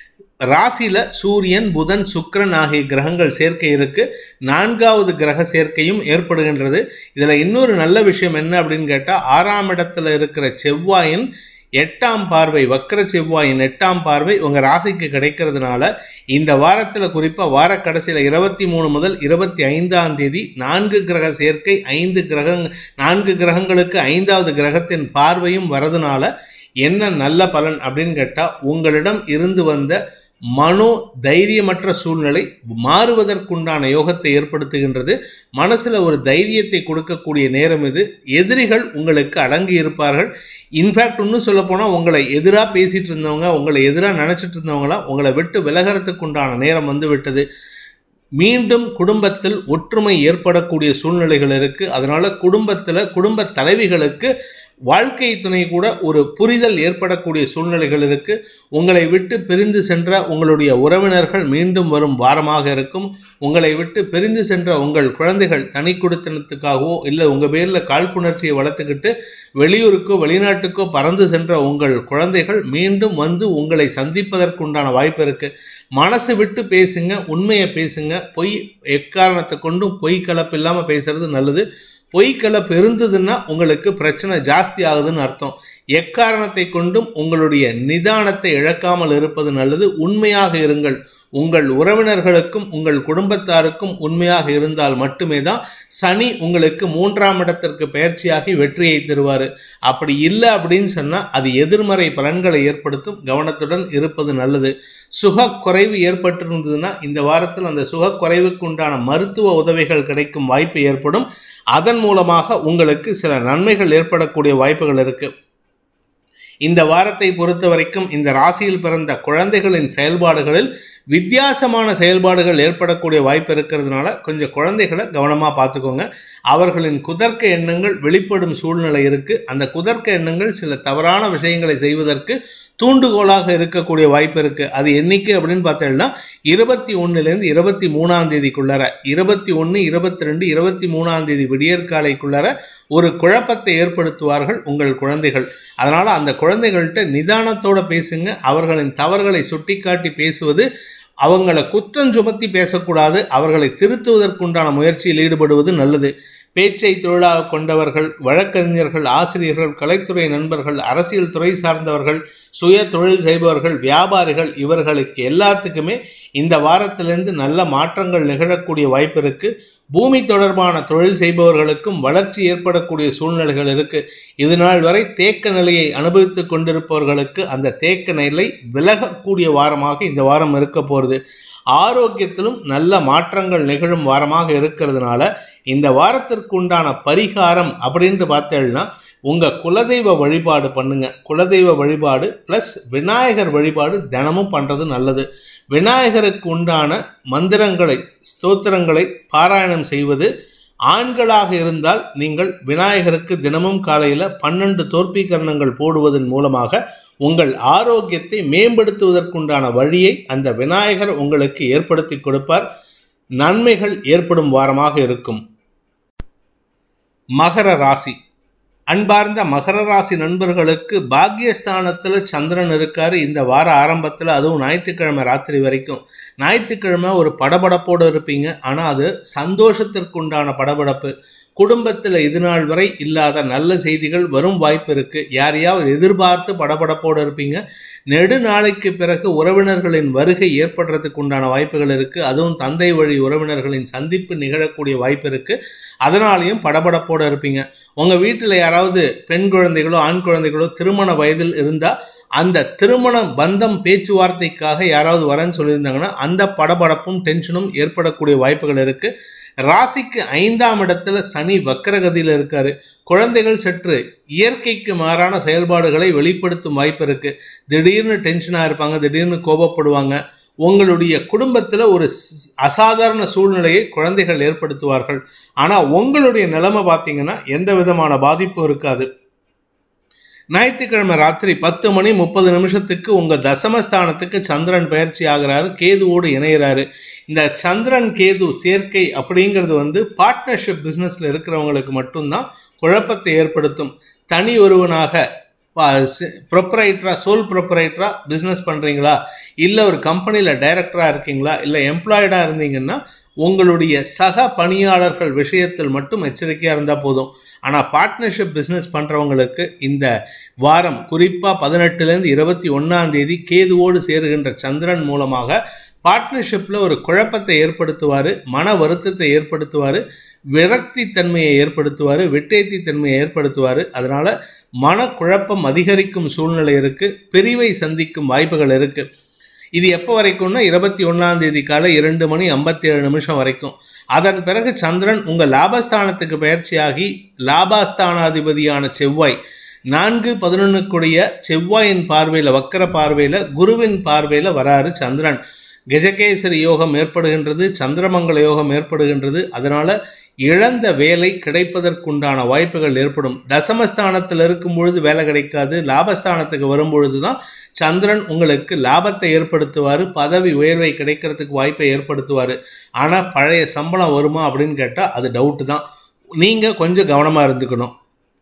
ராசியில சூரியன் புதன் சுக்கிரன் ஆகிய கிரகங்கள் சேர்க்கை இருக்கு நான்காவது கிரக சேர்க்கையும் ஏற்படுகின்றது இதுல இன்னொரு நல்ல விஷயம் என்ன அப்படின்னு கேட்டா ஆறாம் இடத்துல இருக்கிற செவ்வாயின் எட்டாம் பார்வை வக்கர செவ்வாயின் எட்டாம் பார்வை உங்க ராசிக்கு கிடைக்கிறதுனால இந்த வாரத்துல குறிப்பா வார கடைசியில இருபத்தி மூணு முதல் இருபத்தி ஐந்தாம் தேதி நான்கு கிரக சேர்க்கை ஐந்து கிரகங் நான்கு கிரகங்களுக்கு ஐந்தாவது கிரகத்தின் பார்வையும் வரதுனால என்ன நல்ல பலன் அப்படின்னு கேட்டா உங்களிடம் இருந்து வந்த மனோ தைரியமற்ற சூழ்நிலை மாறுவதற்குண்டான யோகத்தை ஏற்படுத்துகின்றது மனசுல ஒரு தைரியத்தை கொடுக்கக்கூடிய நேரம் இது எதிரிகள் உங்களுக்கு அடங்கி இருப்பார்கள் இன்ஃபேக்ட் இன்னும் சொல்ல போனா உங்களை எதிராக பேசிட்டு இருந்தவங்க உங்களை எதிராக நினைச்சிட்டு இருந்தவங்களாம் உங்களை விட்டு விலகிறதுக்கு உண்டான நேரம் வந்து விட்டது மீண்டும் குடும்பத்தில் ஒற்றுமை ஏற்படக்கூடிய சூழ்நிலைகள் இருக்கு அதனால குடும்பத்துல குடும்ப தலைவிகளுக்கு வாழ்க்கை துணை கூட ஒரு புரிதல் ஏற்படக்கூடிய சூழ்நிலைகள் இருக்கு உங்களை விட்டு பிரிந்து சென்ற உங்களுடைய உறவினர்கள் மீண்டும் வரும் வாரமாக இருக்கும் உங்களை விட்டு பிரிந்து சென்ற உங்கள் குழந்தைகள் தனி குடித்தனத்துக்காகவோ இல்லை உங்க பேர்ல காழ்ப்புணர்ச்சியை வளர்த்துக்கிட்டு வெளியூருக்கோ வெளிநாட்டுக்கோ பறந்து சென்ற உங்கள் குழந்தைகள் மீண்டும் வந்து உங்களை சந்திப்பதற்குண்டான வாய்ப்பு இருக்கு மனசு விட்டு பேசுங்க உண்மையை பேசுங்க பொய் எக்காரணத்தை கொண்டும் பொய் கலப்பு இல்லாம பேசுறது நல்லது பொய் கலப்பு இருந்ததுன்னா உங்களுக்கு பிரச்சனை ஜாஸ்தி ஆகுதுன்னு அர்த்தம் எக்காரணத்தை கொண்டும் உங்களுடைய நிதானத்தை இழக்காமல் இருப்பது நல்லது உண்மையாக இருங்கள் உங்கள் உறவினர்களுக்கும் உங்கள் குடும்பத்தாருக்கும் உண்மையாக இருந்தால் மட்டுமே தான் சனி உங்களுக்கு மூன்றாம் இடத்திற்கு பயிற்சியாகி வெற்றியை தருவார் அப்படி இல்லை அப்படின்னு சொன்னால் அது எதிர்மறை பலன்களை ஏற்படுத்தும் கவனத்துடன் இருப்பது நல்லது சுகக்குறைவு ஏற்பட்டிருந்ததுன்னா இந்த வாரத்தில் அந்த சுகக்குறைவுக்கு உண்டான மருத்துவ உதவிகள் கிடைக்கும் வாய்ப்பு ஏற்படும் அதன் மூலமாக உங்களுக்கு சில நன்மைகள் ஏற்படக்கூடிய வாய்ப்புகள் இருக்கு இந்த வாரத்தை பொறுத்த வரைக்கும் இந்த ராசியில் பிறந்த குழந்தைகளின் செயல்பாடுகளில் வித்தியாசமான செயல்பாடுகள் ஏற்படக்கூடிய வாய்ப்பு இருக்கிறதுனால கொஞ்சம் குழந்தைகளை கவனமாக பார்த்துக்கோங்க அவர்களின் குதர்க்க எண்ணங்கள் வெளிப்படும் சூழ்நிலை இருக்கு அந்த குதர்க்க எண்ணங்கள் சில தவறான விஷயங்களை செய்வதற்கு தூண்டுகோலாக இருக்கக்கூடிய வாய்ப்பு இருக்கு அது என்னைக்கு அப்படின்னு பார்த்தீங்கன்னா இருபத்தி ஒன்னுலேருந்து இருபத்தி மூணாம் தேதிக்குள்ளார இருபத்தி ஒன்று இருபத்தி ரெண்டு இருபத்தி மூணாம் தேதி விடியற்காலைக்குள்ளார ஒரு குழப்பத்தை ஏற்படுத்துவார்கள் உங்கள் குழந்தைகள் அதனால அந்த குழந்தைகள்கிட்ட நிதானத்தோட பேசுங்க அவர்களின் தவறுகளை சுட்டிக்காட்டி பேசுவது அவங்கள குற்றம் சுமத்தி பேசக்கூடாது அவர்களை திருத்துவதற்குண்டான முயற்சியில் ஈடுபடுவது நல்லது பேச்சை தொழிலாக கொண்டவர்கள் வழக்கறிஞர்கள் ஆசிரியர்கள் கலைத்துறை நண்பர்கள் அரசியல் துறை சார்ந்தவர்கள் சுய தொழில் செய்பவர்கள் வியாபாரிகள் இவர்களுக்கு எல்லாத்துக்குமே இந்த வாரத்திலிருந்து நல்ல மாற்றங்கள் நிகழக்கூடிய வாய்ப்பு இருக்கு பூமி தொடர்பான தொழில் செய்பவர்களுக்கும் வளர்ச்சி ஏற்படக்கூடிய சூழ்நிலைகள் இருக்கு இது நாள் வரை தேக்க நிலையை அனுபவித்துக் கொண்டிருப்பவர்களுக்கு அந்த தேக்க நிலை விலகக்கூடிய வாரமாக இந்த வாரம் இருக்க போகிறது ஆரோக்கியத்திலும் நல்ல மாற்றங்கள் நிகழும் வாரமாக இருக்கிறதுனால இந்த வாரத்திற்கு உண்டான பரிகாரம் அப்படின்ட்டு பார்த்தேன்னா உங்க குலதெய்வ வழிபாடு பண்ணுங்க குலதெய்வ வழிபாடு ப்ளஸ் விநாயகர் வழிபாடு தினமும் பண்றது நல்லது விநாயகருக்கு உண்டான மந்திரங்களை ஸ்தோத்திரங்களை பாராயணம் செய்வது ஆண்களாக இருந்தால் நீங்கள் விநாயகருக்கு தினமும் காலையில் பன்னெண்டு தோற்பீகரணங்கள் போடுவதன் மூலமாக உங்கள் ஆரோக்கியத்தை மேம்படுத்துவதற்குண்டான வழியை அந்த விநாயகர் உங்களுக்கு ஏற்படுத்தி கொடுப்பார் நன்மைகள் ஏற்படும் வாரமாக இருக்கும் மகர ராசி அன்பார்ந்த மகர ராசி நண்பர்களுக்கு பாக்கியஸ்தானத்தில் சந்திரன் இருக்காரு இந்த வார ஆரம்பத்தில் அதுவும் ஞாயிற்றுக்கிழமை ராத்திரி வரைக்கும் ஞாயிற்றுக்கிழமை ஒரு படபடப்போடு இருப்பீங்க ஆனால் அது சந்தோஷத்திற்குண்டான படபடப்பு குடும்பத்தில் இது நாள் வரை இல்லாத நல்ல செய்திகள் வரும் வாய்ப்பு இருக்கு யாரையாவது எதிர்பார்த்து படபடப்போடு இருப்பீங்க நெடு நாளைக்கு பிறகு உறவினர்களின் வருகை ஏற்படுறதுக்கு உண்டான வாய்ப்புகள் இருக்கு அதுவும் தந்தை வழி உறவினர்களின் சந்திப்பு நிகழக்கூடிய வாய்ப்பு இருக்கு அதனாலையும் படபடப்போடு இருப்பீங்க உங்க வீட்டில் யாராவது பெண் குழந்தைகளோ ஆண் குழந்தைகளோ திருமண வயதில் இருந்தா அந்த திருமண பந்தம் பேச்சுவார்த்தைக்காக யாராவது வரேன்னு சொல்லியிருந்தாங்கன்னா அந்த படபடப்பும் டென்ஷனும் ஏற்படக்கூடிய வாய்ப்புகள் இருக்கு ராசிக்கு ஐந்தாம் இடத்துல சனி வக்கரகதியில் இருக்காரு குழந்தைகள் சற்று இயற்கைக்கு மாறான செயல்பாடுகளை வெளிப்படுத்தும் வாய்ப்பு இருக்கு திடீர்னு டென்ஷனாக இருப்பாங்க திடீர்னு கோபப்படுவாங்க உங்களுடைய குடும்பத்தில் ஒரு ஸ்- அசாதாரண சூழ்நிலையை குழந்தைகள் ஏற்படுத்துவார்கள் ஆனால் உங்களுடைய நிலைமை பார்த்தீங்கன்னா எந்த விதமான பாதிப்பும் இருக்காது ஞாயிற்றுக்கிழமை ராத்திரி பத்து மணி முப்பது நிமிஷத்துக்கு உங்க தசமஸ்தானத்துக்கு சந்திரன் பயிற்சி ஆகிறாரு கேதுவோடு இணையிறாரு இந்த சந்திரன் கேது சேர்க்கை அப்படிங்கிறது வந்து பார்ட்னர்ஷிப் பிஸ்னஸ்ல இருக்கிறவங்களுக்கு மட்டும்தான் குழப்பத்தை ஏற்படுத்தும் தனி ஒருவனாக ப்ரொப்பரைட்டரா சோல் ப்ரொப்பரைட்டரா பிஸ்னஸ் பண்ணுறீங்களா இல்லை ஒரு கம்பெனியில் டைரக்டராக இருக்கீங்களா இல்லை எம்ப்ளாய்டாக இருந்தீங்கன்னா உங்களுடைய சக பணியாளர்கள் விஷயத்தில் மட்டும் எச்சரிக்கையாக இருந்தால் போதும் ஆனால் பார்ட்னர்ஷிப் பிஸ்னஸ் பண்ணுறவங்களுக்கு இந்த வாரம் குறிப்பாக பதினெட்டுலேருந்து இருபத்தி ஒன்றாம் தேதி கேதுவோடு சேருகின்ற சந்திரன் மூலமாக பார்ட்னர்ஷிப்பில் ஒரு குழப்பத்தை ஏற்படுத்துவார் மன வருத்தத்தை ஏற்படுத்துவார் விரக்தி தன்மையை ஏற்படுத்துவார் வெட்டேத்தி தன்மையை ஏற்படுத்துவார் அதனால் மனக்குழப்பம் அதிகரிக்கும் சூழ்நிலை இருக்குது பிரிவை சந்திக்கும் வாய்ப்புகள் இருக்குது இது எப்போ வரைக்கும்னா இருபத்தி ஒன்றாம் தேதி காலை இரண்டு மணி ஐம்பத்தி ஏழு நிமிஷம் வரைக்கும் அதன் பிறகு சந்திரன் உங்கள் லாபஸ்தானத்துக்கு பயிற்சியாகி லாபாஸ்தானாதிபதியான செவ்வாய் நான்கு பதினொன்னுக்குடைய செவ்வாயின் பார்வையில் வக்கர பார்வையில் குருவின் பார்வையில் வராரு சந்திரன் கஜகேசரி யோகம் ஏற்படுகின்றது சந்திரமங்கல யோகம் ஏற்படுகின்றது அதனால இழந்த வேலை கிடைப்பதற்குண்டான வாய்ப்புகள் ஏற்படும் தசமஸ்தானத்தில் இருக்கும் பொழுது வேலை கிடைக்காது லாபஸ்தானத்துக்கு வரும் பொழுது தான் சந்திரன் உங்களுக்கு லாபத்தை ஏற்படுத்துவார் பதவி உயர்வை கிடைக்கிறதுக்கு வாய்ப்பை ஏற்படுத்துவார் ஆனால் பழைய சம்பளம் வருமா அப்படின்னு கேட்டால் அது டவுட்டு தான் நீங்கள் கொஞ்சம் கவனமாக இருந்துக்கணும்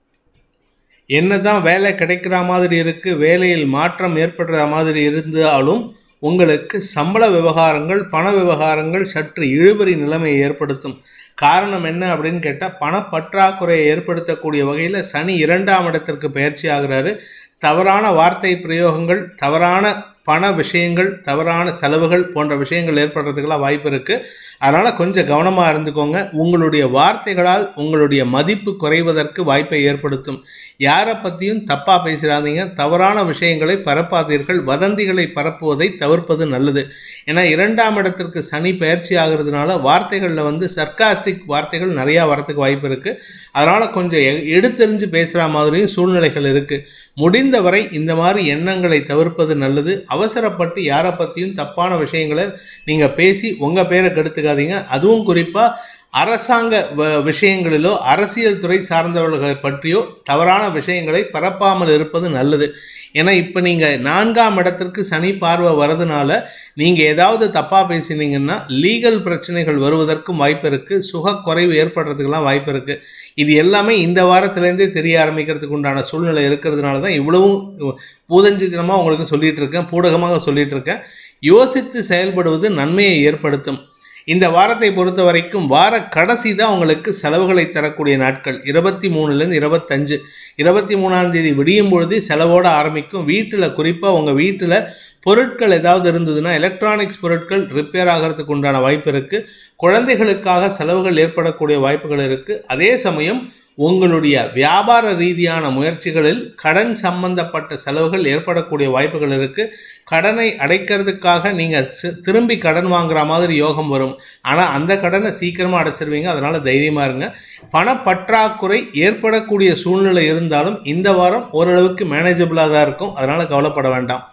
என்னதான் வேலை கிடைக்கிற மாதிரி இருக்கு வேலையில் மாற்றம் ஏற்படுற மாதிரி இருந்தாலும் உங்களுக்கு சம்பள விவகாரங்கள் பண விவகாரங்கள் சற்று இழுபறி நிலைமையை ஏற்படுத்தும் காரணம் என்ன அப்படின்னு கேட்டால் பணப்பற்றாக்குறையை ஏற்படுத்தக்கூடிய வகையில் சனி இரண்டாம் இடத்திற்கு பயிற்சி ஆகிறாரு தவறான வார்த்தை பிரயோகங்கள் தவறான பண விஷயங்கள் தவறான செலவுகள் போன்ற விஷயங்கள் ஏற்படுறதுக்கெல்லாம் வாய்ப்பு இருக்குது அதனால் கொஞ்சம் கவனமாக இருந்துக்கோங்க உங்களுடைய வார்த்தைகளால் உங்களுடைய மதிப்பு குறைவதற்கு வாய்ப்பை ஏற்படுத்தும் யாரை பற்றியும் தப்பாக பேசிடாதீங்க தவறான விஷயங்களை பரப்பாதீர்கள் வதந்திகளை பரப்புவதை தவிர்ப்பது நல்லது ஏன்னா இரண்டாம் இடத்திற்கு சனி பயிற்சி ஆகிறதுனால வார்த்தைகளில் வந்து சர்க்காஸ்டிக் வார்த்தைகள் நிறையா வரத்துக்கு வாய்ப்பு இருக்குது அதனால் கொஞ்சம் எ- எடுத்தெறிஞ்சு பேசுகிற மாதிரியும் சூழ்நிலைகள் இருக்குது முடிந்தவரை இந்த மாதிரி எண்ணங்களை தவிர்ப்பது நல்லது அவசரப்பட்டு யாரை பற்றியும் தப்பான விஷயங்களை நீங்கள் பேசி உங்கள் பேரை கெடுத்துக்காதீங்க அதுவும் குறிப்பாக அரசாங்க வ- விஷயங்களிலோ அரசியல் துறை சார்ந்தவர்களை பற்றியோ தவறான விஷயங்களை பரப்பாமல் இருப்பது நல்லது ஏன்னா இப்போ நீங்கள் நான்காம் இடத்திற்கு சனி பார்வை வரதுனால நீங்கள் ஏதாவது தப்பாக பேசினீங்கன்னா லீகல் பிரச்சனைகள் வருவதற்கும் வாய்ப்பு இருக்குது சுக குறைவு ஏற்படுறதுக்கெல்லாம் வாய்ப்பு இருக்குது இது எல்லாமே இந்த வாரத்திலேருந்தே தெரிய ஆரம்பிக்கிறதுக்கு உண்டான சூழ்நிலை இருக்கிறதுனால தான் இவ்வளவும் பூதஞ்சி தினமாக உங்களுக்கு சொல்லிட்டு இருக்கேன் பூடகமாக சொல்லிட்டு இருக்கேன் யோசித்து செயல்படுவது நன்மையை ஏற்படுத்தும் இந்த வாரத்தை பொறுத்த வரைக்கும் வார கடைசி தான் உங்களுக்கு செலவுகளை தரக்கூடிய நாட்கள் இருபத்தி மூணுலேருந்து இருபத்தஞ்சு இருபத்தி மூணாம் தேதி விடியும் பொழுது செலவோட ஆரம்பிக்கும் வீட்டில் குறிப்பாக உங்கள் வீட்டில் பொருட்கள் ஏதாவது இருந்ததுன்னா எலக்ட்ரானிக்ஸ் பொருட்கள் ரிப்பேர் ஆகிறதுக்கு உண்டான வாய்ப்பு இருக்குது குழந்தைகளுக்காக செலவுகள் ஏற்படக்கூடிய வாய்ப்புகள் இருக்குது அதே சமயம் உங்களுடைய வியாபார ரீதியான முயற்சிகளில் கடன் சம்பந்தப்பட்ட செலவுகள் ஏற்படக்கூடிய வாய்ப்புகள் இருக்கு கடனை அடைக்கிறதுக்காக நீங்க சி- திரும்பி கடன் வாங்குற மாதிரி யோகம் வரும் ஆனா அந்த கடனை சீக்கிரமா அடைச்சிருவீங்க அதனால தைரியமா இருங்க பணப்பற்றாக்குறை ஏற்படக்கூடிய சூழ்நிலை இருந்தாலும் இந்த வாரம் ஓரளவுக்கு மேனேஜபிளா தான் இருக்கும் அதனால கவலைப்பட வேண்டாம்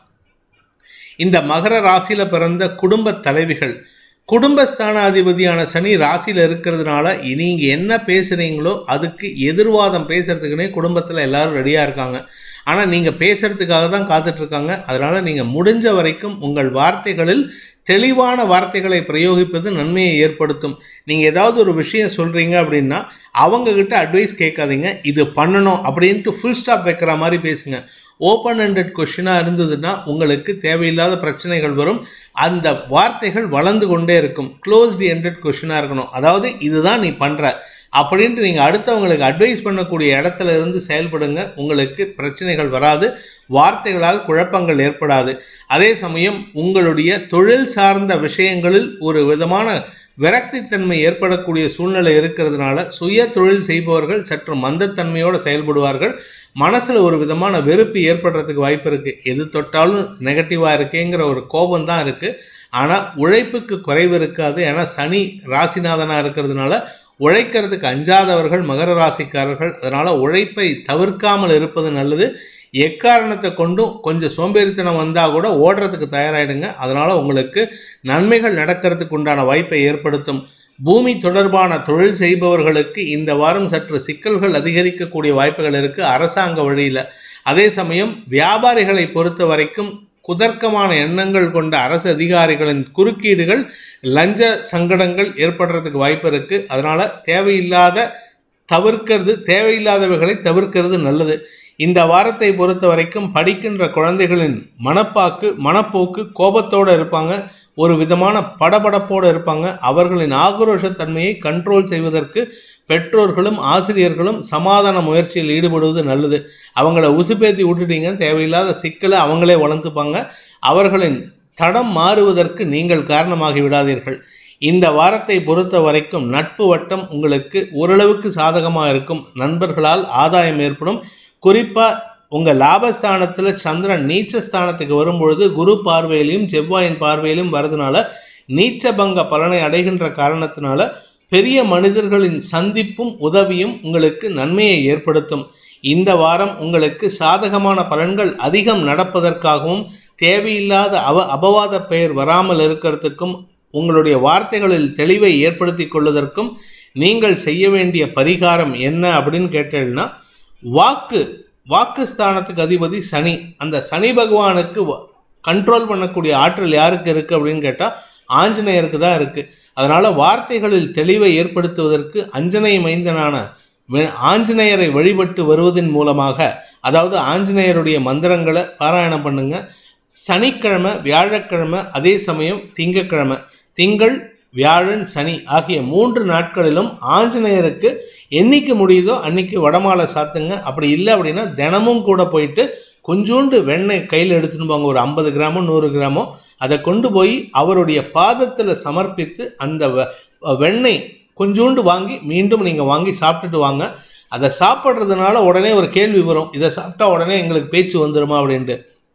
இந்த மகர ராசியில பிறந்த குடும்ப தலைவிகள் குடும்பஸ்தானாதிபதியான சனி ராசியில இருக்கிறதுனால நீங்க என்ன பேசுறீங்களோ அதுக்கு எதிர்வாதம் பேசுறதுக்குன்னே குடும்பத்துல எல்லாரும் ரெடியா இருக்காங்க ஆனா நீங்க பேசுறதுக்காக தான் காத்துட்டு இருக்காங்க அதனால நீங்க முடிஞ்ச வரைக்கும் உங்கள் வார்த்தைகளில் தெளிவான வார்த்தைகளை பிரயோகிப்பது நன்மையை ஏற்படுத்தும் நீங்க ஏதாவது ஒரு விஷயம் சொல்றீங்க அப்படின்னா அவங்க கிட்ட அட்வைஸ் கேட்காதீங்க இது பண்ணணும் அப்படின்ட்டு ஃபுல் ஸ்டாப் வைக்கிற மாதிரி பேசுங்க ஓப்பன் ஹெண்டட் கொஷினாக இருந்ததுன்னா உங்களுக்கு தேவையில்லாத பிரச்சனைகள் வரும் அந்த வார்த்தைகள் வளர்ந்து கொண்டே இருக்கும் க்ளோஸ்டு எண்டட் கொஷினாக இருக்கணும் அதாவது இதுதான் நீ பண்ணுற அப்படின்ட்டு நீங்கள் அடுத்தவங்களுக்கு அட்வைஸ் பண்ணக்கூடிய இடத்துல இருந்து செயல்படுங்க உங்களுக்கு பிரச்சனைகள் வராது வார்த்தைகளால் குழப்பங்கள் ஏற்படாது அதே சமயம் உங்களுடைய தொழில் சார்ந்த விஷயங்களில் ஒரு விதமான விரக்தித்தன்மை ஏற்படக்கூடிய சூழ்நிலை இருக்கிறதுனால சுய தொழில் செய்பவர்கள் சற்று மந்தத்தன்மையோடு செயல்படுவார்கள் மனசுல ஒரு விதமான வெறுப்பு ஏற்படுறதுக்கு வாய்ப்பு இருக்கு எது தொட்டாலும் நெகட்டிவா இருக்கேங்கிற ஒரு கோபம் தான் இருக்கு ஆனா உழைப்புக்கு குறைவு இருக்காது ஏன்னா சனி ராசிநாதனா இருக்கிறதுனால உழைக்கிறதுக்கு அஞ்சாதவர்கள் மகர ராசிக்காரர்கள் அதனால உழைப்பை தவிர்க்காமல் இருப்பது நல்லது எக்காரணத்தை கொண்டும் கொஞ்சம் சோம்பேறித்தனம் வந்தால் கூட ஓடுறதுக்கு தயாராகிடுங்க அதனால உங்களுக்கு நன்மைகள் நடக்கிறதுக்கு உண்டான வாய்ப்பை ஏற்படுத்தும் பூமி தொடர்பான தொழில் செய்பவர்களுக்கு இந்த வாரம் சற்று சிக்கல்கள் அதிகரிக்கக்கூடிய வாய்ப்புகள் இருக்கு அரசாங்க வழியில் அதே சமயம் வியாபாரிகளை பொறுத்த வரைக்கும் குதர்க்கமான எண்ணங்கள் கொண்ட அரசு அதிகாரிகளின் குறுக்கீடுகள் லஞ்ச சங்கடங்கள் ஏற்படுறதுக்கு வாய்ப்பு இருக்கு அதனால தேவையில்லாத தவிர்க்கிறது தேவையில்லாதவைகளை தவிர்க்கிறது நல்லது இந்த வாரத்தை பொறுத்த வரைக்கும் படிக்கின்ற குழந்தைகளின் மனப்பாக்கு மனப்போக்கு கோபத்தோடு இருப்பாங்க ஒரு விதமான படபடப்போடு இருப்பாங்க அவர்களின் ஆக்ரோஷத்தன்மையை கண்ட்ரோல் செய்வதற்கு பெற்றோர்களும் ஆசிரியர்களும் சமாதான முயற்சியில் ஈடுபடுவது நல்லது அவங்கள உசுப்பேத்தி விட்டுட்டீங்க தேவையில்லாத சிக்கலை அவங்களே வளர்ந்துப்பாங்க அவர்களின் தடம் மாறுவதற்கு நீங்கள் காரணமாகி விடாதீர்கள் இந்த வாரத்தை பொறுத்த வரைக்கும் நட்பு வட்டம் உங்களுக்கு ஓரளவுக்கு சாதகமாக இருக்கும் நண்பர்களால் ஆதாயம் ஏற்படும் குறிப்பாக உங்கள் லாபஸ்தானத்தில் சந்திரன் நீச்ச ஸ்தானத்துக்கு வரும்பொழுது குரு பார்வையிலையும் செவ்வாயின் பார்வையிலும் வரதுனால நீச்சபங்க பலனை அடைகின்ற காரணத்தினால பெரிய மனிதர்களின் சந்திப்பும் உதவியும் உங்களுக்கு நன்மையை ஏற்படுத்தும் இந்த வாரம் உங்களுக்கு சாதகமான பலன்கள் அதிகம் நடப்பதற்காகவும் தேவையில்லாத அவ அபவாத பெயர் வராமல் இருக்கிறதுக்கும் உங்களுடைய வார்த்தைகளில் தெளிவை ஏற்படுத்தி கொள்வதற்கும் நீங்கள் செய்ய வேண்டிய பரிகாரம் என்ன அப்படின்னு கேட்டீங்கன்னா வாக்கு வாக்கு ஸ்தானத்துக்கு அதிபதி சனி அந்த சனி பகவானுக்கு கண்ட்ரோல் பண்ணக்கூடிய ஆற்றல் யாருக்கு இருக்குது அப்படின்னு கேட்டால் ஆஞ்சநேயருக்கு தான் இருக்குது அதனால் வார்த்தைகளில் தெளிவை ஏற்படுத்துவதற்கு அஞ்சனை மைந்தனான வே- ஆஞ்சநேயரை வழிபட்டு வருவதன் மூலமாக அதாவது ஆஞ்சநேயருடைய மந்திரங்களை பாராயணம் பண்ணுங்க சனிக்கிழமை வியாழக்கிழமை அதே சமயம் திங்கக்கிழமை திங்கள் வியாழன் சனி ஆகிய மூன்று நாட்களிலும் ஆஞ்சநேயருக்கு என்னைக்கு முடியுதோ அன்னைக்கு வடமாலை சாத்துங்க அப்படி இல்லை அப்படின்னா தினமும் கூட போயிட்டு கொஞ்சோண்டு வெண்ணெய் கையில் எடுத்துன்னு போங்க ஒரு ஐம்பது கிராமோ நூறு கிராமோ அதை கொண்டு போய் அவருடைய பாதத்தில் சமர்ப்பித்து அந்த வெ- வெண்ணெய் கொஞ்சோண்டு வாங்கி மீண்டும் நீங்கள் வாங்கி சாப்பிட்டுட்டு வாங்க அதை சாப்பிட்றதுனால உடனே ஒரு கேள்வி வரும் இதை சாப்பிட்டா உடனே எங்களுக்கு பேச்சு வந்துருமா அப்படின்ட்டு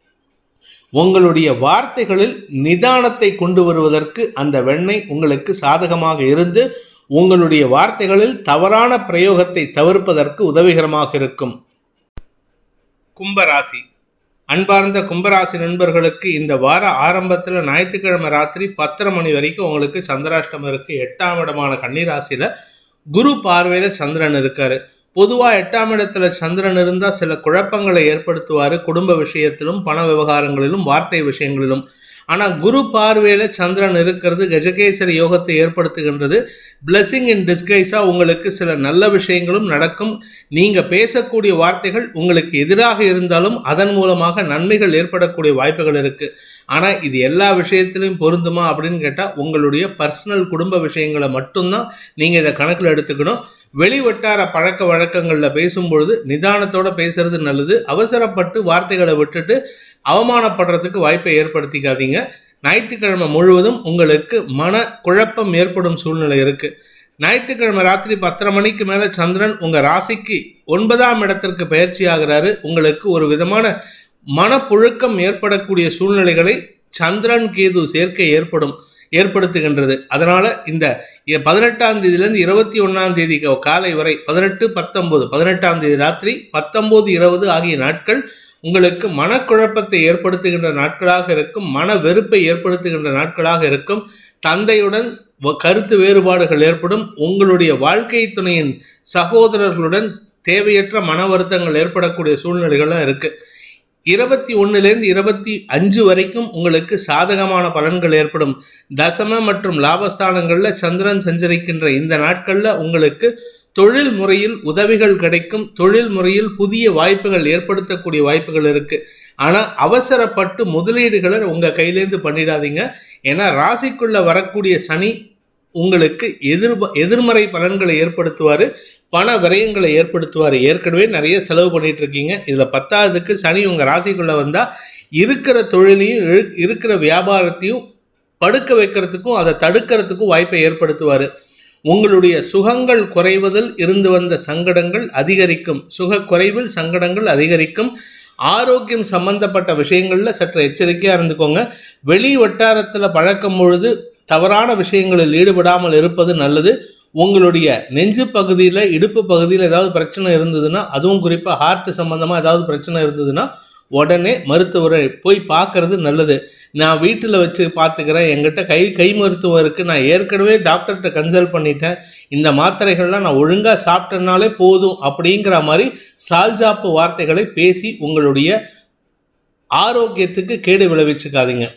உங்களுடைய வார்த்தைகளில் நிதானத்தை கொண்டு வருவதற்கு அந்த வெண்ணெய் உங்களுக்கு சாதகமாக இருந்து உங்களுடைய வார்த்தைகளில் தவறான பிரயோகத்தை தவிர்ப்பதற்கு உதவிகரமாக இருக்கும் கும்பராசி அன்பார்ந்த கும்பராசி நண்பர்களுக்கு இந்த வார ஆரம்பத்தில் ஞாயிற்றுக்கிழமை ராத்திரி பத்தரை மணி வரைக்கும் உங்களுக்கு சந்திராஷ்டமம் இருக்கு எட்டாம் இடமான கன்னிராசியில குரு பார்வையில சந்திரன் இருக்காரு பொதுவா எட்டாம் இடத்துல சந்திரன் இருந்தா சில குழப்பங்களை ஏற்படுத்துவாரு குடும்ப விஷயத்திலும் பண விவகாரங்களிலும் வார்த்தை விஷயங்களிலும் ஆனா குரு பார்வையில சந்திரன் இருக்கிறது கஜகேசரி யோகத்தை ஏற்படுத்துகின்றது பிளெஸிங் இன் டிஸ்கைஸா உங்களுக்கு சில நல்ல விஷயங்களும் நடக்கும் நீங்க பேசக்கூடிய வார்த்தைகள் உங்களுக்கு எதிராக இருந்தாலும் அதன் மூலமாக நன்மைகள் ஏற்படக்கூடிய வாய்ப்புகள் இருக்கு ஆனா இது எல்லா விஷயத்திலும் பொருந்துமா அப்படின்னு கேட்டா உங்களுடைய பர்சனல் குடும்ப விஷயங்களை மட்டும்தான் நீங்க இதை கணக்கில் எடுத்துக்கணும் வெளி வட்டார பழக்க வழக்கங்கள்ல பேசும்பொழுது நிதானத்தோட பேசுறது நல்லது அவசரப்பட்டு வார்த்தைகளை விட்டுட்டு அவமானப்படுறதுக்கு வாய்ப்பை ஏற்படுத்திக்காதீங்க ஞாயிற்றுக்கிழமை முழுவதும் உங்களுக்கு மன குழப்பம் ஏற்படும் சூழ்நிலை இருக்கு ஞாயிற்றுக்கிழமை ராத்திரி பத்தரை மணிக்கு மேல சந்திரன் உங்க ராசிக்கு ஒன்பதாம் இடத்திற்கு பயிற்சி ஆகிறாரு உங்களுக்கு ஒரு விதமான மனப்புழுக்கம் ஏற்படக்கூடிய சூழ்நிலைகளை சந்திரன் கேது சேர்க்கை ஏற்படும் ஏற்படுத்துகின்றது அதனால இந்த பதினெட்டாம் தேதியிலிருந்து இருபத்தி ஒன்னாம் தேதி காலை வரை பதினெட்டு பத்தொன்பது பதினெட்டாம் தேதி ராத்திரி பத்தொன்பது இருபது ஆகிய நாட்கள் உங்களுக்கு மனக்குழப்பத்தை ஏற்படுத்துகின்ற நாட்களாக இருக்கும் மன வெறுப்பை ஏற்படுத்துகின்ற நாட்களாக இருக்கும் தந்தையுடன் கருத்து வேறுபாடுகள் ஏற்படும் உங்களுடைய வாழ்க்கை துணையின் சகோதரர்களுடன் தேவையற்ற மன வருத்தங்கள் ஏற்படக்கூடிய சூழ்நிலைகளும் இருக்கு இருபத்தி ஒன்னுலேருந்து இருபத்தி அஞ்சு வரைக்கும் உங்களுக்கு சாதகமான பலன்கள் ஏற்படும் தசம மற்றும் லாபஸ்தானங்கள்ல சந்திரன் சஞ்சரிக்கின்ற இந்த நாட்கள்ல உங்களுக்கு தொழில் முறையில் உதவிகள் கிடைக்கும் தொழில் முறையில் புதிய வாய்ப்புகள் ஏற்படுத்தக்கூடிய வாய்ப்புகள் இருக்கு ஆனா அவசரப்பட்டு முதலீடுகளை உங்க கையிலேருந்து பண்ணிடாதீங்க ஏன்னா ராசிக்குள்ள வரக்கூடிய சனி உங்களுக்கு எதிர் எதிர்மறை பலன்களை ஏற்படுத்துவாரு பண விரயங்களை ஏற்படுத்துவார் ஏற்கனவே நிறைய செலவு பண்ணிட்டு இருக்கீங்க இதுல பத்தாவதுக்கு சனி உங்க ராசிக்குள்ள வந்தா இருக்கிற தொழிலையும் இருக்கிற வியாபாரத்தையும் படுக்க வைக்கிறதுக்கும் அதை தடுக்கிறதுக்கும் வாய்ப்பை ஏற்படுத்துவார் உங்களுடைய சுகங்கள் குறைவதில் இருந்து வந்த சங்கடங்கள் அதிகரிக்கும் சுக குறைவில் சங்கடங்கள் அதிகரிக்கும் ஆரோக்கியம் சம்பந்தப்பட்ட விஷயங்கள்ல சற்று எச்சரிக்கையா இருந்துக்கோங்க வெளி வட்டாரத்துல பழக்கம் பொழுது தவறான விஷயங்களில் ஈடுபடாமல் இருப்பது நல்லது உங்களுடைய நெஞ்சு பகுதியில் இடுப்பு பகுதியில் ஏதாவது பிரச்சனை இருந்ததுன்னா அதுவும் குறிப்பாக ஹார்ட் சம்மந்தமாக ஏதாவது பிரச்சனை இருந்ததுன்னா உடனே மருத்துவரை போய் பார்க்கறது நல்லது நான் வீட்டில் வச்சு பார்த்துக்கிறேன் எங்கிட்ட கை கை மருத்துவம் இருக்குது நான் ஏற்கனவே டாக்டர்கிட்ட கன்சல்ட் பண்ணிட்டேன் இந்த மாத்திரைகள்லாம் நான் ஒழுங்காக சாப்பிட்டனாலே போதும் அப்படிங்கிற மாதிரி சால்ஜாப்பு வார்த்தைகளை பேசி உங்களுடைய ஆரோக்கியத்துக்கு கேடு விளைவிச்சுக்காதீங்க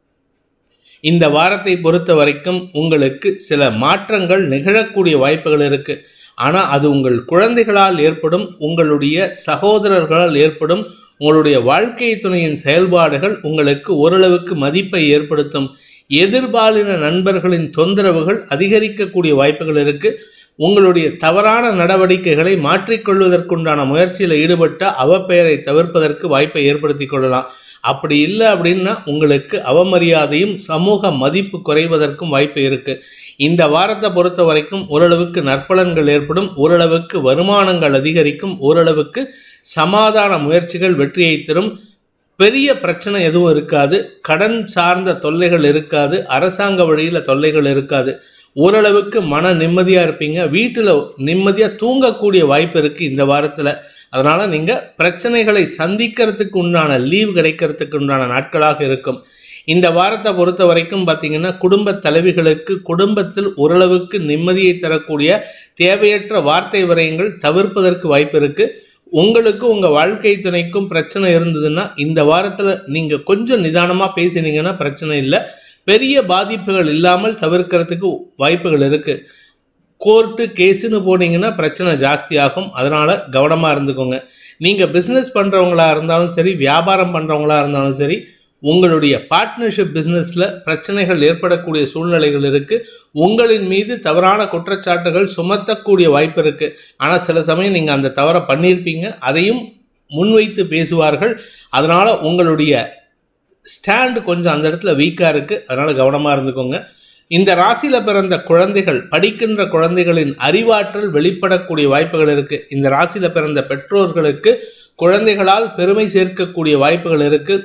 இந்த வாரத்தை பொறுத்த வரைக்கும் உங்களுக்கு சில மாற்றங்கள் நிகழக்கூடிய வாய்ப்புகள் இருக்கு ஆனால் அது உங்கள் குழந்தைகளால் ஏற்படும் உங்களுடைய சகோதரர்களால் ஏற்படும் உங்களுடைய வாழ்க்கை துணையின் செயல்பாடுகள் உங்களுக்கு ஓரளவுக்கு மதிப்பை ஏற்படுத்தும் எதிர்பாலின நண்பர்களின் தொந்தரவுகள் அதிகரிக்கக்கூடிய வாய்ப்புகள் இருக்கு உங்களுடைய தவறான நடவடிக்கைகளை மாற்றிக்கொள்வதற்குண்டான முயற்சியில் ஈடுபட்ட அவப்பெயரை தவிர்ப்பதற்கு வாய்ப்பை ஏற்படுத்தி கொள்ளலாம் அப்படி இல்லை அப்படின்னா உங்களுக்கு அவமரியாதையும் சமூக மதிப்பு குறைவதற்கும் வாய்ப்பு இருக்கு இந்த வாரத்தை பொறுத்த வரைக்கும் ஓரளவுக்கு நற்பலன்கள் ஏற்படும் ஓரளவுக்கு வருமானங்கள் அதிகரிக்கும் ஓரளவுக்கு சமாதான முயற்சிகள் வெற்றியை தரும் பெரிய பிரச்சனை எதுவும் இருக்காது கடன் சார்ந்த தொல்லைகள் இருக்காது அரசாங்க வழியில் தொல்லைகள் இருக்காது ஓரளவுக்கு மன நிம்மதியாக இருப்பீங்க வீட்டில் நிம்மதியாக தூங்கக்கூடிய வாய்ப்பு இருக்குது இந்த வாரத்தில் அதனால நீங்க பிரச்சனைகளை சந்திக்கிறதுக்கு உண்டான லீவ் கிடைக்கிறதுக்கு உண்டான நாட்களாக இருக்கும் இந்த வாரத்தை பொறுத்த வரைக்கும் பார்த்தீங்கன்னா குடும்ப தலைவிகளுக்கு குடும்பத்தில் ஓரளவுக்கு நிம்மதியை தரக்கூடிய தேவையற்ற வார்த்தை விரயங்கள் தவிர்ப்பதற்கு வாய்ப்பு இருக்கு உங்களுக்கு உங்க வாழ்க்கை துணைக்கும் பிரச்சனை இருந்ததுன்னா இந்த வாரத்துல நீங்க கொஞ்சம் நிதானமா பேசினீங்கன்னா பிரச்சனை இல்லை பெரிய பாதிப்புகள் இல்லாமல் தவிர்க்கிறதுக்கு வாய்ப்புகள் இருக்கு கோர்ட்டு கேஸுன்னு போனீங்கன்னா பிரச்சனை ஜாஸ்தியாகும் அதனால் கவனமாக இருந்துக்கோங்க நீங்கள் பிஸ்னஸ் பண்ணுறவங்களா இருந்தாலும் சரி வியாபாரம் பண்ணுறவங்களா இருந்தாலும் சரி உங்களுடைய பார்ட்னர்ஷிப் பிஸ்னஸில் பிரச்சனைகள் ஏற்படக்கூடிய சூழ்நிலைகள் இருக்குது உங்களின் மீது தவறான குற்றச்சாட்டுகள் சுமத்தக்கூடிய வாய்ப்பு இருக்குது ஆனால் சில சமயம் நீங்கள் அந்த தவறை பண்ணியிருப்பீங்க அதையும் முன்வைத்து பேசுவார்கள் அதனால் உங்களுடைய ஸ்டாண்டு கொஞ்சம் அந்த இடத்துல வீக்காக இருக்குது அதனால் கவனமாக இருந்துக்கோங்க இந்த ராசியில பிறந்த குழந்தைகள் படிக்கின்ற குழந்தைகளின் அறிவாற்றல் வெளிப்படக்கூடிய வாய்ப்புகள் இருக்கு இந்த ராசியில பிறந்த பெற்றோர்களுக்கு குழந்தைகளால் பெருமை சேர்க்கக்கூடிய வாய்ப்புகள் இருக்கு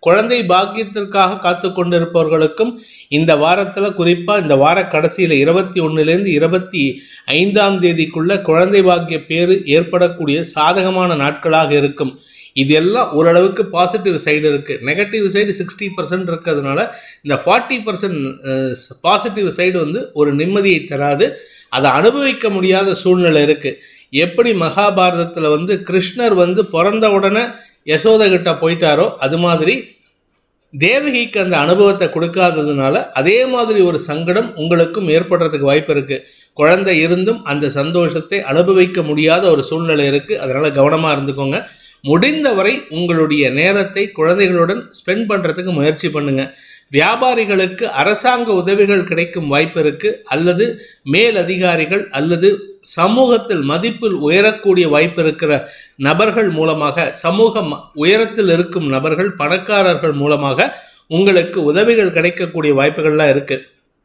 குழந்தை பாக்கியத்திற்காக காத்து கொண்டிருப்பவர்களுக்கும் இந்த வாரத்துல குறிப்பா இந்த வார கடைசியில இருபத்தி ஒண்ணுலேருந்து இருபத்தி ஐந்தாம் தேதிக்குள்ள குழந்தை பாக்கிய பேரு ஏற்படக்கூடிய சாதகமான நாட்களாக இருக்கும் இது எல்லாம் ஓரளவுக்கு பாசிட்டிவ் சைடு இருக்கு நெகட்டிவ் சைடு சிக்ஸ்டி பர்சன்ட் இருக்கிறதுனால இந்த ஃபார்ட்டி பர்சன்ட் பாசிட்டிவ் சைடு வந்து ஒரு நிம்மதியை தராது அதை அனுபவிக்க முடியாத சூழ்நிலை இருக்கு எப்படி மகாபாரதத்துல வந்து கிருஷ்ணர் வந்து பிறந்த உடனே யசோத கிட்ட போயிட்டாரோ அது மாதிரி தேவகிக்கு அந்த அனுபவத்தை கொடுக்காததுனால அதே மாதிரி ஒரு சங்கடம் உங்களுக்கும் ஏற்படுறதுக்கு வாய்ப்பு இருக்கு குழந்தை இருந்தும் அந்த சந்தோஷத்தை அனுபவிக்க முடியாத ஒரு சூழ்நிலை இருக்கு அதனால கவனமா இருந்துக்கோங்க முடிந்தவரை உங்களுடைய நேரத்தை குழந்தைகளுடன் ஸ்பெண்ட் பண்றதுக்கு முயற்சி பண்ணுங்க வியாபாரிகளுக்கு அரசாங்க உதவிகள் கிடைக்கும் வாய்ப்பு இருக்கு அல்லது மேல் அதிகாரிகள் அல்லது சமூகத்தில் மதிப்பில் உயரக்கூடிய வாய்ப்பு இருக்கிற நபர்கள் மூலமாக சமூக ம- உயரத்தில் இருக்கும் நபர்கள் பணக்காரர்கள் மூலமாக உங்களுக்கு உதவிகள் கிடைக்கக்கூடிய வாய்ப்புகள்லாம் இருக்கு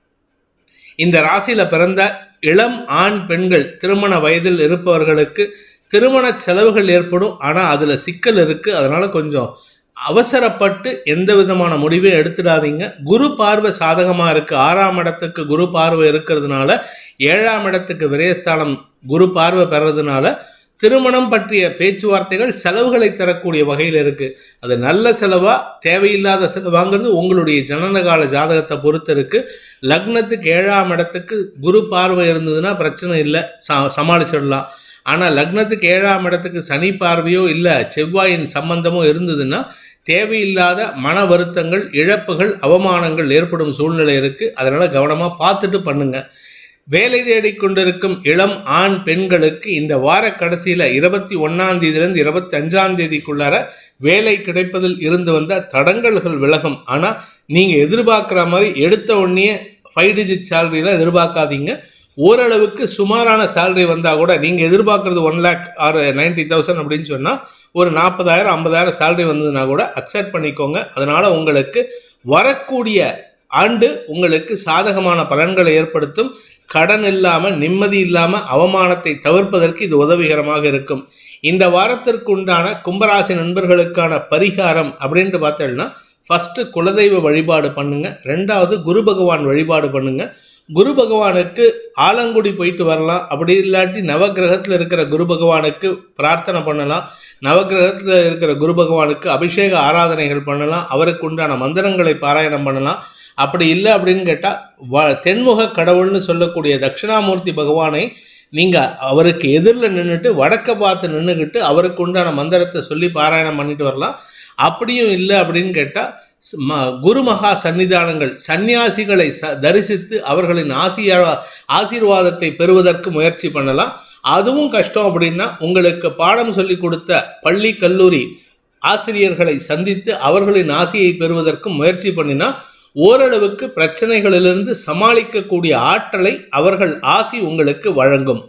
இந்த ராசியில பிறந்த இளம் ஆண் பெண்கள் திருமண வயதில் இருப்பவர்களுக்கு திருமண செலவுகள் ஏற்படும் ஆனா அதுல சிக்கல் இருக்கு அதனால கொஞ்சம் அவசரப்பட்டு எந்த விதமான முடிவையும் எடுத்துடாதீங்க குரு பார்வை சாதகமா இருக்கு ஆறாம் இடத்துக்கு குரு பார்வை இருக்கிறதுனால ஏழாம் இடத்துக்கு விரயஸ்தானம் குரு பார்வை பெறதுனால திருமணம் பற்றிய பேச்சுவார்த்தைகள் செலவுகளை தரக்கூடிய வகையில் இருக்கு அது நல்ல செலவா தேவையில்லாத செலவாங்கிறது உங்களுடைய ஜனனகால ஜாதகத்தை பொறுத்து இருக்கு லக்னத்துக்கு ஏழாம் இடத்துக்கு குரு பார்வை இருந்ததுன்னா பிரச்சனை இல்லை ச- சமாளிச்சிடலாம் ஆனால் லக்னத்துக்கு ஏழாம் இடத்துக்கு சனி பார்வையோ இல்லை செவ்வாயின் சம்பந்தமோ இருந்ததுன்னா தேவையில்லாத மன வருத்தங்கள் இழப்புகள் அவமானங்கள் ஏற்படும் சூழ்நிலை இருக்கு அதனால கவனமா பார்த்துட்டு பண்ணுங்க வேலை தேடிக் கொண்டிருக்கும் இளம் ஆண் பெண்களுக்கு இந்த வார கடைசியில இருபத்தி ஒன்னாம் தேதியிலிருந்து இருபத்தி அஞ்சாம் தேதிக்குள்ளார வேலை கிடைப்பதில் இருந்து வந்த தடங்கல்கள் விலகும் ஆனா நீங்க எதிர்பார்க்குற மாதிரி எடுத்த உடனே ஃபைவ் டிஜிட் சேலரிலாம் எதிர்பார்க்காதீங்க ஓரளவுக்கு சுமாரான சேலரி வந்தா கூட நீங்க எதிர்பார்க்கறது one lakh or ninety thousand அப்படின்னு சொன்னா ஒரு நாற்பதாயிரம் ஐம்பதாயிரம் சேலரி வந்ததுன்னா கூட அக்செப்ட் பண்ணிக்கோங்க அதனால உங்களுக்கு வரக்கூடிய ஆண்டு உங்களுக்கு சாதகமான பலன்களை ஏற்படுத்தும் கடன் இல்லாம நிம்மதி இல்லாம அவமானத்தை தவிர்ப்பதற்கு இது உதவிகரமாக இருக்கும் இந்த வாரத்திற்கு உண்டான கும்பராசி நண்பர்களுக்கான பரிகாரம் அப்படின்ட்டு பார்த்தோம்னா ஃபர்ஸ்ட் குலதெய்வ வழிபாடு பண்ணுங்க ரெண்டாவது குரு பகவான் வழிபாடு பண்ணுங்க குரு பகவானுக்கு ஆலங்குடி போயிட்டு வரலாம் அப்படி இல்லாட்டி நவக்கிரகத்தில் இருக்கிற குரு பகவானுக்கு பிரார்த்தனை பண்ணலாம் நவக்கிரகத்தில் இருக்கிற குரு பகவானுக்கு அபிஷேக ஆராதனைகள் பண்ணலாம் அவருக்கு உண்டான மந்திரங்களை பாராயணம் பண்ணலாம் அப்படி இல்லை அப்படின்னு கேட்டால் வ தென்முக கடவுள்னு சொல்லக்கூடிய தட்சிணாமூர்த்தி பகவானை நீங்கள் அவருக்கு எதிரில் நின்றுட்டு வடக்க பார்த்து நின்றுக்கிட்டு அவருக்கு உண்டான மந்திரத்தை சொல்லி பாராயணம் பண்ணிட்டு வரலாம் அப்படியும் இல்லை அப்படின்னு கேட்டால் குரு மகா சன்னிதானங்கள் சந்நியாசிகளை ச தரிசித்து அவர்களின் ஆசியா ஆசீர்வாதத்தை பெறுவதற்கு முயற்சி பண்ணலாம் அதுவும் கஷ்டம் அப்படின்னா உங்களுக்கு பாடம் சொல்லி கொடுத்த பள்ளி கல்லூரி ஆசிரியர்களை சந்தித்து அவர்களின் ஆசியை பெறுவதற்கும் முயற்சி பண்ணினா ஓரளவுக்கு பிரச்சனைகளிலிருந்து சமாளிக்கக்கூடிய ஆற்றலை அவர்கள் ஆசி உங்களுக்கு வழங்கும்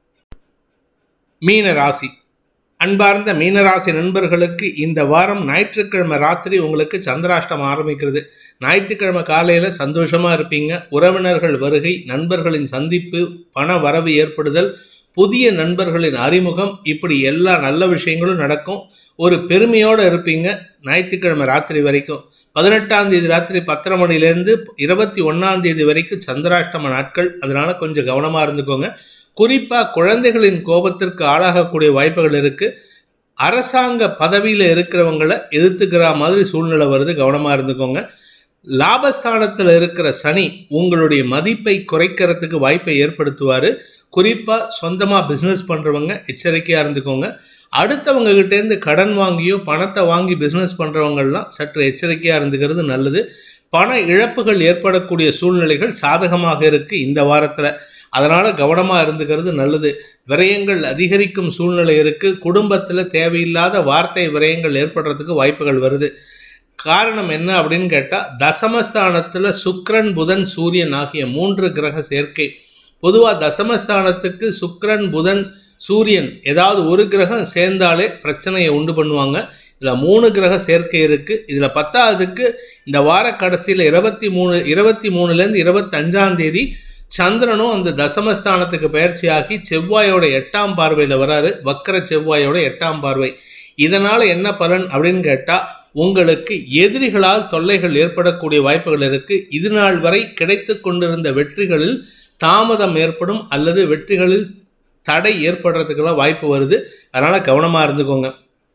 மீன ராசி அன்பார்ந்த மீனராசி நண்பர்களுக்கு இந்த வாரம் ஞாயிற்றுக்கிழமை ராத்திரி உங்களுக்கு சந்திராஷ்டமம் ஆரம்பிக்கிறது ஞாயிற்றுக்கிழமை காலையில சந்தோஷமா இருப்பீங்க உறவினர்கள் வருகை நண்பர்களின் சந்திப்பு பண வரவு ஏற்படுதல் புதிய நண்பர்களின் அறிமுகம் இப்படி எல்லா நல்ல விஷயங்களும் நடக்கும் ஒரு பெருமையோட இருப்பீங்க ஞாயிற்றுக்கிழமை ராத்திரி வரைக்கும் பதினெட்டாம் தேதி ராத்திரி பத்தரை மணிலேருந்து இருபத்தி ஒன்னாம் தேதி வரைக்கும் சந்திராஷ்டம நாட்கள் அதனால கொஞ்சம் கவனமா இருந்துக்கோங்க குறிப்பா குழந்தைகளின் கோபத்திற்கு ஆளாகக்கூடிய வாய்ப்புகள் இருக்கு அரசாங்க பதவியில இருக்கிறவங்களை எதிர்த்துக்கிற மாதிரி சூழ்நிலை வருது கவனமா இருந்துக்கோங்க லாபஸ்தானத்தில் இருக்கிற சனி உங்களுடைய மதிப்பை குறைக்கிறதுக்கு வாய்ப்பை ஏற்படுத்துவாரு குறிப்பா சொந்தமா பிசினஸ் பண்றவங்க எச்சரிக்கையா இருந்துக்கோங்க அடுத்தவங்க கிட்ட இருந்து கடன் வாங்கியோ பணத்தை வாங்கி பிசினஸ் பண்றவங்கலாம் சற்று எச்சரிக்கையா இருந்துக்கிறது நல்லது பண இழப்புகள் ஏற்படக்கூடிய சூழ்நிலைகள் சாதகமாக இருக்கு இந்த வாரத்துல அதனால கவனமா இருந்துக்கிறது நல்லது விரயங்கள் அதிகரிக்கும் சூழ்நிலை இருக்கு குடும்பத்துல தேவையில்லாத வார்த்தை விரயங்கள் ஏற்படுறதுக்கு வாய்ப்புகள் வருது காரணம் என்ன அப்படின்னு கேட்டா தசமஸ்தானத்துல சுக்கிரன் புதன் சூரியன் ஆகிய மூன்று கிரக சேர்க்கை பொதுவா தசமஸ்தானத்துக்கு சுக்கிரன் புதன் சூரியன் ஏதாவது ஒரு கிரகம் சேர்ந்தாலே பிரச்சனையை உண்டு பண்ணுவாங்க இதுல மூணு கிரக சேர்க்கை இருக்கு இதுல பத்தாவதுக்கு இந்த வார கடைசியில இருபத்தி மூணு இருபத்தி மூணுல இருந்து இருபத்தி அஞ்சாம் தேதி சந்திரனும் அந்த தசமஸ்தானத்துக்கு பயிற்சியாகி செவ்வாயோட எட்டாம் பார்வையில வராரு வக்கர செவ்வாயோட எட்டாம் பார்வை இதனால என்ன பலன் அப்படின்னு கேட்டா உங்களுக்கு எதிரிகளால் தொல்லைகள் ஏற்படக்கூடிய வாய்ப்புகள் இருக்கு இது நாள் வரை கிடைத்து கொண்டிருந்த வெற்றிகளில் தாமதம் ஏற்படும் அல்லது வெற்றிகளில் தடை ஏற்படுறதுக்கெல்லாம் வாய்ப்பு வருது அதனால கவனமா இருந்துக்கோங்க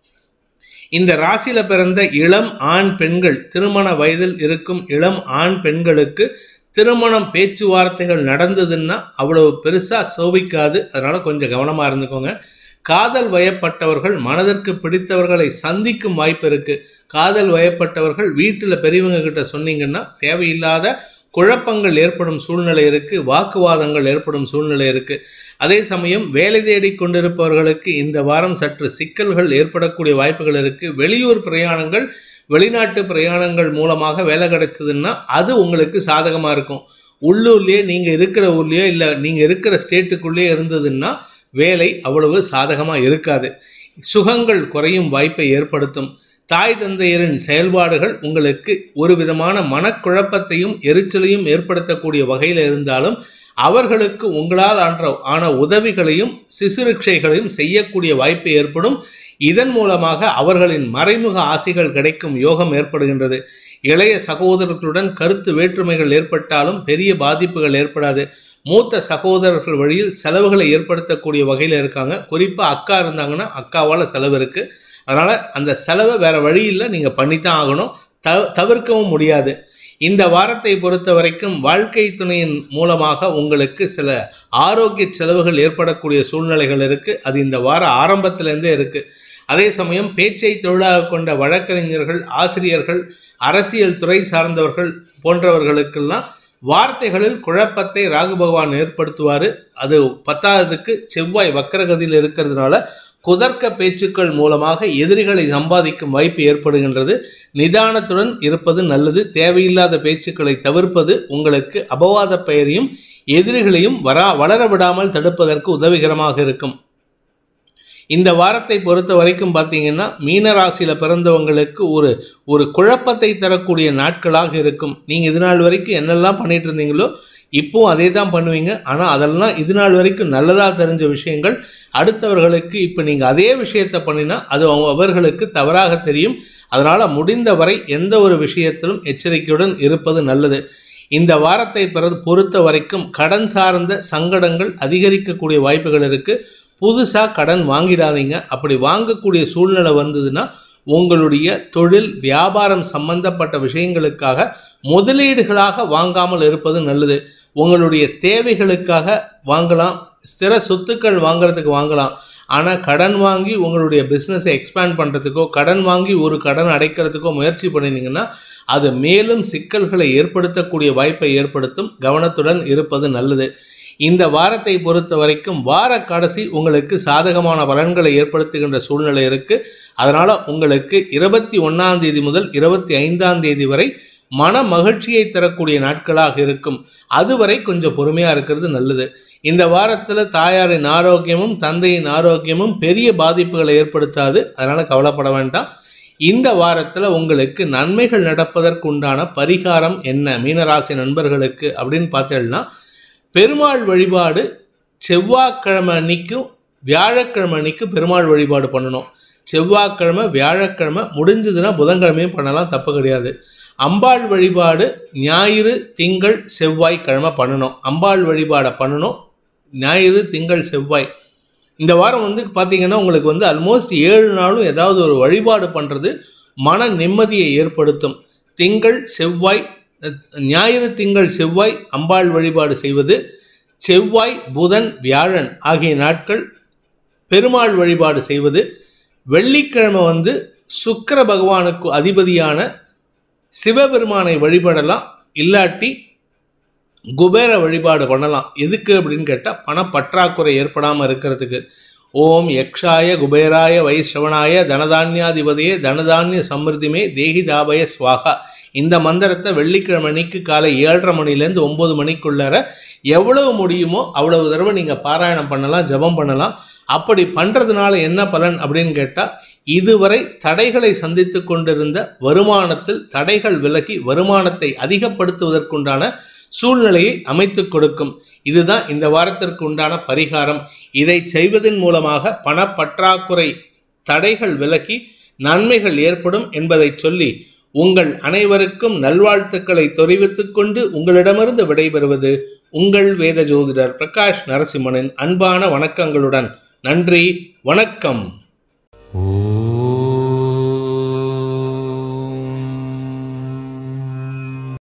இந்த ராசியில பிறந்த இளம் ஆண் பெண்கள் திருமண வயதில் இருக்கும் இளம் ஆண் பெண்களுக்கு திருமணம் பேச்சுவார்த்தைகள் நடந்ததுன்னா அவ்வளவு பெருசா சோபிக்காது அதனால கொஞ்சம் கவனமா இருந்துக்கோங்க காதல் வயப்பட்டவர்கள் மனதிற்கு பிடித்தவர்களை சந்திக்கும் வாய்ப்பு இருக்கு காதல் வயப்பட்டவர்கள் வீட்டில் பெரியவங்க கிட்ட சொன்னீங்கன்னா தேவையில்லாத குழப்பங்கள் ஏற்படும் சூழ்நிலை இருக்கு வாக்குவாதங்கள் ஏற்படும் சூழ்நிலை இருக்கு அதே சமயம் வேலை தேடி கொண்டிருப்பவர்களுக்கு இந்த வாரம் சற்று சிக்கல்கள் ஏற்படக்கூடிய வாய்ப்புகள் இருக்கு வெளியூர் பிரயாணங்கள் வெளிநாட்டு பிரயாணங்கள் மூலமாக வேலை கிடைச்சதுன்னா அது உங்களுக்கு சாதகமா இருக்கும் உள்ளூர்லயே நீங்க இருக்கிற ஊர்லயோ இல்ல நீங்க இருக்கிற ஸ்டேட்டுக்குள்ளேயே இருந்ததுன்னா வேலை அவ்வளவு சாதகமா இருக்காது சுகங்கள் குறையும் வாய்ப்பை ஏற்படுத்தும் தாய் தந்தையரின் செயல்பாடுகள் உங்களுக்கு ஒரு விதமான மனக்குழப்பத்தையும் எரிச்சலையும் ஏற்படுத்தக்கூடிய வகையில் இருந்தாலும் அவர்களுக்கு உங்களால் ஆன்ற ஆன உதவிகளையும் சிசுரிக்ஷைகளையும் செய்யக்கூடிய வாய்ப்பு ஏற்படும் இதன் மூலமாக அவர்களின் மறைமுக ஆசைகள் கிடைக்கும் யோகம் ஏற்படுகின்றது இளைய சகோதரர்களுடன் கருத்து வேற்றுமைகள் ஏற்பட்டாலும் பெரிய பாதிப்புகள் ஏற்படாது மூத்த சகோதரர்கள் வழியில் செலவுகளை ஏற்படுத்தக்கூடிய வகையில் இருக்காங்க குறிப்பாக அக்கா இருந்தாங்கன்னா அக்காவால் செலவு இருக்கு அதனால அந்த செலவை வேற வழி இல்லை நீங்க பண்ணித்தான் ஆகணும் த தவிர்க்கவும் முடியாது இந்த வாரத்தை பொறுத்த வரைக்கும் வாழ்க்கை துணையின் மூலமாக உங்களுக்கு சில ஆரோக்கிய செலவுகள் ஏற்படக்கூடிய சூழ்நிலைகள் இருக்கு அது இந்த வார ஆரம்பத்திலேருந்தே இருக்கு அதே சமயம் பேச்சை தொழிலாக கொண்ட வழக்கறிஞர்கள் ஆசிரியர்கள் அரசியல் துறை சார்ந்தவர்கள் போன்றவர்களுக்கெல்லாம் வார்த்தைகளில் குழப்பத்தை ராகு பகவான் ஏற்படுத்துவார் அது பத்தாவதுக்கு செவ்வாய் வக்கரகதியில் இருக்கிறதுனால குதர்க்க பேச்சுக்கள் மூலமாக எதிரிகளை சம்பாதிக்கும் வாய்ப்பு ஏற்படுகின்றது நிதானத்துடன் இருப்பது நல்லது தேவையில்லாத பேச்சுக்களை தவிர்ப்பது உங்களுக்கு அபவாத பெயரையும் எதிரிகளையும் வரா வளர விடாமல் தடுப்பதற்கு உதவிகரமாக இருக்கும் இந்த வாரத்தை பொறுத்த வரைக்கும் பார்த்தீங்கன்னா மீன ராசியில பிறந்தவங்களுக்கு ஒரு ஒரு குழப்பத்தை தரக்கூடிய நாட்களாக இருக்கும் நீங்க இது நாள் வரைக்கும் என்னெல்லாம் பண்ணிட்டு இருந்தீங்களோ இப்போ அதே தான் பண்ணுவீங்க ஆனால் அதெல்லாம் இது நாள் வரைக்கும் நல்லதாக தெரிஞ்ச விஷயங்கள் அடுத்தவர்களுக்கு இப்போ நீங்கள் அதே விஷயத்தை பண்ணினா அது அவங்க அவர்களுக்கு தவறாக தெரியும் அதனால் முடிந்தவரை எந்த ஒரு விஷயத்திலும் எச்சரிக்கையுடன் இருப்பது நல்லது இந்த வாரத்தை பொறுத்த வரைக்கும் கடன் சார்ந்த சங்கடங்கள் அதிகரிக்கக்கூடிய வாய்ப்புகள் இருக்கு புதுசாக கடன் வாங்கிடாதீங்க அப்படி வாங்கக்கூடிய சூழ்நிலை வந்ததுன்னா உங்களுடைய தொழில் வியாபாரம் சம்பந்தப்பட்ட விஷயங்களுக்காக முதலீடுகளாக வாங்காமல் இருப்பது நல்லது உங்களுடைய தேவைகளுக்காக வாங்கலாம் ஸ்திர சொத்துக்கள் வாங்குறதுக்கு வாங்கலாம் ஆனால் கடன் வாங்கி உங்களுடைய பிஸ்னஸை எக்ஸ்பேண்ட் பண்ணுறதுக்கோ கடன் வாங்கி ஒரு கடன் அடைக்கிறதுக்கோ முயற்சி பண்ணினீங்கன்னா அது மேலும் சிக்கல்களை ஏற்படுத்தக்கூடிய வாய்ப்பை ஏற்படுத்தும் கவனத்துடன் இருப்பது நல்லது இந்த வாரத்தை பொறுத்த வரைக்கும் வார கடைசி உங்களுக்கு சாதகமான பலன்களை ஏற்படுத்துகின்ற சூழ்நிலை இருக்கு அதனால உங்களுக்கு இருபத்தி ஒன்னாம் தேதி முதல் இருபத்தி ஐந்தாம் தேதி வரை மன மகிழ்ச்சியை தரக்கூடிய நாட்களாக இருக்கும் அதுவரை கொஞ்சம் பொறுமையா இருக்கிறது நல்லது இந்த வாரத்துல தாயாரின் ஆரோக்கியமும் தந்தையின் ஆரோக்கியமும் பெரிய பாதிப்புகளை ஏற்படுத்தாது அதனால கவலைப்பட வேண்டாம் இந்த வாரத்துல உங்களுக்கு நன்மைகள் நடப்பதற்கு உண்டான பரிகாரம் என்ன மீனராசி நண்பர்களுக்கு அப்படின்னு பார்த்தீங்கன்னா பெருமாள் வழிபாடு செவ்வாய்க்கிழமை அன்னைக்கும் வியாழக்கிழமை அன்னைக்கு பெருமாள் வழிபாடு பண்ணணும் செவ்வாய்க்கிழமை வியாழக்கிழமை முடிஞ்சதுன்னா புதன்கிழமையும் பண்ணலாம் தப்பு கிடையாது அம்பாள் வழிபாடு ஞாயிறு திங்கள் செவ்வாய் கிழமை பண்ணணும் அம்பாள் வழிபாடை பண்ணணும் ஞாயிறு திங்கள் செவ்வாய் இந்த வாரம் வந்து பார்த்தீங்கன்னா உங்களுக்கு வந்து ஆல்மோஸ்ட் ஏழு நாளும் ஏதாவது ஒரு வழிபாடு பண்ணுறது மன நிம்மதியை ஏற்படுத்தும் திங்கள் செவ்வாய் ஞாயிறு திங்கள் செவ்வாய் அம்பாள் வழிபாடு செய்வது செவ்வாய் புதன் வியாழன் ஆகிய நாட்கள் பெருமாள் வழிபாடு செய்வது வெள்ளிக்கிழமை வந்து சுக்கர பகவானுக்கு அதிபதியான சிவபெருமானை வழிபடலாம் இல்லாட்டி குபேர வழிபாடு பண்ணலாம் எதுக்கு அப்படின்னு கேட்டால் பணப்பற்றாக்குறை ஏற்படாமல் இருக்கிறதுக்கு ஓம் யக்ஷாய குபேராய வைஷ்ரவனாய தனதான்யாதிபதியே தனதானிய சமிருதிமே தேகி தாபய ஸ்வாகா இந்த மந்திரத்தை வெள்ளிக்கிழமை அன்னைக்கு காலை ஏழரை மணிலேருந்து ஒம்பது மணிக்குள்ளார எவ்வளவு முடியுமோ அவ்வளவு தடவை நீங்கள் பாராயணம் பண்ணலாம் ஜபம் பண்ணலாம் அப்படி பண்ணுறதுனால என்ன பலன் அப்படின்னு கேட்டால் இதுவரை தடைகளை சந்தித்து கொண்டிருந்த வருமானத்தில் தடைகள் விலகி வருமானத்தை அதிகப்படுத்துவதற்குண்டான சூழ்நிலையை அமைத்து கொடுக்கும் இதுதான் இந்த வாரத்திற்கு உண்டான பரிகாரம் இதை செய்வதன் மூலமாக பணப்பற்றாக்குறை தடைகள் விலகி நன்மைகள் ஏற்படும் என்பதை சொல்லி உங்கள் அனைவருக்கும் நல்வாழ்த்துக்களை தெரிவித்துக் கொண்டு உங்களிடமிருந்து விடைபெறுவது உங்கள் வேத ஜோதிடர் பிரகாஷ் நரசிம்மனின் அன்பான வணக்கங்களுடன் நன்றி வணக்கம் ஓம்